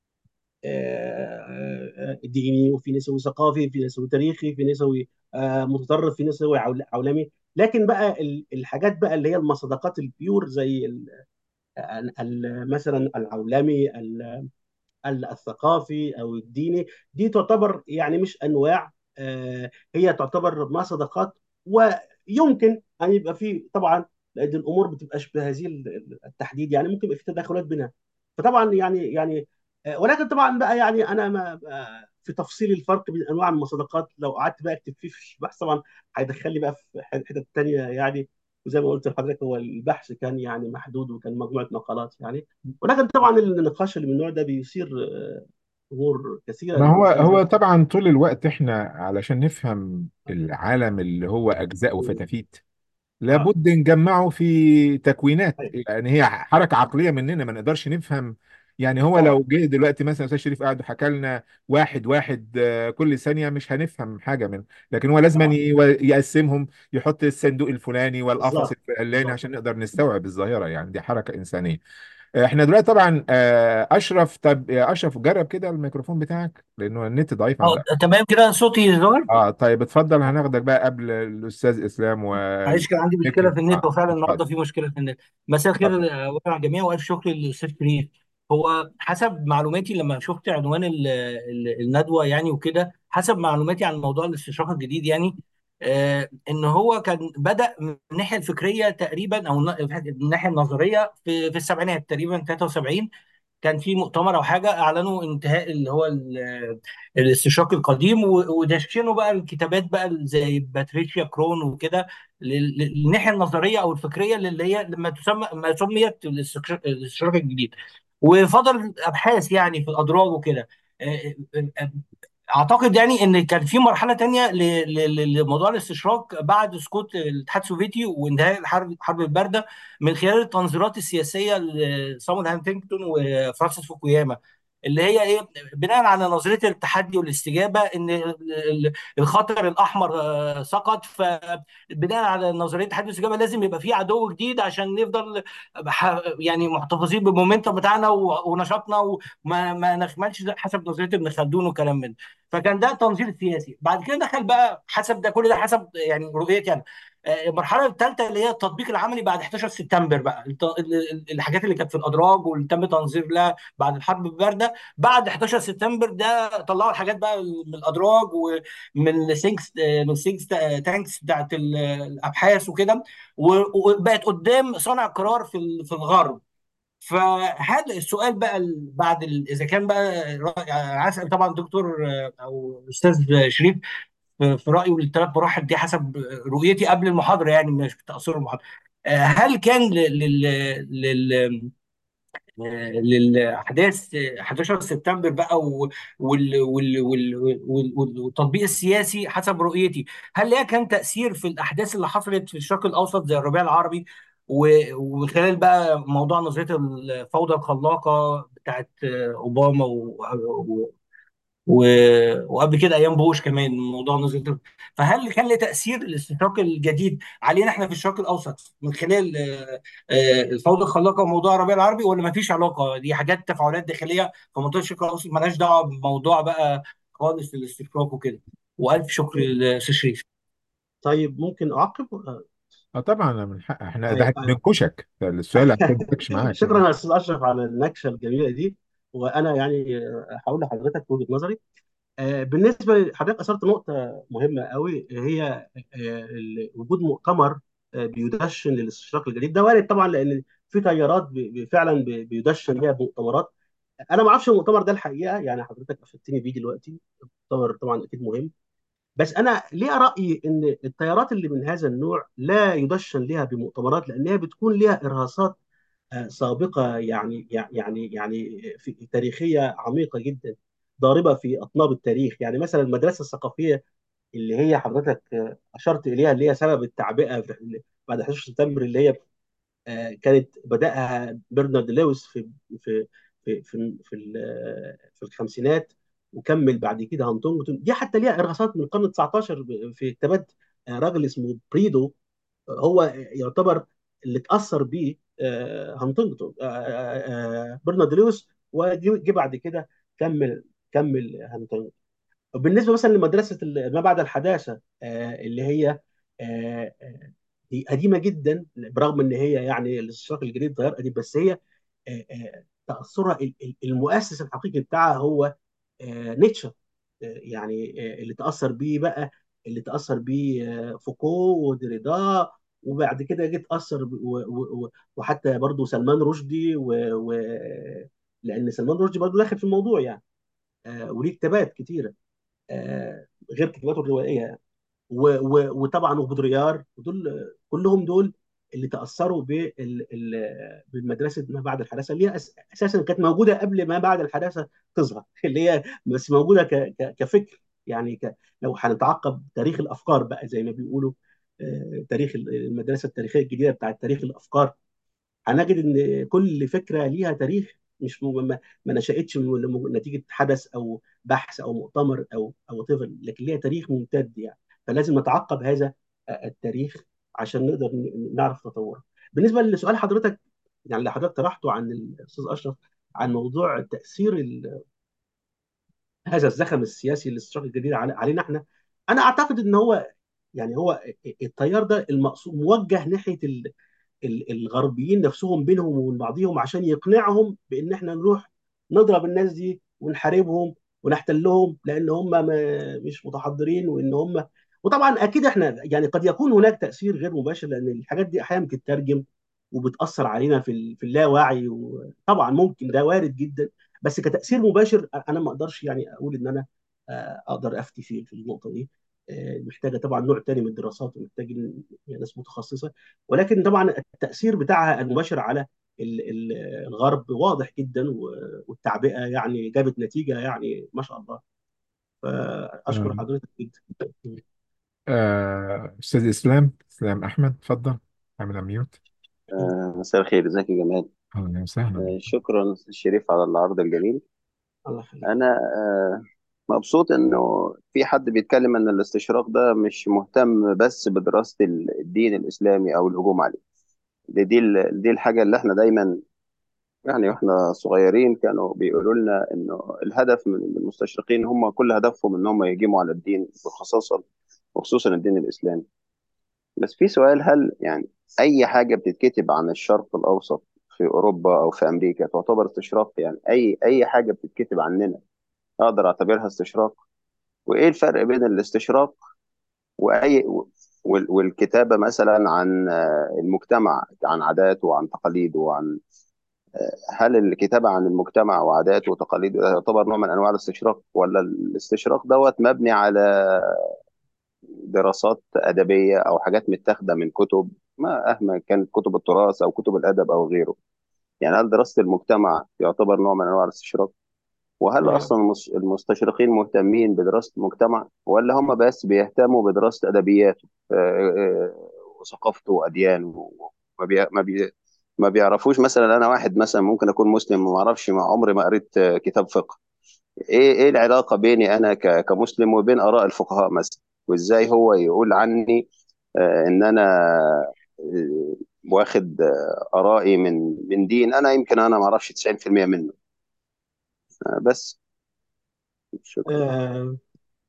آه، آه، ديني وفي نسوي ثقافي في نسوي تاريخي في نسوي آه، متطرف في نسوي عول- عولمي لكن بقى ال- الحاجات بقى اللي هي المصداقات البيور زي ال- ال- مثلا العولمي الثقافي او الديني دي تعتبر يعني مش انواع آه، هي تعتبر ما صداقات ويمكن ان يبقى في طبعا لان الامور بتبقاش بهذه التحديد يعني ممكن يبقى في تداخلات بينها فطبعا يعني يعني آه، ولكن طبعا بقى يعني انا ما آه، في تفصيل الفرق بين انواع المصادقات لو قعدت بقى اكتب فيه في البحث طبعا هيدخلني بقى في حتت تانيه يعني وزي ما قلت لحضرتك هو البحث كان يعني محدود وكان مجموعه مقالات يعني ولكن طبعا النقاش اللي من النوع ده بيثير آه، امور كثيره ما هو للانسان زي هو طبعا طول الوقت احنا علشان نفهم العالم اللي هو اجزاء وفتافيت اه لابد نجمعه في تكوينات أيوة. يعني هي حركة عقلية مننا ما نقدرش نفهم يعني هو اه لو جه دلوقتي مثلا استاذ شريف قاعد وحكى لنا واحد واحد آه، كل ثانيه مش هنفهم حاجه منه لكن هو لازم اه ي- يقسمهم يحط الصندوق الفلاني والقفص بالظبط الفلاني بالظبط عشان نقدر نستوعب الظاهره يعني دي حركه انسانيه احنا دلوقتي طبعا آه، اشرف طب يا اشرف جرب كده الميكروفون بتاعك لانه النت ضعيف اه عندك تمام كده صوتي ظهر اه طيب اتفضل هناخدك بقى قبل الاستاذ اسلام معلش كان عندي مشكله وميكي في النت اه وفعلا اتفضل النهارده في مشكله في النت مساء اتفضل الخير آه، وعلى الجميع والف شكر للاستاذ شريف هو حسب معلوماتي لما شفت عنوان ال- ال- الندوه يعني وكده حسب معلوماتي عن موضوع الاستشراق الجديد يعني آه ان هو كان بدأ من الناحيه الفكريه تقريبا او الن- الناحيه النظريه في في السبعينات تقريبا 73 كان في مؤتمر او حاجه اعلنوا انتهاء اللي هو ال- الاستشراق القديم و- ودشنوا بقى الكتابات بقى زي باتريشيا كرون وكده لل- للناحيه النظريه او الفكريه اللي هي لما تسمى ما سميت الاستشراق الاستشراق الجديد وفضل ابحاث يعني في الاضرار وكده آه، آه، آه، اعتقد يعني ان كان في مرحله تانية ل- ل- ل- لموضوع الاستشراق بعد سقوط الاتحاد السوفيتي وانتهاء الحرب الحرب البارده من خلال التنظيرات السياسيه لصامويل هانتنجتون وفرانسيس فوكوياما اللي هي ايه بناء على نظريه التحدي والاستجابه ان ال- ال- الخطر الاحمر آه، سقط فبناء على نظريه التحدي والاستجابه لازم يبقى في عدو جديد عشان نفضل ح- يعني محتفظين بالمومنتم بتاعنا و- ونشاطنا وما ما نخملش حسب نظريه ابن خلدون وكلام من ده. فكان ده تنظير سياسي بعد كده دخل بقى حسب ده كل ده حسب يعني رؤيتي انا آه، المرحله الثالثه اللي هي التطبيق العملي بعد 11 سبتمبر بقى الت- ال- ال- الحاجات اللي كانت في الادراج واللي تم تنظير لها بعد الحرب البارده بعد 11 سبتمبر ده طلعوا الحاجات بقى من الادراج ومن السينكس آه، من السينكس تانكس بتاعت ال- الابحاث وكده و- وبقت قدام صانع القرار في ال- في الغرب فهل السؤال بقى ال- بعد ال- اذا كان بقى رأي- هسال طبعا دكتور آه، او استاذ شريف في في رايه الثلاث مراحل دي حسب رؤيتي قبل المحاضره يعني مش في تاثير المحاضره آه، هل كان لل لل لل للاحداث 11 سبتمبر بقى و- وال- وال- وال- وال- وال- والتطبيق السياسي حسب رؤيتي هل ليها كان تاثير في الاحداث اللي حصلت في الشرق الاوسط زي الربيع العربي و- وخلال بقى موضوع نظريه الفوضى الخلاقه بتاعت اوباما و- و- وقبل كده ايام بوش كمان موضوع نزول فهل كان له تاثير الاستشراق الجديد علينا احنا في الشرق الاوسط من خلال آه، آه، الفوضى الخلاقه وموضوع الربيع العربي ولا ما فيش علاقه دي حاجات تفاعلات داخليه في منطقه الشرق الاوسط مالهاش دعوه بموضوع بقى خالص الاستشراق وكده والف شكر للاستاذ شريف طيب ممكن اعقب آه، اه طبعا من حق احنا ده طيب احنا بنكشك ده السؤال عشان ما نكشش معاك يعني شكرا يا استاذ اشرف على النكشه الجميله دي وانا يعني آه، هقول لحضرتك وجهه نظري آه، بالنسبه لحضرتك اثرت نقطه مهمه قوي هي آه، ال- وجود مؤتمر آه، بيدشن للاستشراق الجديد ده وارد طبعا لان في تيارات ب- ب- فعلا ب- بيدشن ليها مؤتمرات انا ما اعرفش المؤتمر ده الحقيقه يعني حضرتك افدتني بيه دلوقتي مؤتمر طبعا اكيد مهم بس انا ليا راي ان التيارات اللي من هذا النوع لا يدشن لها بمؤتمرات لانها بتكون لها ارهاصات آه، سابقه يعني يعني يعني في تاريخيه عميقه جدا ضاربه في اطناب التاريخ يعني مثلا المدرسه الثقافيه اللي هي حضرتك آه، اشرت اليها اللي هي سبب التعبئه في- بعد 11 سبتمبر اللي هي آه، كانت بدأها برنارد لويس في في في في في, ال- في الخمسينات وكمل بعد كده هانتونجتون دي حتى ليها ارهاصات من القرن ال 19 ب- في كتابات آه، راجل اسمه بريدو هو يعتبر اللي اتأثر بيه آه، هانتنجتون آه، آه، آه، برنارد لويس وجي بعد كده كمل كمل هانتنجتون بالنسبه مثلا لمدرسه ال- ما بعد الحداثه آه، اللي هي آه، آه، دي قديمه جدا برغم ان هي يعني الاستشراق الجديد غير قديم بس هي آه، آه، تاثرها ال- ال- المؤسس الحقيقي بتاعها هو آه، نيتشه آه، يعني آه، اللي تاثر بيه بقى اللي تاثر بيه آه، فوكو ودريدا وبعد كده جه اتاثر ب- و- و- و- وحتى برضه سلمان رشدي و... و... لان سلمان رشدي برضه داخل في الموضوع يعني آه، وليه كتابات كتيره آه، غير كتاباته الروائيه يعني. و- و- وطبعا وبودريار ودول كلهم دول اللي تاثروا بال- ال- بالمدرسه ما بعد الحداثه اللي هي أس- اساسا كانت موجوده قبل ما بعد الحداثه تظهر اللي هي بس موجوده ك- ك- كفكر يعني ك لو هنتعقب تاريخ الافكار بقى زي ما بيقولوا آه، تاريخ المدرسه التاريخيه الجديده بتاعت تاريخ الافكار هنجد ان كل فكره ليها تاريخ مش م- ما, ما نشأتش من من نتيجه حدث او بحث او مؤتمر او او طفل لكن ليها تاريخ ممتد يعني فلازم نتعقب هذا التاريخ عشان نقدر ن- نعرف تطوره بالنسبه لسؤال حضرتك يعني اللي حضرتك طرحته عن الاستاذ اشرف عن موضوع تاثير ال- هذا الزخم السياسي للاستشراق الجديد علي- علينا احنا انا اعتقد ان هو يعني هو التيار ده المقصود موجه ناحيه ال- ال- الغربيين نفسهم بينهم وبين بعضهم عشان يقنعهم بان احنا نروح نضرب الناس دي ونحاربهم ونحتلهم لان هم ما- مش متحضرين وان هم وطبعا اكيد احنا يعني قد يكون هناك تاثير غير مباشر لان الحاجات دي احيانا بتترجم وبتاثر علينا في ال- في اللاوعي وطبعا ممكن ده وارد جدا بس كتاثير مباشر انا ما اقدرش يعني اقول ان انا آه، اقدر افتي في في النقطه دي آه، محتاجه طبعا نوع تاني من الدراسات ومحتاج يعني ناس متخصصه ولكن طبعا التأثير بتاعها المباشر على ال- ال- الغرب واضح جدا و- والتعبئة يعني جابت نتيجة يعني ما شاء الله فأشكر آه، حضرتك جدا آه، أستاذ إسلام إسلام أحمد اتفضل اعمل ميوت آه، مساء الخير ازيك يا جمال أهلا وسهلا آه، شكرا أستاذ شريف على العرض الجميل الله يخليك انا آه، مبسوط انه في حد بيتكلم ان الاستشراق ده مش مهتم بس بدراسة الدين الاسلامي او الهجوم عليه دي دي ال- دي الحاجة اللي احنا دايما يعني واحنا صغيرين كانوا بيقولوا لنا انه الهدف من المستشرقين هم كل هدفهم ان هم يهجموا على الدين وخصوصا وخصوصا الدين الاسلامي بس في سؤال هل يعني أي حاجة بتتكتب عن الشرق الأوسط في أوروبا أو في أمريكا تعتبر استشراق يعني أي أي حاجة بتتكتب عننا أقدر أعتبرها استشراق وإيه الفرق بين الاستشراق وأي وال- والكتابة مثلا عن آه، المجتمع عن عاداته وعن تقاليده وعن هل الكتابة عن المجتمع وعاداته وتقاليده ده يعتبر نوع من أنواع الاستشراق ولا الاستشراق دوت مبني على دراسات أدبية أو حاجات متاخدة من كتب ما مهما كانت كتب التراث أو كتب الأدب أو غيره يعني هل دراسة المجتمع يعتبر نوع من أنواع الاستشراق وهل آه، أصلا المس- المستشرقين مهتمين بدراسة المجتمع ولا هم بس بيهتموا بدراسة أدبياته آه، آه، وثقافته وأديانه ما بي... ما بي... ما بيعرفوش مثلا أنا واحد مثلا ممكن أكون مسلم وما أعرفش ما عمري ما قريت آه، كتاب فقه ايه ايه العلاقه بيني انا ك- كمسلم وبين اراء الفقهاء مثلا وازاي هو يقول عني آه، ان انا آه، واخد آه، ارائي من من دين انا يمكن انا ما اعرفش 90% منه آه، بس شكرا آه،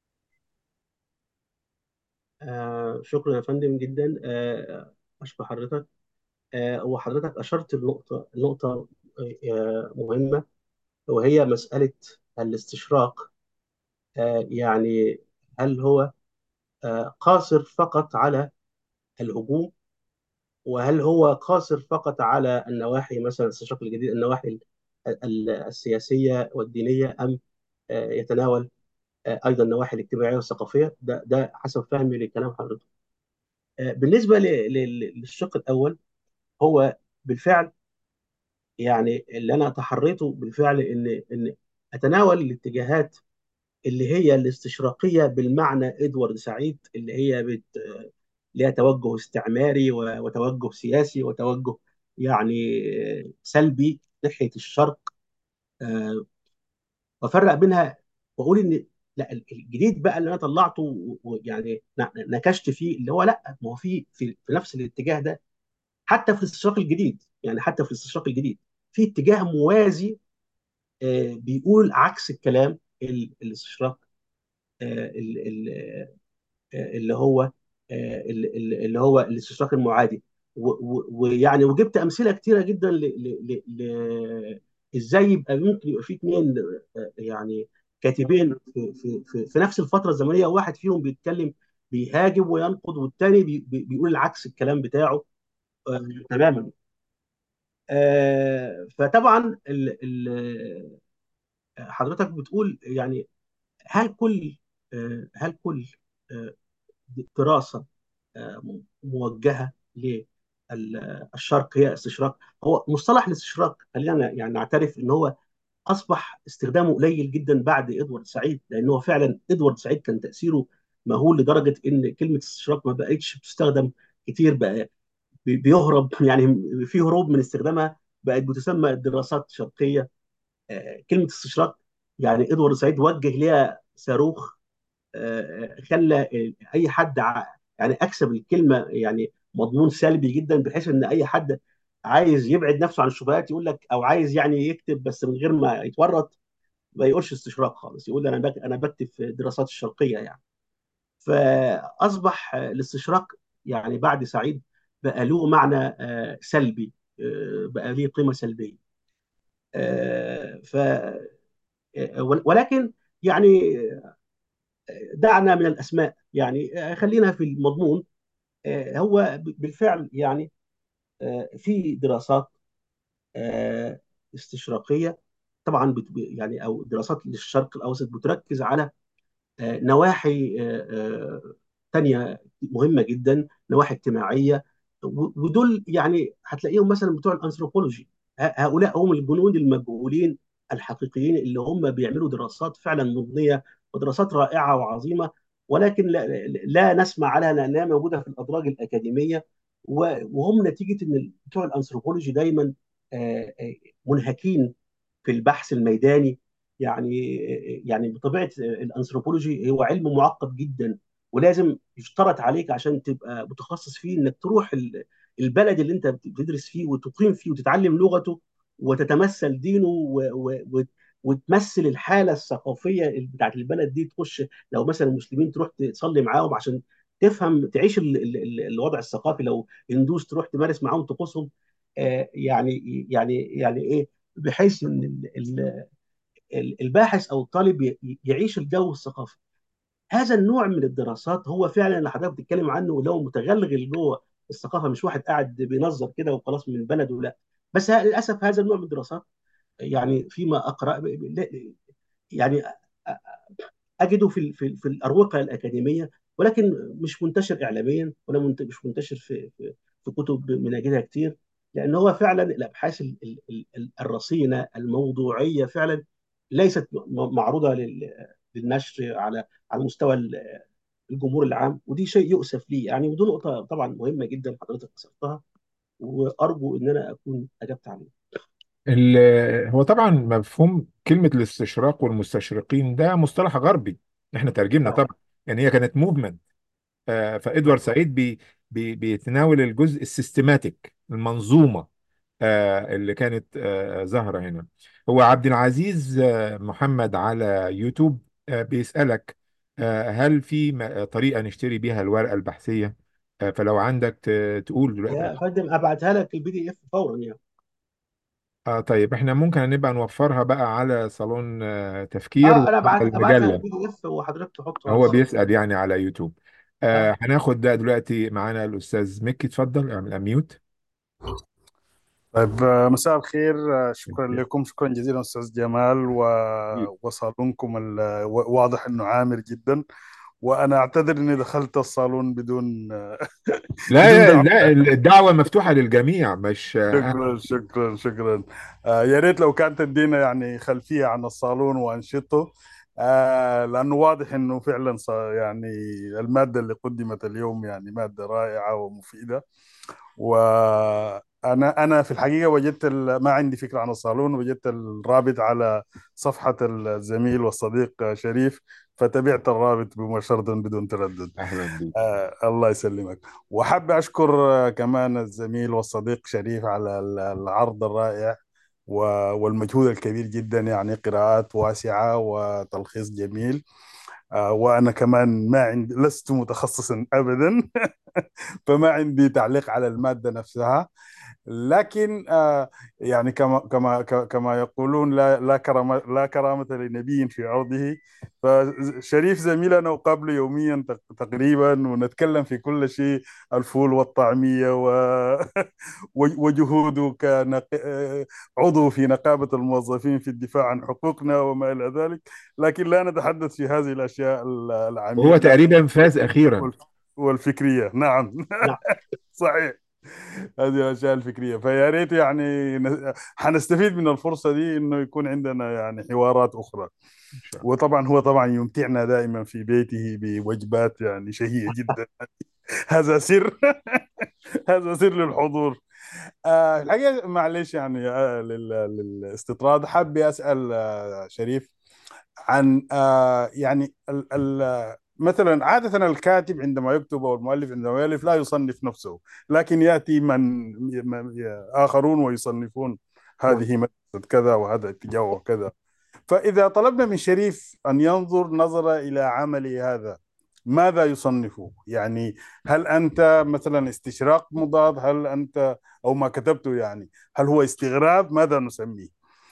آه، شكرا يا فندم جدا آه، أشكر حضرتك آه، وحضرتك أشرت لنقطة نقطة آه، مهمة وهي مسألة الاستشراق آه، يعني هل هو آه، قاصر فقط على الهجوم وهل هو قاصر فقط على النواحي مثلا الاستشراق الجديد النواحي ال- ال- السياسية والدينية أم آه، يتناول آه، أيضا النواحي الاجتماعية والثقافية ده ده حسب فهمي لكلام حضرتك آه، بالنسبة ل- ل- للشق الأول هو بالفعل يعني اللي أنا تحريته بالفعل إن إن أتناول الاتجاهات اللي هي الاستشراقية بالمعنى إدوارد سعيد اللي هي بت ليها توجه استعماري و- وتوجه سياسي وتوجه يعني سلبي ناحية الشرق آه، وافرق بينها واقول ان لا الجديد بقى اللي انا طلعته ويعني نكشت فيه اللي هو لا ما هو في في في نفس الاتجاه ده حتى في الاستشراق الجديد يعني حتى في الاستشراق الجديد في اتجاه موازي آه، بيقول عكس الكلام ال- الاستشراق آه، ال- ال- آه، اللي هو آه، ال- ال- اللي هو الاستشراق المعادي و- و- ويعني وجبت امثله كتيره جدا ل ل ل ل ازاي يبقى ممكن يبقى في اثنين يعني كاتبين في, في, في, في نفس الفتره الزمنيه واحد فيهم بيتكلم بيهاجم وينقد والتاني بي بي بيقول العكس الكلام بتاعه آه، تماما آه، فطبعا ال ال حضرتك بتقول يعني هل كل آه، هل كل آه، دراسه آه، موجهه للشرق هي استشراق هو مصطلح الاستشراق خلينا يعني نعترف ان هو اصبح استخدامه قليل جدا بعد ادوارد سعيد لان هو فعلا ادوارد سعيد كان تاثيره مهول لدرجه ان كلمه استشراق ما بقتش بتستخدم كتير بقى بي- بيهرب يعني في هروب من استخدامها بقت بتسمى دراسات شرقيه آه، كلمه استشراق يعني ادوارد سعيد وجه ليها صاروخ آه، خلى اي حد ع- يعني اكسب الكلمه يعني مضمون سلبي جدا بحيث ان اي حد عايز يبعد نفسه عن الشبهات يقول لك او عايز يعني يكتب بس من غير ما يتورط ما يقولش استشراق خالص يقول انا بك انا بكتب في الدراسات الشرقيه يعني فاصبح الاستشراق يعني بعد سعيد بقى له معنى آه، سلبي آه، بقى له قيمه سلبيه آه، ف آه، ولكن يعني دعنا من الاسماء يعني آه، خلينا في المضمون آه، هو بالفعل يعني آه، في دراسات آه، استشراقيه طبعا بت- يعني او دراسات للشرق الاوسط بتركز على آه، نواحي آه، آه، تانية مهمة جدا نواحي اجتماعية و- ودول يعني هتلاقيهم مثلا بتوع الأنثروبولوجي ه- هؤلاء هم الجنود المجهولين الحقيقيين اللي هم بيعملوا دراسات فعلا مضنية ودراسات رائعة وعظيمة ولكن لا, لا نسمع عنها لأنها موجودة في الأدراج الأكاديمية و- وهم نتيجة إن بتوع الأنثروبولوجي دايما آه، آه، منهكين في البحث الميداني يعني يعني بطبيعه الانثروبولوجي هو علم معقد جدا ولازم يشترط عليك عشان تبقى متخصص فيه انك تروح ال- البلد اللي انت بتدرس فيه وتقيم فيه وتتعلم لغته وتتمثل دينه و و و وتمثل الحاله الثقافيه بتاعت البلد دي تخش لو مثلا المسلمين تروح تصلي معاهم عشان تفهم تعيش ال- ال- ال- الوضع الثقافي لو هندوس تروح تمارس معاهم طقوسهم آه، يعني يعني يعني ايه بحيث ان ال- ال- ال- الباحث او الطالب ي- يعيش الجو الثقافي هذا النوع من الدراسات هو فعلا اللي حضرتك بتتكلم عنه لو متغلغل جوه الثقافه مش واحد قاعد بينظر كده وخلاص من بلده لا بس ه- للاسف هذا النوع من الدراسات يعني فيما اقرا يعني اجده في في في الاروقه الاكاديميه ولكن مش منتشر اعلاميا ولا منت- مش منتشر في في في كتب بنجدها كتير لان هو فعلا الابحاث ال- ال- ال- الرصينه الموضوعيه فعلا ليست م- معروضه لل- للنشر على على مستوى ال- الجمهور العام ودي شيء يؤسف ليه يعني ودي نقطه طبعا مهمه جدا حضرتك اثرتها وارجو ان انا اكون اجبت عليها ال- هو طبعا مفهوم كلمة الاستشراق والمستشرقين ده مصطلح غربي احنا ترجمنا نعم طبعا يعني هي كانت موفمنت فادوارد سعيد بي بي بيتناول الجزء السيستماتيك المنظومة آه، اللي كانت آه، ظاهرة هنا هو عبد العزيز آه، محمد على يوتيوب آه، بيسألك آه، هل في م- طريقة نشتري بيها الورقة البحثية آه، فلو عندك ت- تقول دلوقتي يا فندم ابعتها لك البي دي اف فورا يعني اه طيب احنا ممكن نبقى نوفرها بقى على صالون آه، تفكير اه انا وعلى ابعت ابعتها المجلة البي دي اف وحضرتك تحطه على هو الصفحه بيسأل يعني على يوتيوب اه آه هناخد ده دلوقتي معانا الأستاذ مكي اتفضل اعمل اميوت طيب آه، مساء الخير آه، شكرا لكم شكرا جزيلا أستاذ جمال و- وصالونكم ال- و- واضح أنه عامر جدا وأنا أعتذر أني دخلت الصالون بدون آه، بدون لا دعوة لا الدعوة مفتوحة للجميع مش آه شكرا شكرا شكرا آه، يا ريت لو كانت تدينا يعني خلفية عن الصالون وأنشطته آه، لأنه واضح أنه فعلا ص- يعني المادة اللي قدمت اليوم يعني مادة رائعة ومفيدة وانا انا في الحقيقه وجدت ال- ما عندي فكره عن الصالون وجدت الرابط على صفحه الزميل والصديق شريف فتبعت الرابط مباشره بدون تردد اهلا بيك آه الله يسلمك وحاب اشكر آه كمان الزميل والصديق شريف على ال- العرض الرائع و- والمجهود الكبير جدا يعني قراءات واسعه وتلخيص جميل آه وانا كمان ما عندي لست متخصصا ابدا فما عندي تعليق على المادة نفسها لكن آه يعني كما كما ك- كما يقولون لا لا كرامة لا كرامة لنبي في عرضه فشريف زميلنا وقابله يوميا تق- تقريبا ونتكلم في كل شيء الفول والطعمية و... وجهوده كعضو في نقابة الموظفين في الدفاع عن حقوقنا وما إلى ذلك لكن لا نتحدث في هذه الأشياء وهو العميقة تقريبا فاز اخيرا والف- والفكرية نعم نعم صحيح هذه الاشياء الفكريه فيا ريت يعني ن- حنستفيد من الفرصه دي انه يكون عندنا يعني حوارات اخرى ان شاء الله وطبعا هو طبعا يمتعنا دائما في بيته بوجبات يعني شهيه جدا هذا سر هذا سر للحضور آه الحقيقة معلش يعني آه لل- للاستطراد حابب أسأل آه شريف عن آه يعني ال ال مثلا عادة الكاتب عندما يكتب أو المؤلف عندما يؤلف لا يصنف نفسه لكن يأتي من من- آخرون ويصنفون نعم هذه مدرسة كذا وهذا اتجاه وكذا فإذا طلبنا من شريف أن ينظر نظرة إلى عمله هذا ماذا يصنفه؟ يعني هل أنت مثلا استشراق مضاد؟ هل أنت أو ما كتبته يعني هل هو استغراب؟ ماذا نسميه؟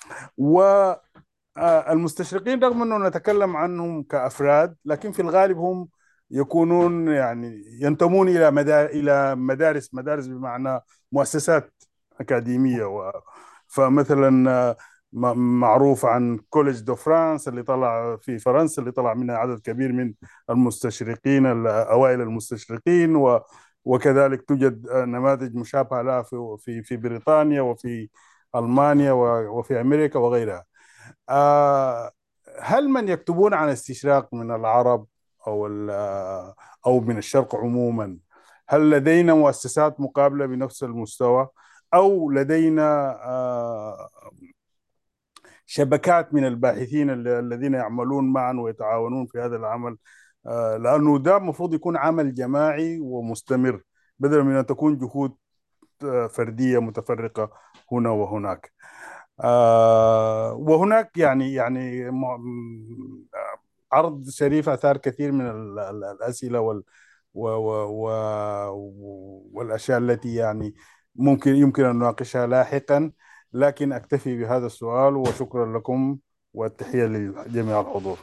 والمستشرقين رغم أنه نتكلم عنهم كأفراد لكن في الغالب هم يكونون يعني ينتمون إلى مدارس إلى مدارس مدارس بمعنى مؤسسات أكاديمية و فمثلا آه، م- معروف عن كوليج دو فرانس اللي طلع في فرنسا اللي طلع منها عدد كبير من المستشرقين ال- أوائل المستشرقين و وكذلك توجد آه، نماذج مشابهة لها في في في بريطانيا وفي ألمانيا و- وفي أمريكا وغيرها آه، هل من يكتبون عن استشراق من العرب أو ال- آه، أو من الشرق عموما هل لدينا مؤسسات مقابلة بنفس المستوى أو لدينا آه، شبكات من الباحثين ال- الذين يعملون معا ويتعاونون في هذا العمل آه، لأنه ده المفروض يكون عمل جماعي ومستمر بدلا من أن تكون جهود آه، فردية متفرقة هنا وهناك آه، وهناك يعني يعني م- م- عرض شريف أثار كثير من ال- ال- الأسئلة وال و و و والأشياء التي يعني ممكن يمكن أن نناقشها لاحقا لكن أكتفي بهذا السؤال وشكرا لكم والتحية لجميع الحضور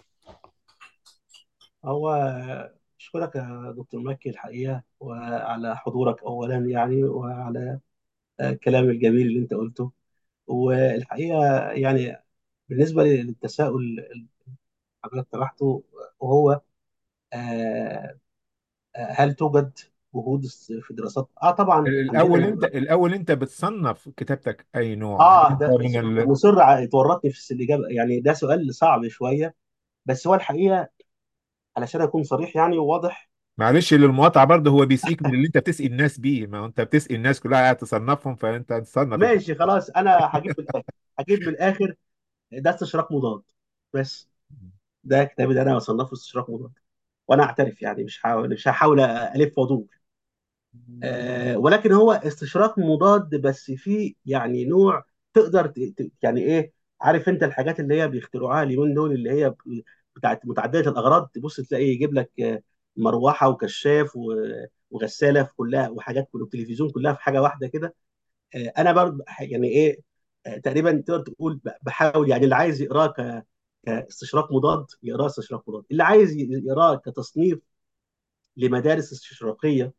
هو أشكرك يا دكتور مكي الحقيقة وعلى حضورك أولا يعني وعلى الكلام الجميل اللي أنت قلته والحقيقة يعني بالنسبة للتساؤل اللي حضرتك طرحته وهو آه، هل توجد جهود في دراسات؟ اه طبعا الاول انت عندنا الاول انت بتصنف كتابتك اي نوع اه انت ده من ال... مصر ع- تورطني في الاجابه يعني ده سؤال صعب شويه بس هو الحقيقه علشان اكون صريح يعني وواضح معلش للمقاطعه برضه هو بيسقيك من اللي انت بتسقي الناس بيه ما هو انت بتسقي الناس كلها قاعد تصنفهم فانت تصنف انت ماشي خلاص انا هجيب من الاخر هجيب من الاخر ده استشراق مضاد بس ده كتابي ده انا بصنفه استشراق مضاد وانا اعترف يعني مش هحاول مش هحاول الف وادور آه، ولكن هو استشراق مضاد بس فيه يعني نوع تقدر ت- ت- يعني ايه عارف انت الحاجات اللي هي بيخترعوها اليومين دول اللي هي ب- بتاعت متعدده الاغراض تبص تلاقي يجيب لك آه، مروحه وكشاف و- وغساله في كلها وحاجات كل التلفزيون كلها في حاجه واحده كده آه، انا برضه يعني ايه آه، تقريبا تقدر تقول ب- بحاول يعني اللي عايز يقراه ك كاستشراق مضاد يقراه استشراق مضاد اللي عايز ي- يقراه كتصنيف لمدارس استشراقيه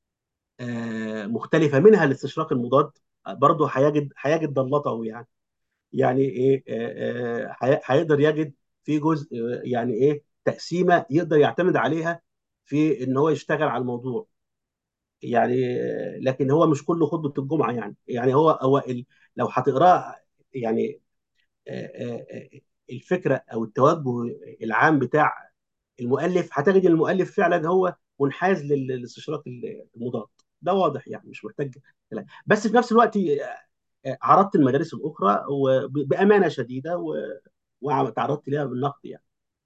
آه، مختلفه منها الاستشراق المضاد آه، برضه هيجد هيجد ضلته يعني يعني ايه آه، آه، هي- هيقدر يجد في جزء آه، يعني ايه تقسيمه يقدر يعتمد عليها في ان هو يشتغل على الموضوع يعني آه، لكن هو مش كله خطبه الجمعه يعني يعني هو هو ال- لو هتقراه يعني آه، آه، آه، الفكره او التوجه العام بتاع المؤلف هتجد المؤلف فعلا هو منحاز لل- للاستشراق المضاد ده واضح يعني مش محتاج كلام بس في نفس الوقت آه، عرضت المدارس الاخرى وبامانه شديده و- وتعرضت ليها بالنقد يعني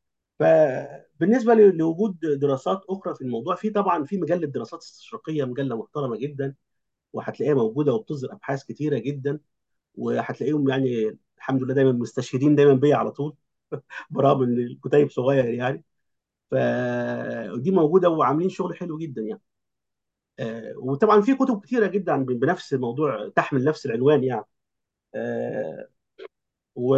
فبالنسبه ل- لوجود دراسات اخرى في الموضوع في طبعا في مجله دراسات استشراقيه مجله محترمه جدا وهتلاقيها موجوده وبتصدر ابحاث كتيره جدا وهتلاقيهم يعني الحمد لله دايما مستشهدين دايما بيا على طول برغم ان الكتيب صغير يعني فدي موجوده وعاملين شغل حلو جدا يعني آه، وطبعا في كتب كتيره جدا بنفس الموضوع تحمل نفس العنوان يعني آه، و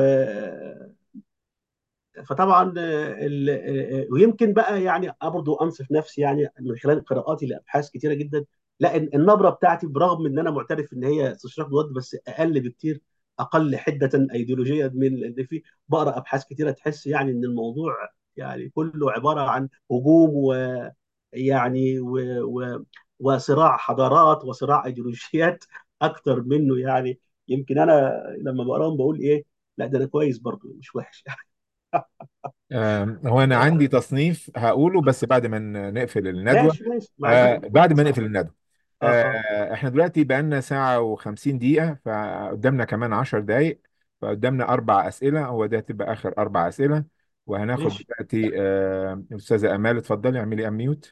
فطبعا ال... ويمكن بقى يعني برضه انصف نفسي يعني من خلال قراءاتي لابحاث كتيره جدا لا إن النبره بتاعتي برغم ان انا معترف ان هي استشراق مواد بس اقل بكتير اقل حده ايديولوجيا من اللي في بقرا ابحاث كتيره تحس يعني ان الموضوع يعني كله عباره عن هجوم ويعني و... و... وصراع حضارات وصراع ايديولوجيات اكتر منه يعني يمكن انا لما بقراهم بقول ايه لا ده انا كويس برضه مش وحش آم، هو انا عندي تصنيف هقوله بس بعد ما ن- نقفل الندوه ماشي ماشي ما آه عنديش بعد ما نقفل الندوه اه اه آه، احنا دلوقتي بقالنا ساعة وخمسين دقيقة فقدامنا كمان عشر دقايق فقدامنا أربع أسئلة هو ده تبقى آخر أربع أسئلة وهناخد ماشي دلوقتي آه، أستاذة أمال اتفضلي اعملي أميوت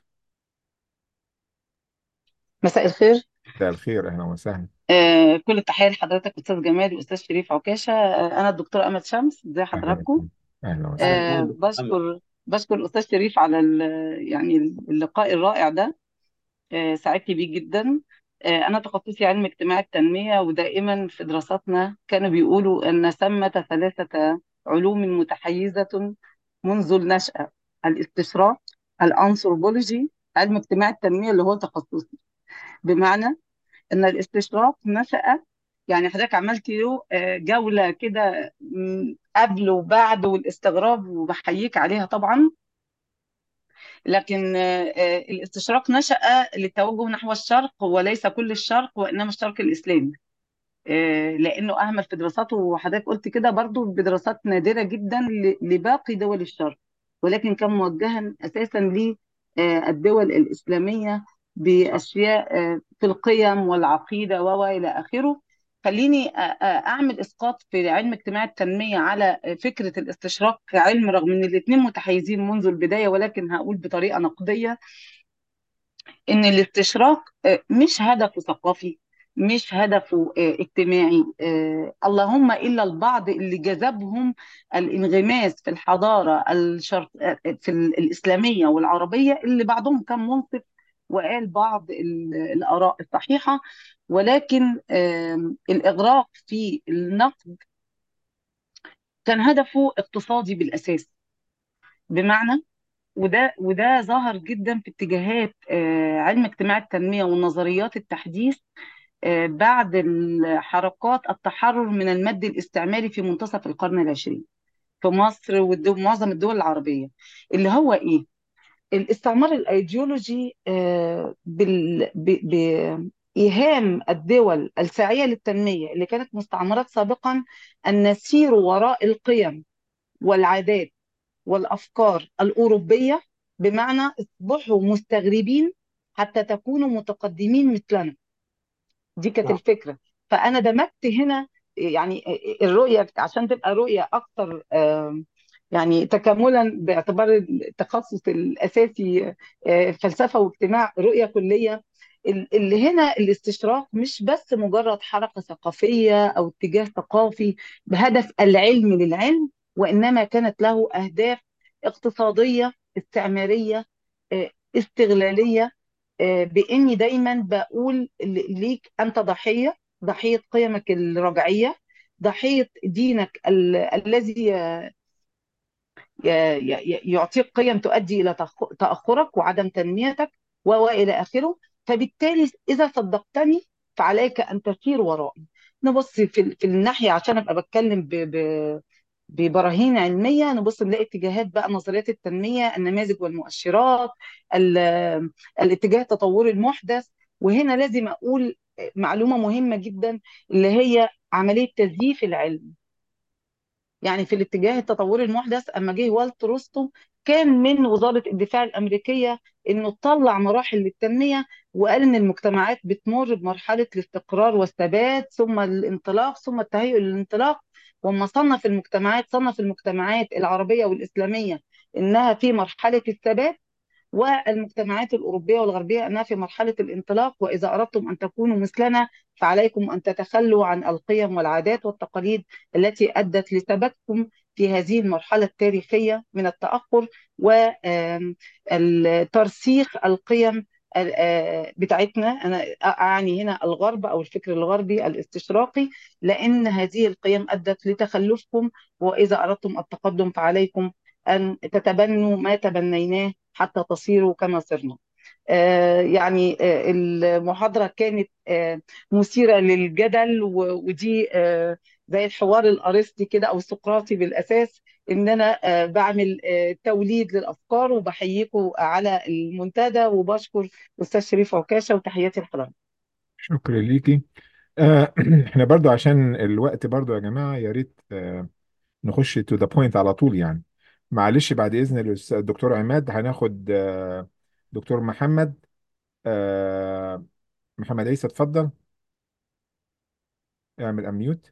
مساء الخير مساء الخير أهلا وسهلا آه، كل التحية لحضرتك أستاذ جمال وأستاذ شريف عكاشة آه، أنا الدكتورة أمل شمس إزي أهلا حضراتكم وسهلا أهلا اهلا وسهلا آه، اهلا دكتور امل بشكر بشكر الأستاذ شريف على ال- يعني اللقاء الرائع ده آه، سعدت بيه جدا آه، أنا تخصصي علم اجتماع التنمية ودائما في دراساتنا كانوا بيقولوا أن ثمة ثلاثة علوم متحيزة منذ النشأة الاستشراق الأنثروبولوجي علم اجتماع التنمية اللي هو تخصصي بمعنى ان الاستشراق نشأ يعني حضرتك عملت له آه، جولة كده م، قبل وبعد والاستغراب وبحييك عليها طبعا لكن آه، آه، الاستشراق نشأ للتوجه نحو الشرق وليس كل الشرق وإنما الشرق الإسلامي آه، لأنه أهمل في دراساته وحضرتك قلت كده برضو بدراسات نادرة جدا ل- لباقي دول الشرق ولكن كان موجها أساسا للدول الإسلامية بأشياء آه، في القيم والعقيدة و و إلى آخره خليني آه، آه، أعمل إسقاط في علم اجتماع التنمية على آه، فكرة الاستشراق كعلم رغم إن الاثنين متحيزين منذ البداية ولكن هقول بطريقة نقدية ان الاستشراق آه، مش هدفه ثقافي مش هدفه آه، اجتماعي آه، اللهم الا البعض اللي جذبهم الانغماس في الحضاره الشرق آه، في ال- الاسلاميه والعربيه اللي بعضهم كان منصف وقال بعض ال- الاراء الصحيحه ولكن آم، الاغراق في النقد كان هدفه اقتصادي بالاساس بمعنى وده وده ظهر جدا في اتجاهات آه، علم اجتماع التنمية والنظريات التحديث آه، بعد حركات التحرر من المد الاستعماري في منتصف القرن العشرين في مصر ومعظم الدول العربية اللي هو ايه؟ الاستعمار الايديولوجي آه، بال... ب... بإيهام الدول الساعية للتنمية اللي كانت مستعمرات سابقا أن نسير وراء القيم والعادات والأفكار الأوروبية بمعنى اصبحوا مستغربين حتى تكونوا متقدمين مثلنا دي كانت نعم الفكرة فأنا دمجت هنا يعني الرؤية عشان تبقى رؤية أكثر آم، يعني تكاملا باعتبار التخصص الأساسي آه، فلسفة واجتماع رؤية كلية ال- اللي هنا الاستشراق مش بس مجرد حركة ثقافية أو اتجاه ثقافي بهدف العلم للعلم وإنما كانت له أهداف اقتصادية استعمارية آه، استغلالية آه، بإني دايما بقول ل- ليك أنت ضحية ضحية قيمك الرجعية ضحية دينك ال- الذي ي- ي- يعطيك قيم تؤدي إلى تأخ- تأخرك وعدم تنميتك و- وإلى آخره فبالتالي إذا صدقتني فعليك أن تسير ورائي نبص في ال- في الناحية عشان أبقى بتكلم ب- ب- ببراهين علمية نبص نلاقي اتجاهات بقى نظريات التنمية النماذج والمؤشرات ال- الاتجاه التطوري المحدث وهنا لازم أقول معلومة مهمة جدا اللي هي عملية تزييف العلم يعني في الاتجاه التطوري المحدث اما جه والت روستو كان من وزاره الدفاع الامريكيه انه طلع مراحل للتنميه وقال ان المجتمعات بتمر بمرحله الاستقرار والثبات ثم الانطلاق ثم التهيؤ للانطلاق وما صنف المجتمعات صنف المجتمعات العربيه والاسلاميه انها في مرحله الثبات والمجتمعات الأوروبية والغربية أنها في مرحلة الانطلاق وإذا أردتم أن تكونوا مثلنا فعليكم أن تتخلوا عن القيم والعادات والتقاليد التي أدت لثباتكم في هذه المرحلة التاريخية من التأخر وترسيخ القيم آه، بتاعتنا أنا أعني هنا الغرب أو الفكر الغربي الاستشراقي لأن هذه القيم أدت لتخلفكم وإذا أردتم التقدم فعليكم أن تتبنوا ما تبنيناه حتى تصيروا كما صرنا آه، يعني آه، المحاضرة كانت آه، مثيرة للجدل و- ودي آه، زي الحوار الأرسطي كده أو السقراطي بالأساس إن أنا آه، بعمل آه، توليد للأفكار وبحييكم على المنتدى وبشكر أستاذ شريف عكاشة وتحياتي لحضرتك شكرا ليكي آه، احنا برضو عشان الوقت برضو يا جماعة يا ريت آه، نخش تو ذا بوينت على طول يعني معلش بعد إذن الأستاذ- الدكتور عماد هناخد آه، دكتور محمد آه، محمد عيسى اتفضل اعمل اميوت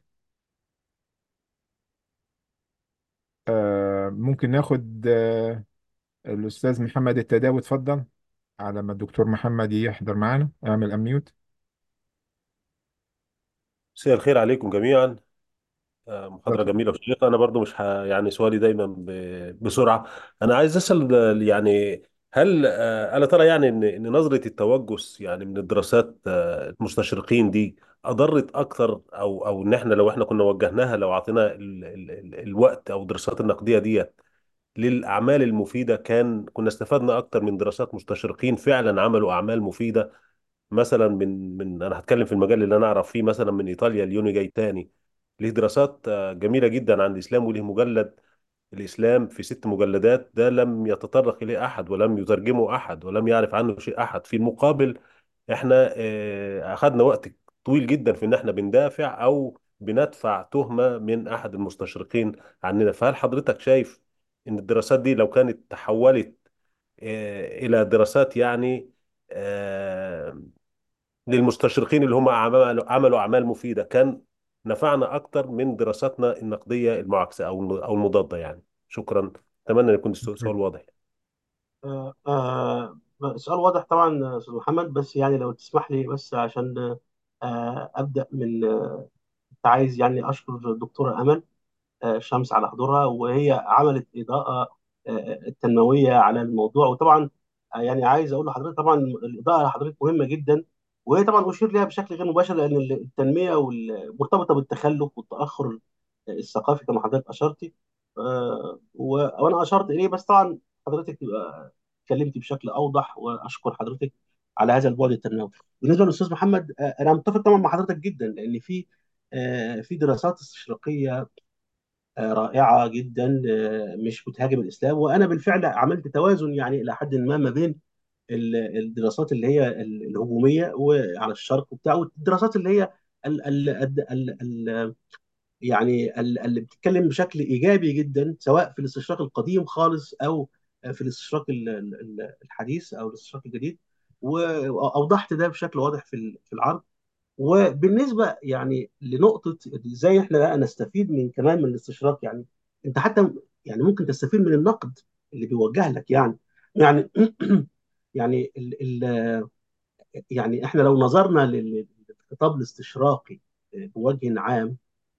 آه ممكن ناخد آه الأستاذ محمد التداوي اتفضل على ما الدكتور محمد يحضر معانا اعمل اميوت مساء الخير عليكم جميعا آه، محاضرة اتفضل جميلة وشيقة أنا برضو مش ه... يعني سؤالي دايما ب... بسرعة أنا عايز أسأل آه، يعني هل آه، ألا ترى يعني إن إن نظرة التوجس يعني من الدراسات آه، المستشرقين دي أضرت أكثر أو أو إن إحنا لو إحنا كنا وجهناها لو أعطينا ال... ال... ال- الوقت أو الدراسات النقدية ديت للأعمال المفيدة كان كنا استفدنا أكثر من دراسات مستشرقين فعلا عملوا أعمال مفيدة مثلا من من انا هتكلم في المجال اللي انا اعرف فيه مثلا من ايطاليا ليوني جايتاني ليه دراسات آه، جميله جدا عن الاسلام وليه مجلد الاسلام في ست مجلدات ده لم يتطرق اليه احد ولم يترجمه احد ولم يعرف عنه شيء احد في المقابل احنا آه، اخذنا وقت طويل جدا في ان احنا بندافع او بندفع تهمه من احد المستشرقين عننا فهل حضرتك شايف ان الدراسات دي لو كانت تحولت آه، الى دراسات يعني آه، للمستشرقين اللي هم عملوا عملوا اعمال مفيده كان نفعنا اكتر من دراستنا النقديه المعاكسه او او المضاده يعني شكرا اتمنى ان يكون السؤال واضح آه آه سؤال واضح طبعا يا استاذ محمد بس يعني لو تسمح لي بس عشان آه ابدا من آه، كنت عايز يعني اشكر الدكتوره امل آه، شمس على حضورها وهي عملت إضاءة آه، تنموية على الموضوع وطبعا آه، يعني عايز أقول لحضرتك طبعا الإضاءة لحضرتك مهمة جدا وهي طبعا أشير لها بشكل غير مباشر لأن التنمية وال- مرتبطة بالتخلف والتأخر الثقافي كما حضرتك أشرتي آه، و- وأنا أشرت إليه بس طبعا حضرتك آه، اتكلمتي بشكل أوضح وأشكر حضرتك على هذا البعد التنموي. بالنسبة للأستاذ محمد آه، أنا متفق طبعا مع حضرتك جدا لأن في آه، في دراسات استشراقية آه، رائعة جدا آه، مش بتهاجم الإسلام وأنا بالفعل عملت توازن يعني إلى حد ما ما بين ال- الدراسات اللي هي ال- الهجومية وعلى الشرق وبتاع والدراسات اللي هي ال ال ال ال ال يعني ال- اللي بتتكلم بشكل إيجابي جدا سواء في الاستشراق القديم خالص أو في الاستشراق ال- ال- ال- الحديث أو الاستشراق الجديد وأوضحت ده بشكل واضح في ال- في العرض وبالنسبه يعني لنقطه ازاي احنا بقى نستفيد من كمان من الاستشراق يعني انت حتى يعني ممكن تستفيد من النقد اللي بيوجه لك يعني يعني يعني ال ال يعني احنا لو نظرنا لل- للخطاب الاستشراقي بوجه عام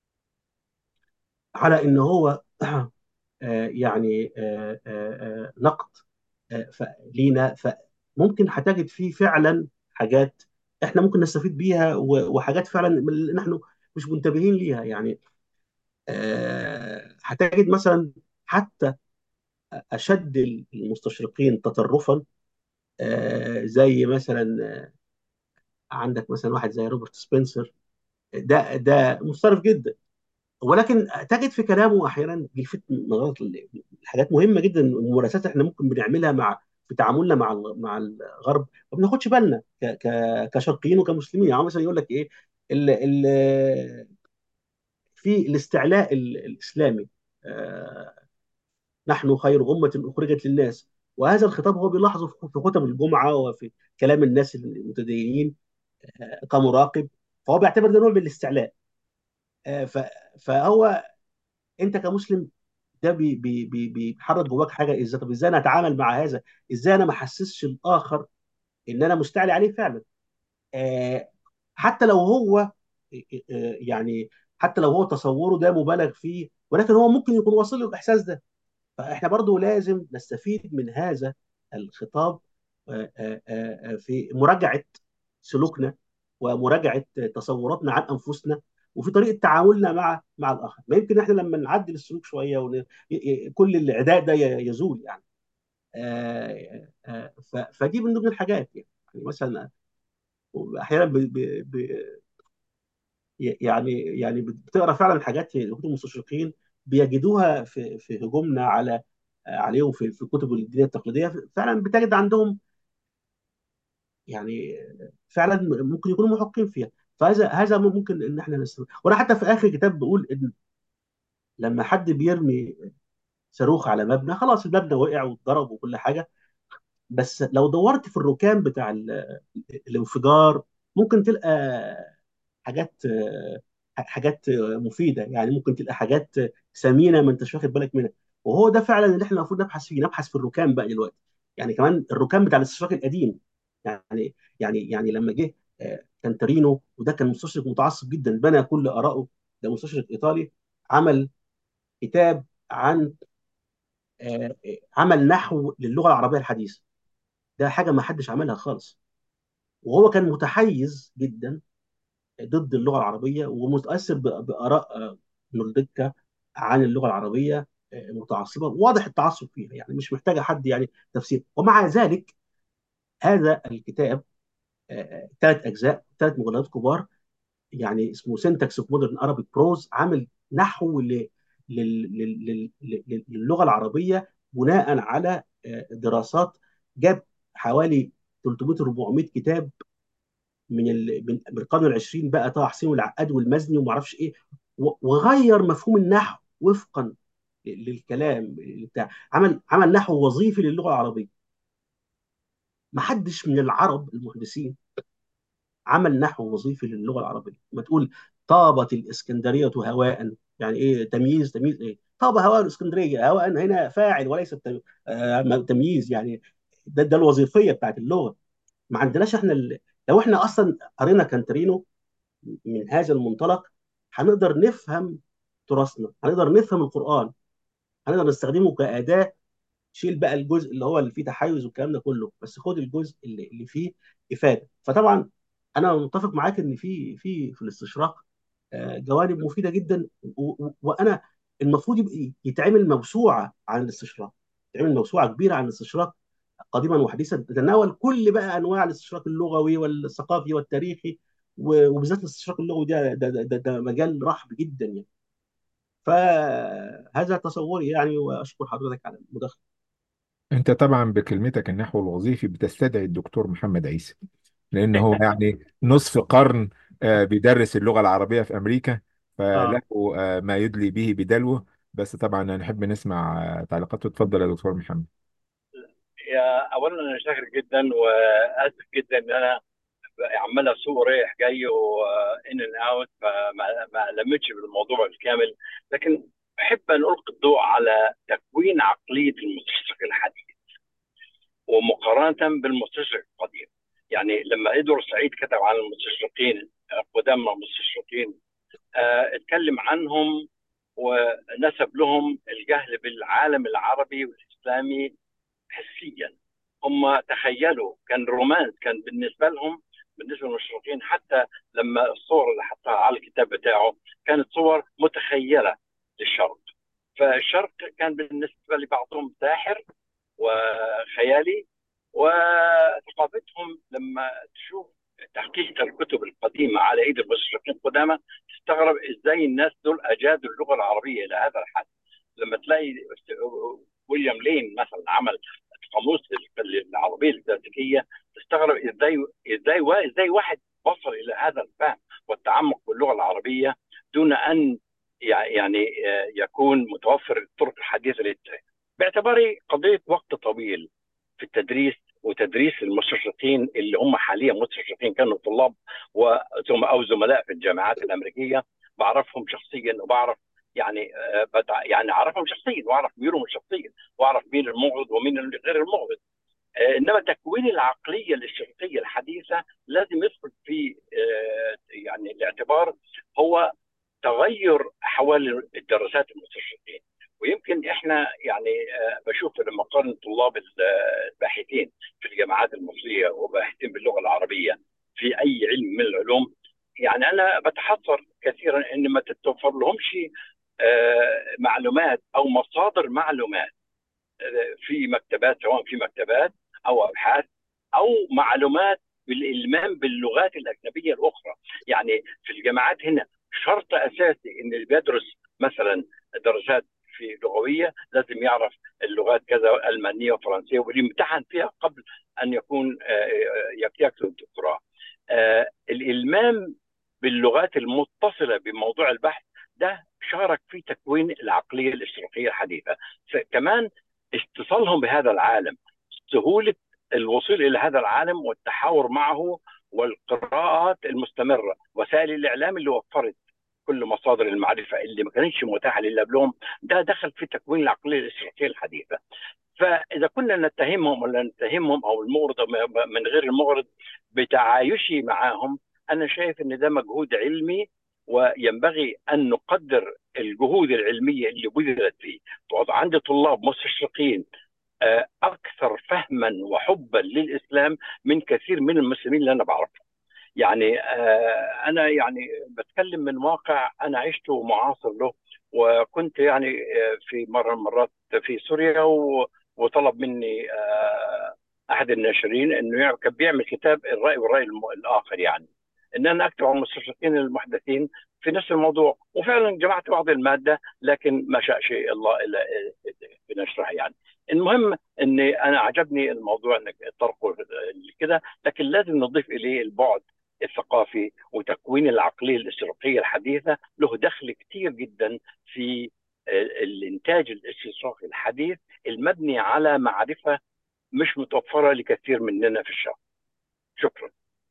على ان هو آه، يعني آه، آه، آه، نقد آه، ف- لينا فممكن هتجد فيه فعلا حاجات احنا ممكن نستفيد بيها و- وحاجات فعلا من اللي نحن مش منتبهين ليها يعني آه، هتجد مثلا حتى اشد المستشرقين تطرفا آه، زي مثلا آه، عندك مثلا واحد زي روبرت سبنسر ده ده مسترف جدا ولكن تجد في كلامه احيانا بيلفت نظرات لحاجات مهمه جدا الممارسات احنا ممكن بنعملها مع في تعاملنا مع ال- مع الغرب ما بناخدش بالنا ك ك كشرقيين وكمسلمين يعني مثلا يقول لك ايه ال ال في الاستعلاء ال- الاسلامي آه، نحن خير امه اخرجت للناس وهذا الخطاب هو بيلاحظه في في خطب الجمعه وفي كلام الناس المتدينين آه، كمراقب فهو بيعتبر ده نوع من الاستعلاء آه، ف- فهو انت كمسلم ده بي بي بي بيحرك جواك حاجه ازاي طب ازاي انا اتعامل مع هذا ازاي انا ما احسسش الاخر ان انا مستعلي عليه فعلا آه حتى لو هو آه يعني حتى لو هو تصوره ده مبالغ فيه ولكن هو ممكن يكون واصل له الاحساس ده فاحنا برضو لازم نستفيد من هذا الخطاب آه آه آه في مراجعه سلوكنا ومراجعه تصوراتنا عن انفسنا وفي طريقه تعاملنا مع مع الاخر ما يمكن احنا لما نعدل السلوك شويه ون... ي- ي- كل العداء ده ي- يزول يعني آه، آه، ف... فدي من ضمن الحاجات يعني يعني مثلا احيانا ب... ب... ب... يعني يعني بتقرا فعلا حاجات في كتب المستشرقين بيجدوها في في هجومنا على عليهم في في الكتب الدينيه التقليديه فعلا بتجد عندهم يعني فعلا ممكن يكونوا محقين فيها فهذا هذا ممكن ان احنا نستفيد وانا حتى في اخر كتاب بقول ان لما حد بيرمي صاروخ على مبنى خلاص المبنى وقع واتضرب وكل حاجه بس لو دورت في الركام بتاع ال- الانفجار ممكن تلقى حاجات حاجات مفيده يعني ممكن تلقى حاجات ثمينه ما انتش واخد بالك منها وهو ده فعلا اللي احنا المفروض نبحث فيه نبحث في الركام بقى دلوقتي يعني كمان الركام بتاع الاستشراق القديم يعني يعني يعني لما جه آه، كانتارينو وده كان مستشرق متعصب جدا بنى كل ارائه ده مستشرق ايطالي عمل كتاب عن آه، عمل نحو للغه العربيه الحديثه ده حاجه ما حدش عملها خالص وهو كان متحيز جدا ضد اللغه العربيه ومتاثر ب- باراء آه، نورديكا عن اللغه العربيه آه، متعصبه واضح التعصب فيها يعني مش محتاجه حد يعني تفسير ومع ذلك هذا الكتاب ثلاث اجزاء ثلاث مجلدات كبار يعني اسمه سنتكس اوف مودرن ارابيك بروز عامل نحو ل- لل- لل- لل- لل- للغه العربيه بناء على آه، دراسات جاب حوالي 300 400 كتاب من ال... من من القرن العشرين بقى طه حسين والعقاد والمزني وما اعرفش ايه و- وغير مفهوم النحو وفقا ل- للكلام بتاع عمل عمل نحو وظيفي للغه العربيه ما حدش من العرب المحدثين عمل نحو وظيفي للغه العربيه ما تقول طابت الاسكندريه هواء يعني ايه تمييز تمييز ايه طاب هواء الاسكندريه هواء هنا فاعل وليس تم- آه، تمييز يعني ده, ده الوظيفيه بتاعت اللغه ما عندناش احنا ال... لو احنا اصلا قرينا كانترينو من هذا المنطلق هنقدر نفهم تراثنا هنقدر نفهم القرآن هنقدر نستخدمه كأداة شيل بقى الجزء اللي هو اللي فيه تحيز والكلام ده كله بس خد الجزء اللي, اللي فيه إفادة فطبعا أنا متفق معاك إن في في في الاستشراق آه، جوانب مفيدة جدا و- و- وأنا المفروض يبقى يتعمل موسوعة عن الاستشراق يتعمل موسوعة كبيرة عن الاستشراق قديما وحديثا تتناول كل بقى انواع الاستشراق اللغوي والثقافي والتاريخي و- وبالذات الاستشراق اللغوي ده ده, ده, ده, ده مجال رحب جدا يعني فهذا تصوري يعني واشكر حضرتك على المداخله انت طبعا بكلمتك النحو الوظيفي بتستدعي الدكتور محمد عيسى لان هو يعني نصف قرن آه، بيدرس اللغة العربية في امريكا فله اه آه، ما يدلي به بدلوه بس طبعا نحب نسمع آه، تعليقاته اتفضل يا دكتور محمد يا اولا انا شاكر جدا واسف جدا ان انا عمال اسوق رايح جاي وان اند اوت فما ما لمتش بالموضوع الكامل لكن احب ان القي الضوء على تكوين عقليه المستشرق الحديث ومقارنه بالمستشرق القديم يعني لما ادوار سعيد كتب عن المستشرقين قدام المستشرقين آه، اتكلم عنهم ونسب لهم الجهل بالعالم العربي والاسلامي حسيا هم تخيلوا كان رومانس كان بالنسبه لهم بالنسبه للمشرقين حتى لما الصور اللي حطها على الكتاب بتاعه كانت صور متخيله للشرق فالشرق كان بالنسبه لبعضهم ساحر وخيالي وثقافتهم لما تشوف تحقيق الكتب القديمه على ايد المشرقين القدامى تستغرب ازاي الناس دول اجادوا اللغه العربيه الى هذا الحد لما تلاقي ويليام لين مثلا عمل قاموس العربيه الكلاسيكيه تستغرب ازاي ازاي ازاي واحد وصل الى هذا الفهم والتعمق باللغه العربيه دون ان يعني يكون متوفر الطرق الحديثه للتعليم باعتباري قضيه وقت طويل في التدريس وتدريس المستشرقين اللي هم حاليا مستشرقين كانوا طلاب او زملاء في الجامعات الامريكيه بعرفهم شخصيا وبعرف يعني بتع... يعني اعرفهم شخصيا واعرف ميولهم شخصيا واعرف مين المغرض ومين غير المغرض انما تكوين العقليه الاشتراكيه الحديثه لازم يدخل في يعني الاعتبار هو تغير احوال الدراسات المستشرقين ويمكن احنا يعني بشوف لما قارن طلاب الباحثين في الجامعات المصريه وباحثين باللغه العربيه في اي علم من العلوم يعني انا بتحسر كثيرا ان ما تتوفر لهمش معلومات او مصادر معلومات في مكتبات سواء في مكتبات او ابحاث او معلومات بالالمام باللغات الاجنبيه الاخرى يعني في الجامعات هنا شرط اساسي ان اللي بيدرس مثلا دراسات في لغويه لازم يعرف اللغات كذا المانيه وفرنسيه والامتحان فيها قبل ان يكون يكتب الدكتوراه الالمام باللغات المتصله بموضوع البحث ده شارك في تكوين العقليه الاشتراكيه الحديثه كمان اتصالهم بهذا العالم سهوله الوصول الى هذا العالم والتحاور معه والقراءات المستمره وسائل الاعلام اللي وفرت كل مصادر المعرفه اللي ما كانتش متاحه للي قبلهم ده دخل في تكوين العقليه الاستشراقيه الحديثه فاذا كنا نتهمهم ولا نتهمهم او المغرض من غير المغرض بتعايشي معهم انا شايف ان ده مجهود علمي وينبغي ان نقدر الجهود العلميه اللي بذلت فيه عندي طلاب مستشرقين آه، اكثر فهما وحبا للاسلام من كثير من المسلمين اللي انا بعرفهم يعني آه، انا يعني بتكلم من واقع انا عشته معاصر له وكنت يعني آه، في مره من المرات في سوريا وطلب مني احد الناشرين انه كان بيعمل كتاب الراي والراي الاخر يعني ان انا اكتب عن المستشرقين المحدثين في نفس الموضوع وفعلا جمعت بعض الماده لكن ما شاء شيء الله الا بنشرها يعني المهم اني انا عجبني الموضوع انك طرقه كده لكن لازم نضيف اليه البعد الثقافي وتكوين العقليه الاستشراقيه الحديثه له دخل كثير جدا في الانتاج الاستشراقي الحديث المبني على معرفه مش متوفره لكثير مننا في الشرق شكرا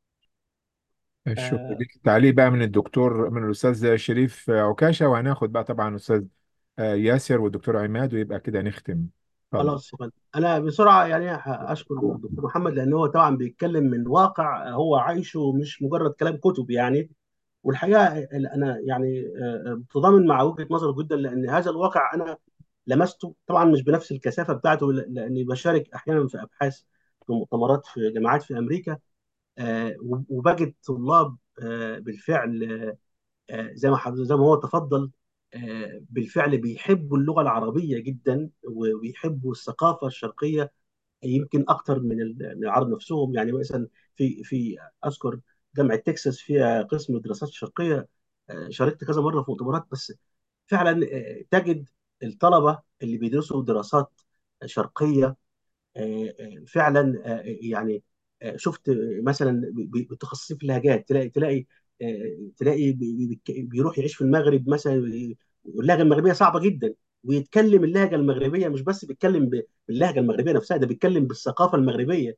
الشكر آه ليك تعليق بقى من الدكتور من الأستاذ شريف عكاشة وهناخد بقى طبعا أستاذ آه، ياسر والدكتور عماد ويبقى كده نختم اتفضل خلاص يا فندم. انا بسرعه يعني اشكر الدكتور محمد لان هو طبعا بيتكلم من واقع هو عايشه مش مجرد كلام كتب يعني والحقيقه انا يعني آه، متضامن مع وجهه نظره جدا لان هذا الواقع انا لمسته طبعا مش بنفس الكثافه بتاعته لاني بشارك احيانا في ابحاث في مؤتمرات في جامعات في امريكا آه، وبجد طلاب آه، بالفعل آه، زي ما حضرتك زي ما هو تفضل بالفعل بيحبوا اللغه العربيه جدا وبيحبوا الثقافه الشرقيه يمكن اكثر من من العرب نفسهم يعني مثلا في في اذكر جامعه تكساس فيها قسم دراسات شرقيه شاركت كذا مره في مؤتمرات بس فعلا تجد الطلبه اللي بيدرسوا دراسات شرقيه فعلا يعني شفت مثلا متخصصين في اللهجات تلاقي تلاقي تلاقي بيروح يعيش في المغرب مثلا اللهجه المغربيه صعبه جدا ويتكلم اللهجه المغربيه مش بس بيتكلم باللهجه المغربيه نفسها ده بيتكلم بالثقافه المغربيه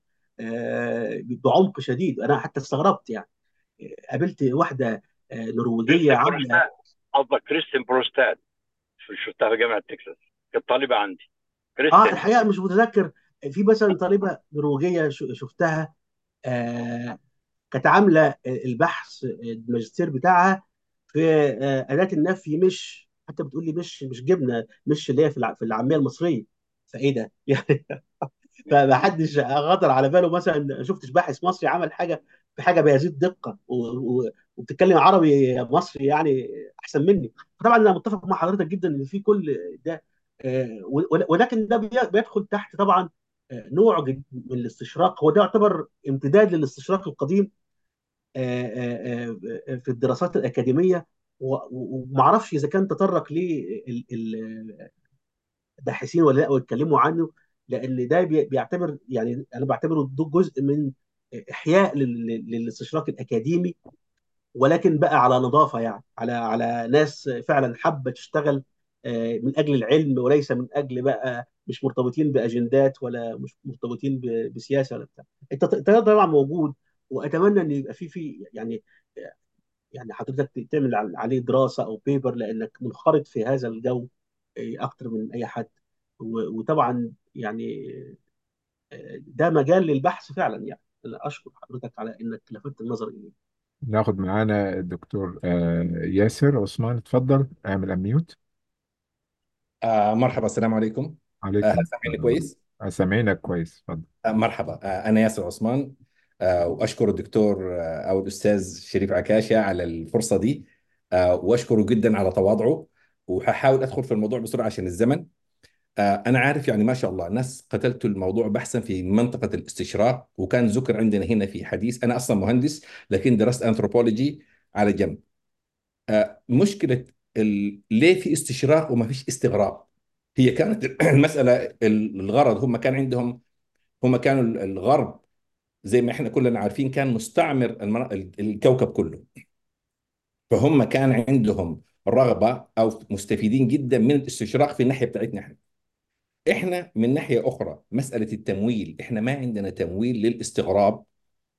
بعمق شديد انا حتى استغربت يعني قابلت واحده نرويجيه عامله قصدك كريستين بروستاد شفتها في جامعه تكساس كانت طالبه عندي كريستين اه الحقيقه مش متذكر في مثلا طالبه نرويجيه شفتها آه كانت عامله البحث الماجستير بتاعها في آه اداه النفي مش حتى بتقول لي مش مش جبنه مش اللي هي في العاميه المصريه فايه ده يعني فما حدش خطر على باله مثلا شفتش باحث مصري عمل حاجه في حاجه بهذه الدقه وبتتكلم عربي مصري يعني احسن مني طبعا انا متفق مع حضرتك جدا ان في كل ده آه ولكن ده بيدخل تحت طبعا نوع من الاستشراق هو ده يعتبر امتداد للاستشراق القديم في الدراسات الأكاديمية ومعرفش إذا كان تطرق للباحثين ولا لا ويتكلموا عنه لأن ده بيعتبر يعني أنا بعتبره ده جزء من إحياء للاستشراق الأكاديمي ولكن بقى على نظافة يعني على على ناس فعلا حابة تشتغل من أجل العلم وليس من أجل بقى مش مرتبطين باجندات ولا مش مرتبطين بسياسه ولا بتاع التيار طبعا موجود واتمنى ان يبقى في في يعني يعني حضرتك تعمل عليه دراسه او بيبر لانك منخرط في هذا الجو اكتر من اي حد وطبعا يعني ده مجال للبحث فعلا يعني انا اشكر حضرتك على انك لفتت النظر اليه ناخد معانا الدكتور ياسر عثمان اتفضل اعمل اميوت آه مرحبا السلام عليكم عليكم آه سامعني كويس سامعينك كويس اتفضل آه مرحبا آه أنا ياسر عثمان آه وأشكر الدكتور آه أو الأستاذ شريف عكاشة على الفرصة دي آه وأشكره جدا على تواضعه وهحاول أدخل في الموضوع بسرعة عشان الزمن آه أنا عارف يعني ما شاء الله ناس قتلت الموضوع بحثا في منطقة الاستشراق وكان ذكر عندنا هنا في حديث أنا أصلا مهندس لكن درست أنثروبولوجي على جنب آه مشكلة ال... ليه في استشراق وما فيش استغراب هي كانت المسألة الغرض هم كان عندهم هم كانوا الغرب زي ما احنا كلنا عارفين كان مستعمر الكوكب كله فهم كان عندهم رغبة أو مستفيدين جدا من الاستشراق في الناحية بتاعتنا احنا احنا من ناحية أخرى مسألة التمويل احنا ما عندنا تمويل للاستغراب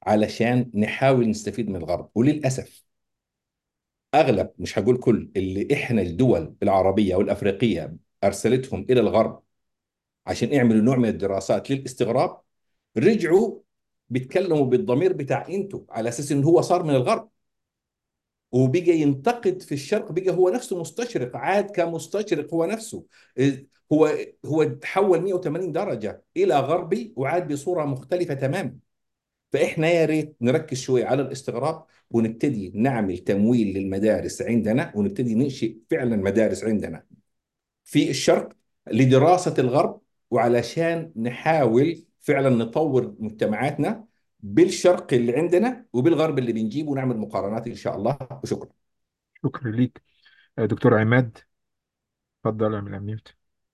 علشان نحاول نستفيد من الغرب وللاسف اغلب مش هقول كل اللي احنا الدول العربيه والافريقيه ارسلتهم الى الغرب عشان يعملوا نوع من الدراسات للاستغراب رجعوا بيتكلموا بالضمير بتاع انتوا على اساس ان هو صار من الغرب وبقى ينتقد في الشرق بقى هو نفسه مستشرق عاد كمستشرق هو نفسه إيه، هو هو تحول 180 درجة إلى غربي وعاد بصورة مختلفة تماما فإحنا يا ريت نركز شوي على الاستغراب ونبتدي نعمل تمويل للمدارس عندنا ونبتدي ننشئ فعلا مدارس عندنا في الشرق لدراسة الغرب وعلشان نحاول فعلا نطور مجتمعاتنا بالشرق اللي عندنا وبالغرب اللي بنجيبه ونعمل مقارنات إن شاء الله وشكرا شكرا ليك آه، دكتور عماد اتفضل اعمل اميوت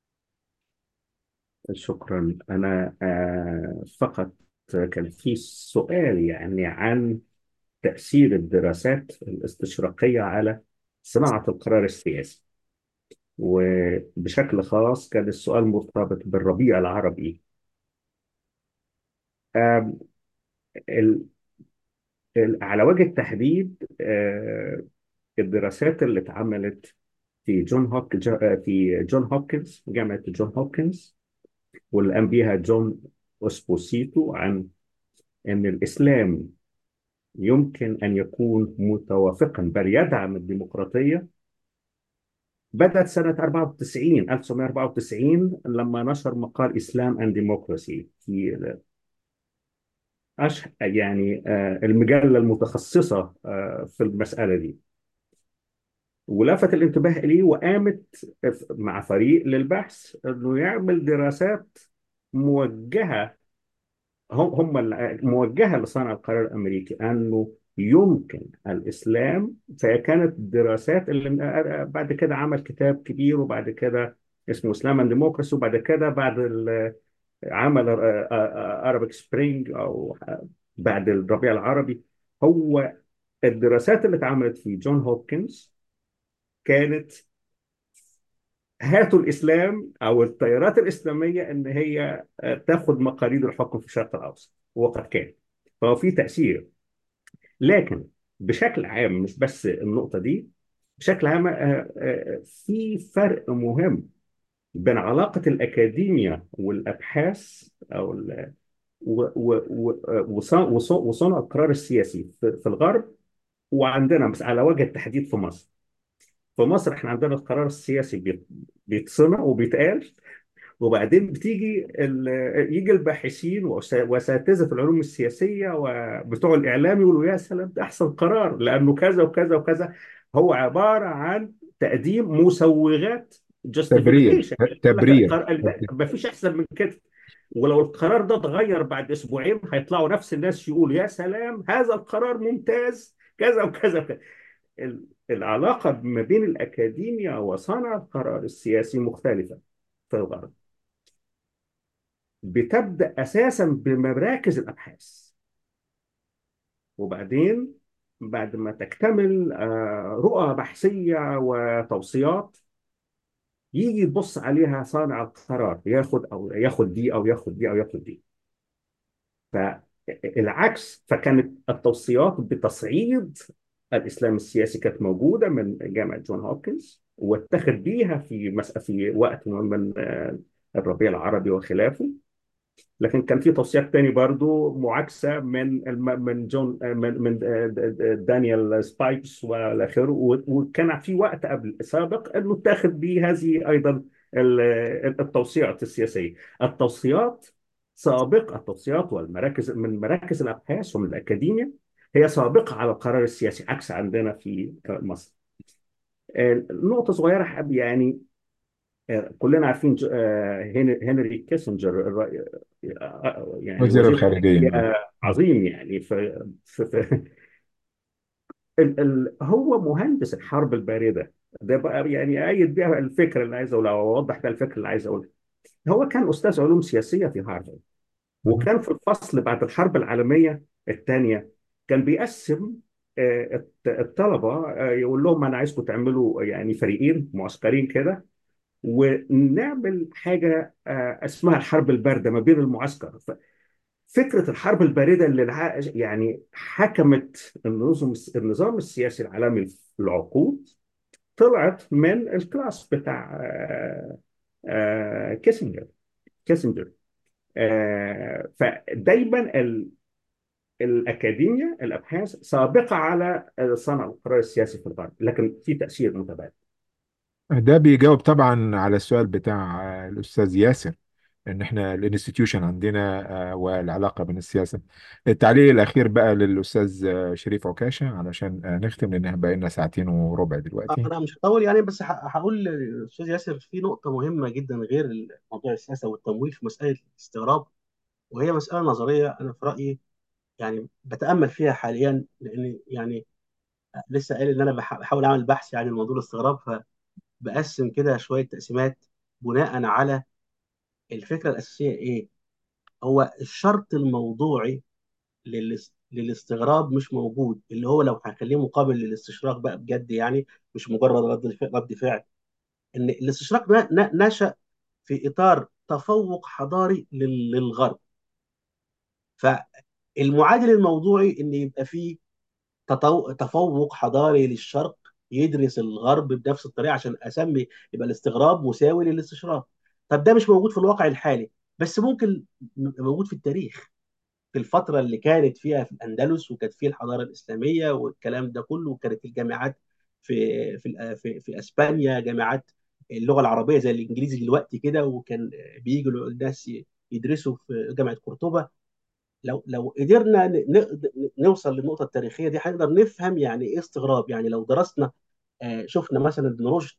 شكرا أنا آه، فقط كان في سؤال يعني عن تأثير الدراسات الاستشراقية على صناعة القرار السياسي وبشكل خاص كان السؤال مرتبط بالربيع العربي آم، ال- ال- على وجه التحديد آه، الدراسات اللي اتعملت في جون هوك جا- في جون هوكنز جامعة جون هوكنز واللي قام بيها جون أسبوسيتو عن أن الإسلام يمكن أن يكون متوافقا بل يدعم الديمقراطية بدأت سنة 94 1994 لما نشر مقال إسلام أند ديموكراسي في أش يعني آه، المجلة المتخصصة آه، في المسألة دي ولفت الانتباه إليه وقامت مع فريق للبحث إنه يعمل دراسات موجهة هم هم ال- موجهة لصانع القرار الأمريكي أنه يمكن الإسلام فهي كانت دراسات اللي بعد كده عمل كتاب كبير وبعد كده اسمه إسلام اند ديموكراسي وبعد كده بعد ال- عمل أرابيك سبرينج أو بعد الربيع العربي هو الدراسات اللي اتعملت في جون هوبكنز كانت هاتوا الإسلام أو التيارات الإسلامية إن هي تاخد مقاليد الحكم في الشرق الأوسط وقد كان فهو في تأثير لكن بشكل عام مش بس النقطة دي بشكل عام آه، آه، في فرق مهم بين علاقة الأكاديمية والأبحاث أو ال- و- و- و- وص- وص- وصنع القرار السياسي في في الغرب وعندنا بس على وجه التحديد في مصر في مصر احنا عندنا القرار السياسي بيت- بيتصنع وبيتقال وبعدين بتيجي ال- يجي الباحثين وأس- واساتذه العلوم السياسيه وبتوع الاعلام يقولوا يا سلام ده احسن قرار لانه كذا وكذا وكذا هو عباره عن تقديم مسوغات تبرير جاستيفيكيشن يقول لك تبرير القرار ما فيش احسن من كده ولو القرار ده اتغير بعد اسبوعين هيطلعوا نفس الناس يقولوا يا سلام هذا القرار ممتاز كذا وكذا وكذا ال- العلاقه ما بين الاكاديميا وصانع القرار السياسي مختلفه في الغرب بتبدأ أساسا بمراكز الأبحاث وبعدين بعد ما تكتمل آه، رؤى بحثية وتوصيات يجي يبص عليها صانع القرار ياخد أو ياخد دي أو ياخد دي أو ياخد دي فالعكس فكانت التوصيات بتصعيد الإسلام السياسي كانت موجودة من جامعة جون هوبكنز واتخذ بيها في مس... في وقت من آه، الربيع العربي وخلافه لكن كان في توصيات تاني برضو معاكسة من الم- من جون من من دانيال سبايكس والى اخره و- وكان في وقت قبل سابق انه اتاخذ به هذه ايضا ال- التوصيات السياسية التوصيات سابقة التوصيات والمراكز من مراكز الابحاث ومن الاكاديميا هي سابقة على القرار السياسي عكس عندنا في مصر نقطة صغيرة حب يعني كلنا عارفين ج- آه، هن- هنري كيسنجر الر- آه، يعني وزير وزير الخارجية خارجية عظيم يعني في في في ال ال هو مهندس الحرب الباردة ده بقى يعني أيد بيها الفكرة اللي عايز أقولها أو أوضح بيها الفكرة اللي عايز أقولها هو كان أستاذ علوم سياسية في هارفارد وكان في الفصل بعد الحرب العالمية الثانية كان بيقسم آه، الت- الطلبة آه، يقول لهم أنا عايزكم تعملوا يعني فريقين معسكرين كده ونعمل حاجة آه، اسمها الحرب الباردة ما بين المعسكر ف- فكره الحرب البارده اللي الع- يعني حكمت النظم النظام السياسي العالمي في العقود طلعت من الكلاس بتاع آه، آه، كيسنجر كيسنجر آه، فدايما ال- الأكاديمية الأبحاث سابقة على صنع القرار السياسي في الغرب لكن في تأثير متبادل ده بيجاوب طبعا على السؤال بتاع آه، الأستاذ ياسر إن إحنا الانستتيوشن عندنا آه، والعلاقة بين السياسة التعليق الأخير بقى للأستاذ آه، شريف عكاشة علشان آه، نختم لأن بقى لنا ساعتين وربع دلوقتي انا مش هطول يعني بس ه- هقول للاستاذ ياسر في نقطه مهمه جدا غير موضوع السياسه والتمويل في مساله الاستغراب وهي مساله نظريه انا في رايي يعني بتامل فيها حاليا لان يعني لسه قايل ان انا بح- بحاول اعمل بحث يعني موضوع الاستغراب فبقسم كده شويه تقسيمات بناء على الفكره الاساسيه ايه هو الشرط الموضوعي للاس- للاستغراب مش موجود اللي هو لو هخليه مقابل للاستشراق بقى بجد يعني مش مجرد رد الف- رد فعل ان الاستشراق ن- ن- نشأ في اطار تفوق حضاري لل- للغرب فالمعادل الموضوعي ان يبقى فيه تطو- تفوق حضاري للشرق يدرس الغرب بنفس الطريقه عشان اسمي يبقى الاستغراب مساوي للاستشراق طب ده مش موجود في الواقع الحالي بس ممكن يبقى موجود في التاريخ في الفترة اللي كانت فيها في الأندلس وكانت فيه الحضارة الإسلامية والكلام ده كله وكانت الجامعات في في في, في أسبانيا جامعات اللغة العربية زي الإنجليزي دلوقتي كده وكان بيجوا الناس يدرسوا في جامعة قرطبة لو لو قدرنا ن- ن- نوصل للنقطة التاريخية دي هنقدر نفهم يعني إيه استغراب يعني لو درسنا آه، شفنا مثلا ابن رشد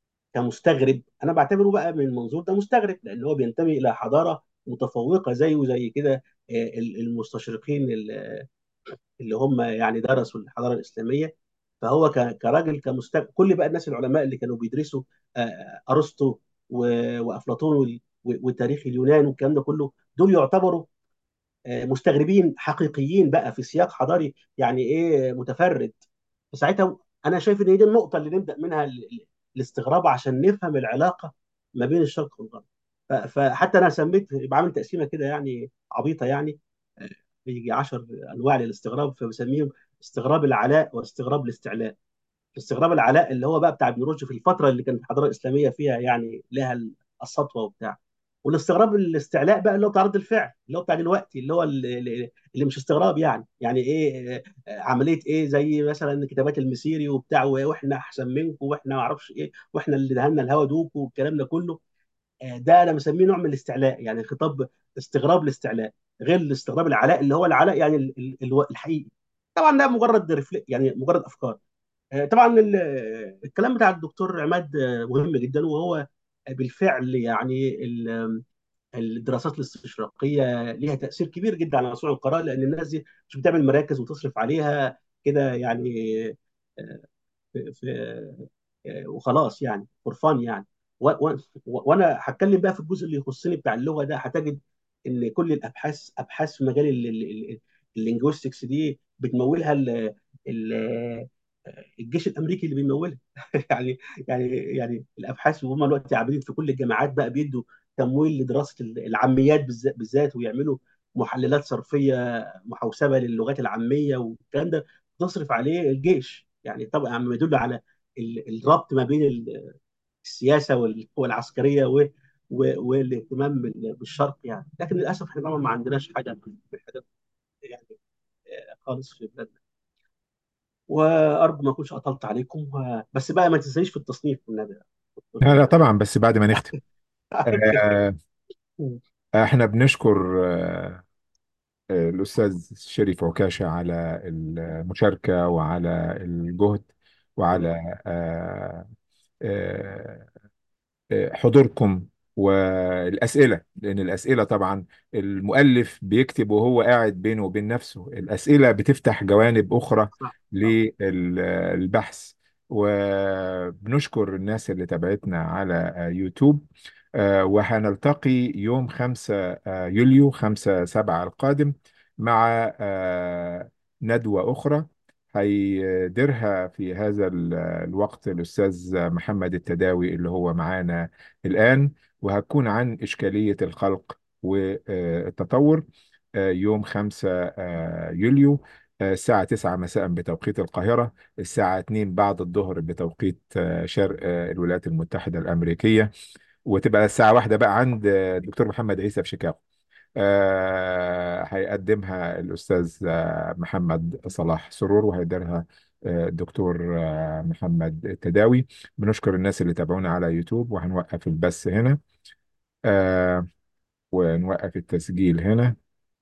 كمستغرب انا بعتبره بقى من المنظور ده مستغرب لان هو بينتمي الى حضاره متفوقه زيه زي كده آه، المستشرقين ال- اللي هم يعني درسوا الحضاره الاسلاميه فهو ك- كراجل كمستغرب كل بقى الناس العلماء اللي كانوا بيدرسوا آه، ارسطو و- وافلاطون وال- و- وتاريخ اليونان والكلام ده كله دول يعتبروا آه، مستغربين حقيقيين بقى في سياق حضاري يعني ايه متفرد فساعتها انا شايف ان هي دي النقطه اللي نبدا منها ال- ال- الاستغراب عشان نفهم العلاقه ما بين الشرق والغرب ف- فحتى انا سميت بعمل تقسيمه كده يعني عبيطه يعني آه، يجي 10 انواع للاستغراب فبسميهم استغراب العلاء واستغراب الاستعلاء استغراب العلاء اللي هو بقى بتاع ابن رشد في الفتره اللي كانت الحضاره الاسلاميه فيها يعني لها السطوه وبتاع والاستغراب الاستعلاء بقى اللي هو بتاع رد الفعل اللي هو بتاع دلوقتي اللي هو اللي, اللي مش استغراب يعني يعني ايه آه، عمليه ايه زي مثلا كتابات المسيري وبتاع واحنا احسن منكم واحنا ما اعرفش ايه واحنا اللي دهنا الهوا دوكو والكلام ده كله آه، ده انا مسميه نوع من الاستعلاء يعني خطاب استغراب الاستعلاء غير الاستغراب العلاء اللي هو العلاء يعني ال- ال- ال- الحقيقي طبعا ده مجرد رفلي يعني مجرد افكار آه، طبعا ال- الكلام بتاع الدكتور عماد آه، مهم جدا وهو بالفعل يعني ال- الدراسات الاستشراقيه ليها تاثير كبير جدا على صنع القرار لان الناس دي مش بتعمل مراكز وتصرف عليها كده يعني آه، في في- آه، وخلاص يعني فور فان يعني و- و- وانا هتكلم بقى في الجزء اللي يخصني بتاع اللغه ده هتجد ان كل الابحاث ابحاث في مجال اللينجويستكس دي بتمولها ال- ال- الجيش الامريكي اللي بيمولها يعني يعني يعني الابحاث وهم دلوقتي عاملين في كل الجامعات بقى بيدوا تمويل لدراسه العاميات بالذات بالذات ويعملوا محللات صرفيه محوسبه للغات العاميه والكلام ده تصرف عليه الجيش يعني طبعا عم يدل على ال- الربط ما بين ال- السياسه والقوى العسكريه و و- والاهتمام بال- بالشرق يعني لكن للاسف احنا طبعا ما عندناش حاجه من الحاجات يعني آه، خالص في بلادنا وارجو ما اكونش اطلت عليكم و- بس بقى ما تنسانيش في التصنيف والنبي لا لا طبعا بس بعد ما نختم آه، احنا بنشكر آه، الأستاذ شريف عكاشة على المشاركة وعلى الجهد وعلى آه، آه، حضوركم والأسئلة لأن الأسئلة طبعا المؤلف بيكتب وهو قاعد بينه وبين نفسه الأسئلة بتفتح جوانب أخرى صح صح للبحث وبنشكر الناس اللي تابعتنا على يوتيوب آه، وهنلتقي يوم 5 آه، يوليو 5 7 القادم مع آه، ندوة أخرى هيديرها في هذا ال- الوقت الأستاذ محمد التداوي اللي هو معانا الآن وهتكون عن إشكالية الخلق والتطور آه، يوم 5 آه، يوليو آه، الساعة 9 مساء بتوقيت القاهرة الساعة 2 بعد الظهر بتوقيت آه، شرق آه، الولايات المتحدة الأمريكية وتبقى الساعة واحدة بقى عند آه، الدكتور محمد عيسى في شيكاغو آه، هيقدمها الأستاذ آه، محمد صلاح سرور وهيديرها آه، الدكتور آه، محمد تداوي بنشكر الناس اللي تابعونا على يوتيوب وهنوقف البث هنا آه، ونوقف التسجيل هنا